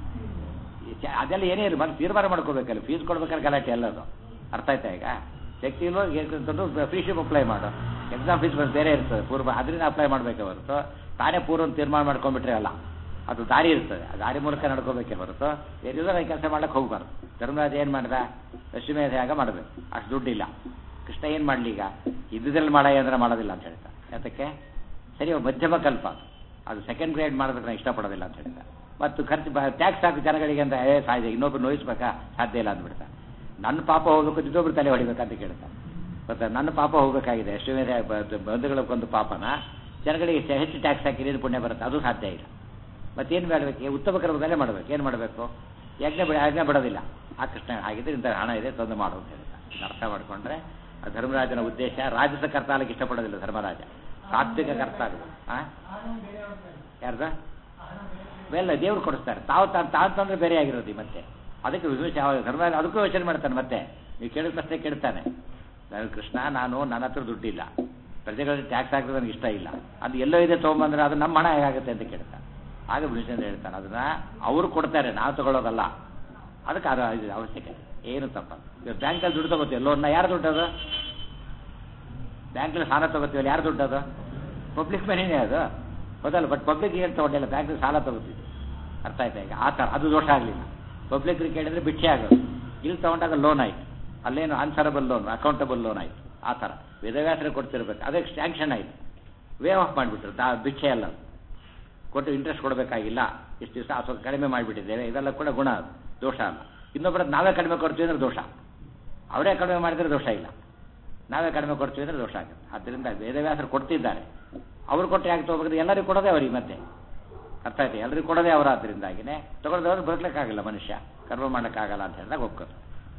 ಈ ಚ- ಅದೆಲ್ಲ ಏನೇ ಇರಲಿ ಮತ್ತೆ ತೀರ್ಮಾನ ಮಾಡ್ಕೋಬೇಕಲ್ಲ ಫೀಸ್ ಕೊಡ್ಬೇಕಾದ್ರೆ ಗಲಾಟೆ ಎಲ್ಲದು ಅರ್ಥ ಆಯ್ತಾ ಈಗ ಶಕ್ತಿ ಇಲ್ವೋ ಫ್ರೀ ಶಿಪ್ ಅಪ್ಲೈ ಮಾಡು ಎಕ್ಸಾಮ್ ಫೀಸ್ ಬೇರೆ ಇರ್ತದೆ ಪೂರ್ವ ಅದರಿಂದ ಅಪ್ಲೈ ಮಾಡಬೇಕೆ ಹೊರತು ತಾನೇ ಪೂರ್ವ ತೀರ್ಮಾನ ಮಾಡ್ಕೊಂಡ್ಬಿಟ್ರೆ ಅಲ್ಲ ಅದು ದಾರಿ ಇರ್ತದೆ ಆ ದಾರಿ ಮೂಲಕ ನಡ್ಕೋಬೇಕೆ ಹೊರತು ಏನಿಲ್ಲ ಕೆಲಸ ಮಾಡ್ಲಿಕ್ಕೆ ಹೋಗ್ಬಾರ್ದು ಧರ್ಮರಾಜ ಏನು ಮಾಡ್ದ ಪಶ್ಚಿಮೇಧಾಗ ಮಾಡಬೇಕು ಅಷ್ಟು ದುಡ್ಡಿಲ್ಲ ಕೃಷ್ಣ ಏನು ಮಾಡಲಿ ಈಗ ಇದ್ದಿದ್ರಲ್ಲಿ ಮಾಡ ಅಂದ್ರೆ ಮಾಡೋದಿಲ್ಲ ಅಂತ ಹೇಳ್ತಾ ಯಾತಕ್ಕೆ ಸರಿ ಅವ್ನು ಮಧ್ಯಮ ಕಲ್ಪ ಅದು. ಅದು ಸೆಕೆಂಡ್ ಗ್ರೇಡ್ ಮಾಡೋದಕ್ಕೆ ನಾನು ಇಷ್ಟಪಡೋದಿಲ್ಲ ಅಂತ ಹೇಳ್ತಾ ಮತ್ತು ಖರ್ಚು ಟ್ಯಾಕ್ಸ್ ಹಾಕಿ ಜನಗಳಿಗೆ ಅಂತ ಏ ಸಾಧ್ಯ ಇನ್ನೊಬ್ರು ನೋಯಿಸ್ಬೇಕಾ ಸಾಧ್ಯ ಇಲ್ಲ ಅಂದ್ಬಿಡ್ತಾ ನನ್ನ ಪಾಪ ಹೋಗ್ಬೇಕು ಇನ್ನೊಬ್ರು ತಲೆ ಹೊಡಿಬೇಕಂತ ಕೇಳ್ತಾ ಮತ್ತೆ ನನ್ನ ಪಾಪ ಹೋಗಬೇಕಾಗಿದೆ ಎಷ್ಟು ಮೇಲೆ ಬಂಧುಗಳಕ್ಕೊಂದು ಪಾಪನ ಜನಗಳಿಗೆ ಚೆ- ಹೆಚ್ಚು ಟ್ಯಾಕ್ಸ್ ಹಾಕಿ ನೀರು ಪುಣ್ಯ ಬರುತ್ತೆ ಅದು ಸಾಧ್ಯ ಇಲ್ಲ ಮತ್ತೇನು ಮಾಡಬೇಕು ಉತ್ತಮ ಕರ್ಮದಲ್ಲೇ ಮಾಡಬೇಕು ಏನು ಮಾಡಬೇಕು ಯಜ್ಞ ಬಿಡ ಯಜ್ಞ ಬಿಡೋದಿಲ್ಲ ಆ ಕೃಷ್ಣ ಹಾಗಿದ್ರೆ ಇಂಥ ಹಣ ಇದೆ ತಂದು ಮಾಡು ಅಂತ ಹೇಳ್ತಾ ಇದನ್ನ ಅರ್ಥ ಮಾಡಿಕೊಂಡ್ರೆ ಆ ಧರ್ಮರಾಜನ ಉದ್ದೇಶ ರಾಜಸ ಕರ್ತ ಆಗಲಿಕ್ಕೆ ಇಷ್ಟಪಡೋದಿಲ್ಲ ಧರ್ಮರಾಜ ಸಾತ್ವಿಕ ಕರ್ತ ಆಗೋದು ಆ ಯಾರ್ದ ಬೆಲ್ಲ ದೇವ್ರು ಕೊಡಿಸ್ತಾರೆ ತಾವು ತಾನು ತಾನು ತಂದ್ರೆ ಬೇರೆ ಆಗಿರೋದು ಮತ್ತೆ ಅದಕ್ಕೆ ವಿಮರ್ಶೆ ಯಾವ- ಧರ್ಮರಾಜ ಅದಕ್ಕೂ ಯೋಚನೆ ಮಾಡ್ತಾನೆ ಮತ್ತೆ ನೀವು ಕೇಳಿದ ಪ್ರಶ್ನೆ ಕೇಳ್ತಾನೆ ನಾನು ಕೃಷ್ಣ ನಾನು ನನ್ನ ಹತ್ರ ದುಡ್ಡಿಲ್ಲ ಪ್ರಜೆಗಳಿಗೆ ಟ್ಯಾಕ್ಸ್ ಹಾಕಿದ್ರೆ ನನಗೆ ಇಷ್ಟ ಇಲ್ಲ ಅದು ಎಲ್ಲೋ ಇದೆ ತೊಗೊಂಬಂದ್ರೆ ಅದು ನಮ್ಮ ಹಣ ಹೇಗಾಗುತ್ತೆ ಅಂತ ಕೇಳ್ತಾನೆ ಆಗ ವಿಮರ್ಶೆ ಹೇಳ್ತಾನೆ ಅದನ್ನ ಅವರು ಕೊಡ್ತಾರೆ ನಾವು ತಗೊಳ್ಳೋದಲ್ಲ ಅದಕ್ಕೆ ಅದು ಇದು ಅವಶ್ಯಕತೆ ಏನು ತಪ್ಪ ಈಗ ಬ್ಯಾಂಕಲ್ಲಿ ದುಡ್ಡು ತಗೋತೀವಿ ಲೋನ್ನ ಯಾರು ದುಡ್ಡದು ಬ್ಯಾಂಕಲ್ಲಿ ಸಾಲ ತಗೋತೀವಲ್ಲ ಯಾರು ದುಡ್ಡದು ಪಬ್ಲಿಕ್ ಮನಿನೇ ಅದು ಹೌದಲ್ಲ ಬಟ್ ಪಬ್ಲಿಕ್ ಏನು ತಗೊಂಡಿಲ್ಲ ಬ್ಯಾಂಕಲ್ಲಿ ಸಾಲ ತಗೋತಿದ್ವಿ ಅರ್ಥ ಆಯ್ತಾ ಈಗ ಆ ಥರ ಅದು ದೋಷ ಆಗಲಿಲ್ಲ ಪಬ್ಲಿಕ್ರಿಗೆ ಕೇಳಿದ್ರೆ ಭಿಕ್ಷೆ ಆಗೋದು ಇಲ್ಲಿ ತಗೊಂಡಾಗ ಲೋನ್ ಆಯ್ತು ಅಲ್ಲೇನು ಆನ್ಸರಬಲ್ ಲೋನ್ ಅಕೌಂಟಬಲ್ ಲೋನ್ ಆಯ್ತು ಆ ಥರ ವೇದವ್ಯಾಸರಿಗೆ ಕೊಡ್ತಿರ್ಬೇಕು ಅದಕ್ಕೆ ಸ್ಯಾಂಕ್ಷನ್ ಆಯ್ತು ವೇ ಆಫ್ ಮಾಡಿಬಿಟ್ರು ತಾ ಭಿಕ್ಷೆ ಅಲ್ಲ ಅದು. ಕೊಟ್ಟು ಇಂಟ್ರೆಸ್ಟ್ ಕೊಡಬೇಕಾಗಿಲ್ಲ ಇಷ್ಟು ದಿವಸ ಸ್ವಲ್ಪ ಕಡಿಮೆ ಮಾಡಿಬಿಟ್ಟಿದ್ದೇವೆ ಇವೆಲ್ಲ ಕೂಡ ಗುಣ ಅದು ದೋಷ ಅಲ್ಲ ಇನ್ನೊಬ್ಬರ ನಾವೇ ಕಡಿಮೆ ಕೊಡ್ತೀವಿ ಅಂದ್ರೆ ದೋಷ ಅವರೇ ಕಡಿಮೆ ಮಾಡಿದ್ರೆ ದೋಷ ಇಲ್ಲ ನಾವೇ ಕಡಿಮೆ ಕೊಡ್ತೀವಿ ಅಂದ್ರೆ ದೋಷ ಆಗುತ್ತೆ ಆದ್ದರಿಂದ ವೇದವ್ಯಾಸರು ಕೊಡ್ತಿದ್ದಾರೆ ಅವ್ರು ಕೊಟ್ಟು ಯಾಕೆ ತೊಗೋಬೇಕು ಎಲ್ಲರಿಗೂ ಕೊಡೋದೇ ಅವರಿಗೆ ಮತ್ತೆ ಅರ್ಥ ಆಯ್ತು ಎಲ್ಲರಿಗೂ ಕೊಡೋದೇ ಅವರ ಆದ್ದರಿಂದಾಗಿನೇ ತಗೊಳ್ದವ್ರು ಬದುಕಲಿಕ್ಕಾಗಲ್ಲ ಮನುಷ್ಯ ಕರ್ಮ ಮಾಡೋಕ್ಕಾಗಲ್ಲ ಅಂತ ಹೇಳಿದಾಗ ಒಪ್ಕೋದು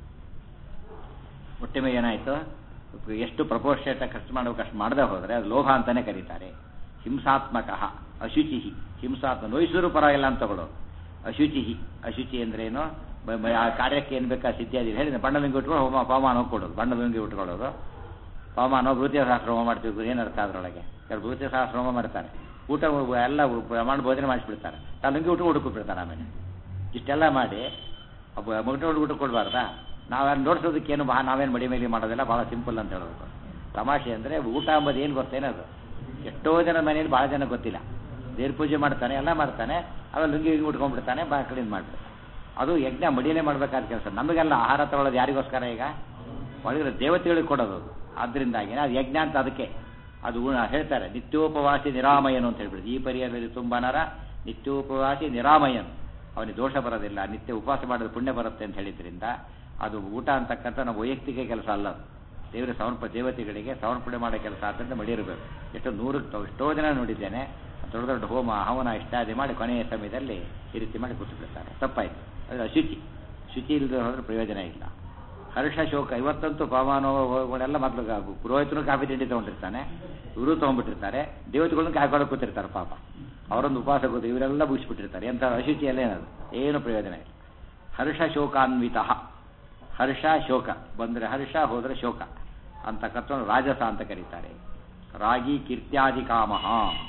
ಒಟ್ಟಿಮೆ ಏನಾಯಿತು ಎಷ್ಟು ಪ್ರಪೋರ್ಷೇಟ್ ಖರ್ಚು ಮಾಡಬೇಕು ಅಷ್ಟು ಮಾಡದೆ ಹೋದರೆ ಅದು ಲೋಭ ಅಂತಾನೆ ಕರೀತಾರೆ ಹಿಂಸಾತ್ಮಕ ಅಶುಚಿ ಹಿಂಸಾತ್ಮ ನೋಯಿಸಿದ್ರು ಪರವಾಗಿಲ್ಲ ಅಂತ ತಗೊಳ್ಳೋದು ಅಶುಚಿ ಅಶುಚಿ ಅಂದ್ರೇನು ಬ- ಬ- ಆ ಕಾರ್ಯಕ್ಕೆ ಏನು ಬೇಕಾ ಸಿದ್ಧಾದಿ ಹೇಳಿ ಬಣ್ಣಲುಂಗಿ ಉಟ್ಕೊಂಡು ಹೋಮ ಪವಮಾನ ಕೊಡೋದು ಬಣ್ಣಲುಂಗಿ ಉಟ್ಕೊಳ್ಳೋದು ಪವಮಾನ ಭೂತಿಯ ಸಹಸ್ರ ಹೋಮ ಮಾಡ್ತೀವಿ ಏನು ಅರ್ಥ ಅದರೊಳಗೆ ಕೆಲವು ಭೂತಿಯ ಸಹಸ್ರ ಹೋಮ ಮಾಡ್ತಾರೆ ಊಟ ಉ- ಎಲ್ಲ ಉ- ಪ್ರಮಾಣ ಭೋಜನ ಮಾಡಿಸ್ಬಿಡ್ತಾರೆ ಆ ಲುಂಗಿ ಊಟ ಹುಡುಕ್ಬಿಡ್ತಾರೆ ಆಮೇಲೆ ಇಷ್ಟೆಲ್ಲ ಮಾಡಿ ಒಬ್ಬ ಮಗನ ಊಟ ಕೊಡಬಾರ್ದಾ ನಾವೇನು ನೋಡ್ಸೋದಕ್ಕೇನು ಬಾ ನಾವೇನು ಮಡಿ ಮೇಲೆ ಮಾಡೋದಿಲ್ಲ ಭಾಳ ಸಿಂಪಲ್ ಅಂತ ಹೇಳೋದು ತಮಾಷೆ ಅಂದರೆ ಊಟ ಅಂಬದು ಏನು ಗೊತ್ತೇನದು ಎಷ್ಟೋ ಜನ ಮನೇಲಿ ಭಾಳ ಜನ ಗೊತ್ತಿಲ್ಲ ದೇವ್ರ ಪೂಜೆ ಮಾಡ್ತಾನೆ ಎಲ್ಲ ಮಾಡ್ತಾನೆ ಆಮೇಲೆ ಲುಂಗಿ ಗಿಂಗಿ ಉಟ್ಕೊಂಡ್ಬಿಡ್ತಾನೆ ಬಾ ಕಡಿಮೆ ಮಾಡ್ಬಿಡ್ತಾನೆ ಅದು ಯಜ್ಞ ಮಡಿಯಲ್ಲೇ ಮಾಡಬೇಕಾದ ಕೆಲಸ ನಮಗೆಲ್ಲ ಆಹಾರ ತಗೊಳ್ಳೋದು ಯಾರಿಗೋಸ್ಕರ ಈಗ ಒಳಗಿರೋ ದೇವತೆಗಳಿಗೆ ಕೊಡೋದು ಅದು. ಆದ್ರಿಂದಾಗಿ ಅದು ಯಜ್ಞ ಅಂತ ಅದಕ್ಕೆ ಅದು ಉಣ- ಹೇಳ್ತಾರೆ ನಿತ್ಯೋಪವಾಸಿ ನಿರಾಮಯನು ಅಂತ ಹೇಳ್ಬಿಟ್ಟು ಈ ಪರಿಯರಲ್ಲಿ ತುಂಬ ನರ ನಿತ್ಯೋಪವಾಸಿ ನಿರಾಮಯನು ಅವನಿಗೆ ದೋಷ ಬರೋದಿಲ್ಲ ನಿತ್ಯ ಉಪವಾಸ ಮಾಡೋದು ಪುಣ್ಯ ಬರುತ್ತೆ ಅಂತ ಹೇಳಿದ್ರಿಂದ ಅದು ಊಟ ಅಂತಕ್ಕಂಥ ನಾವು ವೈಯಕ್ತಿಕ ಕೆಲಸ ಅಲ್ಲ ಅದು ದೇವರ ಸಮರ್ಪ ದೇವತೆಗಳಿಗೆ ಸಮರ್ಪಣೆ ಮಾಡೋ ಕೆಲಸ ಆದ್ದರಿಂದ ಮಡಿಯಿರಬೇಕು ಎಷ್ಟೋ ನೂರಕ್ಕೆ ಎಷ್ಟೋ ಜನ ನೋಡಿದ್ದೇನೆ ದೊಡ್ಡ ದೊಡ್ಡ ಹೋಮ ಹವನ ಇಷ್ಟಾದಿ ಮಾಡಿ ಕೊನೆಯ ಸಮಯದಲ್ಲಿ ಈ ರೀತಿ ಮಾಡಿ ಕೂತು ಬಿಡ್ತಾರೆ ತಪ್ಪಾಯ್ತು ಅದು ಅಶುಚಿ ಶುಚಿ ಇಲ್ಲದೆ ಹೋದ್ರೆ ಪ್ರಯೋಜನ ಇಲ್ಲ ಹರ್ಷ ಶೋಕ ಇವತ್ತಂತೂ ಪವಮಾನಗಳೆಲ್ಲ ಮೊದಲು ಗಾ- ಪುರೋಹಿತನು ಕಾಫಿ ತಿಂಡಿ ತೊಗೊಂಡಿರ್ತಾನೆ ಇವರು ತೊಗೊಂಡ್ಬಿಟ್ಟಿರ್ತಾರೆ ದೇವತೆಗಳನ್ನ ಕಾಯ್ಕೊಳ್ಳೋಕೆ ಕೂತಿರ್ತಾರೆ ಪಾಪ ಅವರೊಂದು ಉಪವಾಸ ಕೂತು ಇವರೆಲ್ಲ ಮುಗಿಸ್ಬಿಟ್ಟಿರ್ತಾರೆ ಎಂಥ ಅಶುಚಿಯಲ್ಲೇ ಏನದು ಏನು ಪ್ರಯೋಜನ ಇಲ್ಲ ಹರ್ಷ ಶೋಕಾನ್ವಿತ ಹರ್ಷ ಶೋಕ ಬಂದರೆ ಹರ್ಷ ಹೋದರೆ ಶೋಕ ಅಂತಕ್ಕಂಥ ರಾಜಸ ಅಂತ ಕರೀತಾರೆ ರಾಗಿ ಕೀರ್ತ್ಯಾದಿ ಕಾಮಃ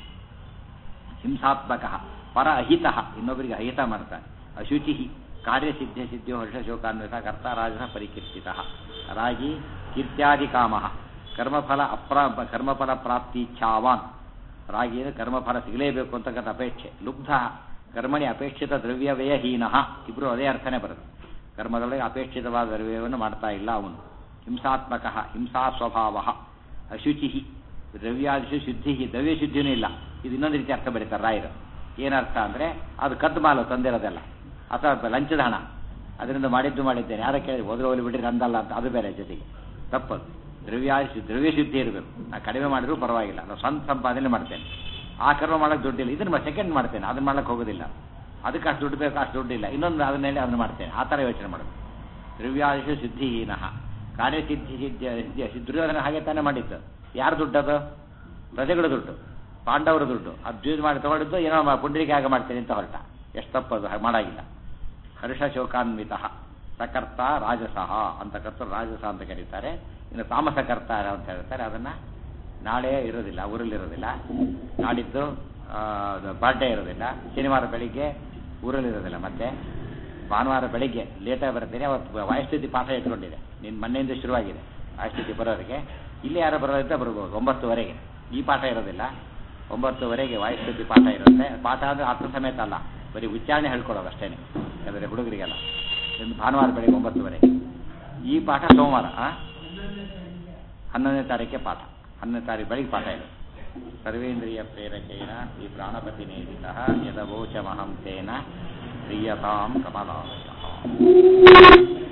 ಹಿಂಸಾತ್ಮಕ ಪರ ಅಹಿತ ಇನ್ನೊಬ್ಬರಿಗೆ ಅಹಿತ ಮಾಡ್ತಾನೆ ಅಶುಚಿ ಕಾರ್ಯಸಿದ್ಧ ಸಿದ್ಧೋ ಹರ್ಷ ಶೋಕಾನ್ವಿತ ಕರ್ತ ರಾಜಸ ಪರಿಕೀರ್ತಿತ ರಾಗಿ ಕೀರ್ತ್ಯಾದಿ ಕಾಮ ಕರ್ಮಫಲ ಅಪ್ರಾ ಕರ್ಮಫಲ ಪ್ರಾಪ್ತಿಚ್ಛಾವಾನ್ ರಾಗಿ ಅಂದ್ರೆ ಕರ್ಮಫಲ ಸಿಗಲೇಬೇಕು ಅಂತಕ್ಕಂಥ ಅಪೇಕ್ಷೆ ಲುಬ್ಧ ಕರ್ಮಣಿ ಅಪೇಕ್ಷಿತ ದ್ರವ್ಯ ವ್ಯಯಹೀನ ಇಬ್ರು ಅದೇ ಅರ್ಥನೇ ಬರುತ್ತೆ ಕರ್ಮದೊಳಗೆ ಅಪೇಕ್ಷಿತವಾದ ದ್ರವ್ಯವನ್ನು ಮಾಡ್ತಾ ಇಲ್ಲ ಅವನು ಹಿಂಸಾತ್ಮಕ ಹಿಂಸಾ ಸ್ವಭಾವ ಅಶುಚಿ ದ್ರವ್ಯಾದಿಶು ಶುದ್ಧಿ ದ್ರವ್ಯ ಶುದ್ಧಿನೂ ಇಲ್ಲ ಇದು ಇನ್ನೊಂದು ರೀತಿ ಅರ್ಥ ಬರೀತಾರೆ ರಾಯರು ಏನರ್ಥ ಅಂದರೆ ಅದು ಕದ್ದು ಮಾಲು ತಂದಿರೋದೆಲ್ಲ ಅಥವಾ ಲಂಚದ ಹಣ ಅದರಿಂದ ಮಾಡಿದ್ದು ಮಾಡಿದ್ದೇನೆ ಯಾರ ಕೇಳಿ ಹೋದ್ರೆ ಹೋಗ್ಲಿ ಬಿಡ್ರಿ ನಂದಲ್ಲ ಅಂತ ಅದು ಬೇರೆ ಜೊತೆಗೆ ತಪ್ಪದು ದ್ರವ್ಯಾದಿಶು ದ್ರವ್ಯ ಶುದ್ಧಿ ಇರಬೇಕು ನಾ ಕಡಿಮೆ ಮಾಡಿದ್ರು ಪರವಾಗಿಲ್ಲ ನಾನು ಸ್ವಂತ ಸಂಪಾದನೆ ಮಾಡ್ತೇನೆ ಆ ಕರ್ಮ ಮಾಡಕ್ಕೆ ದುಡ್ಡಿಲ್ಲ ಇದನ್ನ ಸೆಕೆಂಡ್ ಮಾಡ್ತೇನೆ ಅದನ್ನ ಮಾಡಕ್ಕೆ ಹೋಗೋದಿಲ್ಲ ಅದಕ್ಕೆ ಅಷ್ಟು ದುಡ್ಡು ಬೇಕು ಅಷ್ಟು ದುಡ್ಡಿಲ್ಲ ಇನ್ನೊಂದು ಅದನ್ನ ಹೇಳಿ ಅದನ್ನ ಮಾಡ್ತೇನೆ ಆ ಥರ ಯೋಚನೆ ಮಾಡೋದು ದ್ರವ್ಯಾದಿಶು ಸಿದ್ಧಿಹೀನಃ ಕಾರ್ಯಸಿದ್ಧಿ ಸಿದ್ಧ ಸಿದ್ಧ ದುರ್ಯೋಧನ ಹಾಗೆ ತಾನೇ ಮಾಡಿದ್ದು ಯಾರು ದುಡ್ಡದು ಪ್ರಜೆಗಳ ದುಡ್ಡು ಪಾಂಡವರ ದುಡ್ಡು ಅದು ಯೂಸ್ ಮಾಡಿ ತಗೊಂಡಿದ್ದು ಏನೋ ಮಾ- ಪುಂಡರೀಕ ಆಗ ಮಾಡ್ತೇನೆ ಅಂತ ಹೊರಟ ಎಷ್ಟು ತಪ್ಪದು ಹಾಗೆ ಮಾಡಾಗಿಲ್ಲ ಹರ್ಷ ಶೋಕಾನ್ವಿತ ಸಕರ್ತ ರಾಜಸಃ ಅಂತ ಕರ್ತರು ರಾಜಸ ಅಂತ ಕರೀತಾರೆ ಇನ್ನು ತಾಮಸಕರ್ತ ಅಂತ ಹೇಳ್ತಾರೆ ಅದನ್ನ ನಾಳೆ ಇರೋದಿಲ್ಲ ಊರಲ್ಲಿರೋದಿಲ್ಲ ನಾಡಿದ್ದು ಬರ್ಡೇ ಇರೋದಿಲ್ಲ ಶನಿವಾರ ಬೆಳಿಗ್ಗೆ ಊರಲ್ಲಿರೋದಿಲ್ಲ ಮತ್ತೆ ಭಾನುವಾರ ಬೆಳಿಗ್ಗೆ ಲೇಟಾಗಿ ಬರ್ತೀನಿ ಅವತ್ತು ವಾಯುಸ್ಥಿತಿ ಪಾಠ ಇಟ್ಕೊಂಡಿದೆ ನಿನ್ನ ಮೊನ್ನೆಯಿಂದ ಶುರುವಾಗಿದೆ ವಾಯುಸ್ಥಿತಿ ಬರೋರಿಗೆ ಇಲ್ಲಿ ಯಾರು ಬರೋದ್ರಿಂದ ಬರ್ಬೋದು ಒಂಬತ್ತುವರೆಗೆ ಈ ಪಾಠ ಇರೋದಿಲ್ಲ ಒಂಬತ್ತುವರೆಗೆ ವಾಯುಸ್ಥಿತಿ ಪಾಠ ಇರುತ್ತೆ ಪಾಠ ಅಂದರೆ ಅರ್ಥ ಸಮೇತ ಅಲ್ಲ ಬರೀ ಉಚ್ಚಾರಣೆ ಹೇಳ್ಕೊಡೋದು ಅಷ್ಟೇ ಯಾಕಂದರೆ ಹುಡುಗರಿಗೆಲ್ಲ ಇನ್ನು ಭಾನುವಾರ ಬೆಳಿಗ್ಗೆ ಒಂಬತ್ತುವರೆಗೆ ಈ ಪಾಠ ಸೋಮವಾರ ಆ? ಹನ್ನೊಂದನೇ ತಾರೀಕೆ ಪಾಠ ಹನ್ನೊಂದನೇ ತಾರೀಕು ಬೆಳಿಗ್ಗೆ ಪಾಠ ಇದೆ ಸರ್ವೇಂದ್ರಿಯ ಪ್ರೇರಕೇನ ಈ ಪ್ರಾಣಪತಿ ನೇದಿತ ಯದವೋಚಮಹಂ ತೇನ ಪ್ರಿಯತಾಂ ಕಮಲಾಲಯ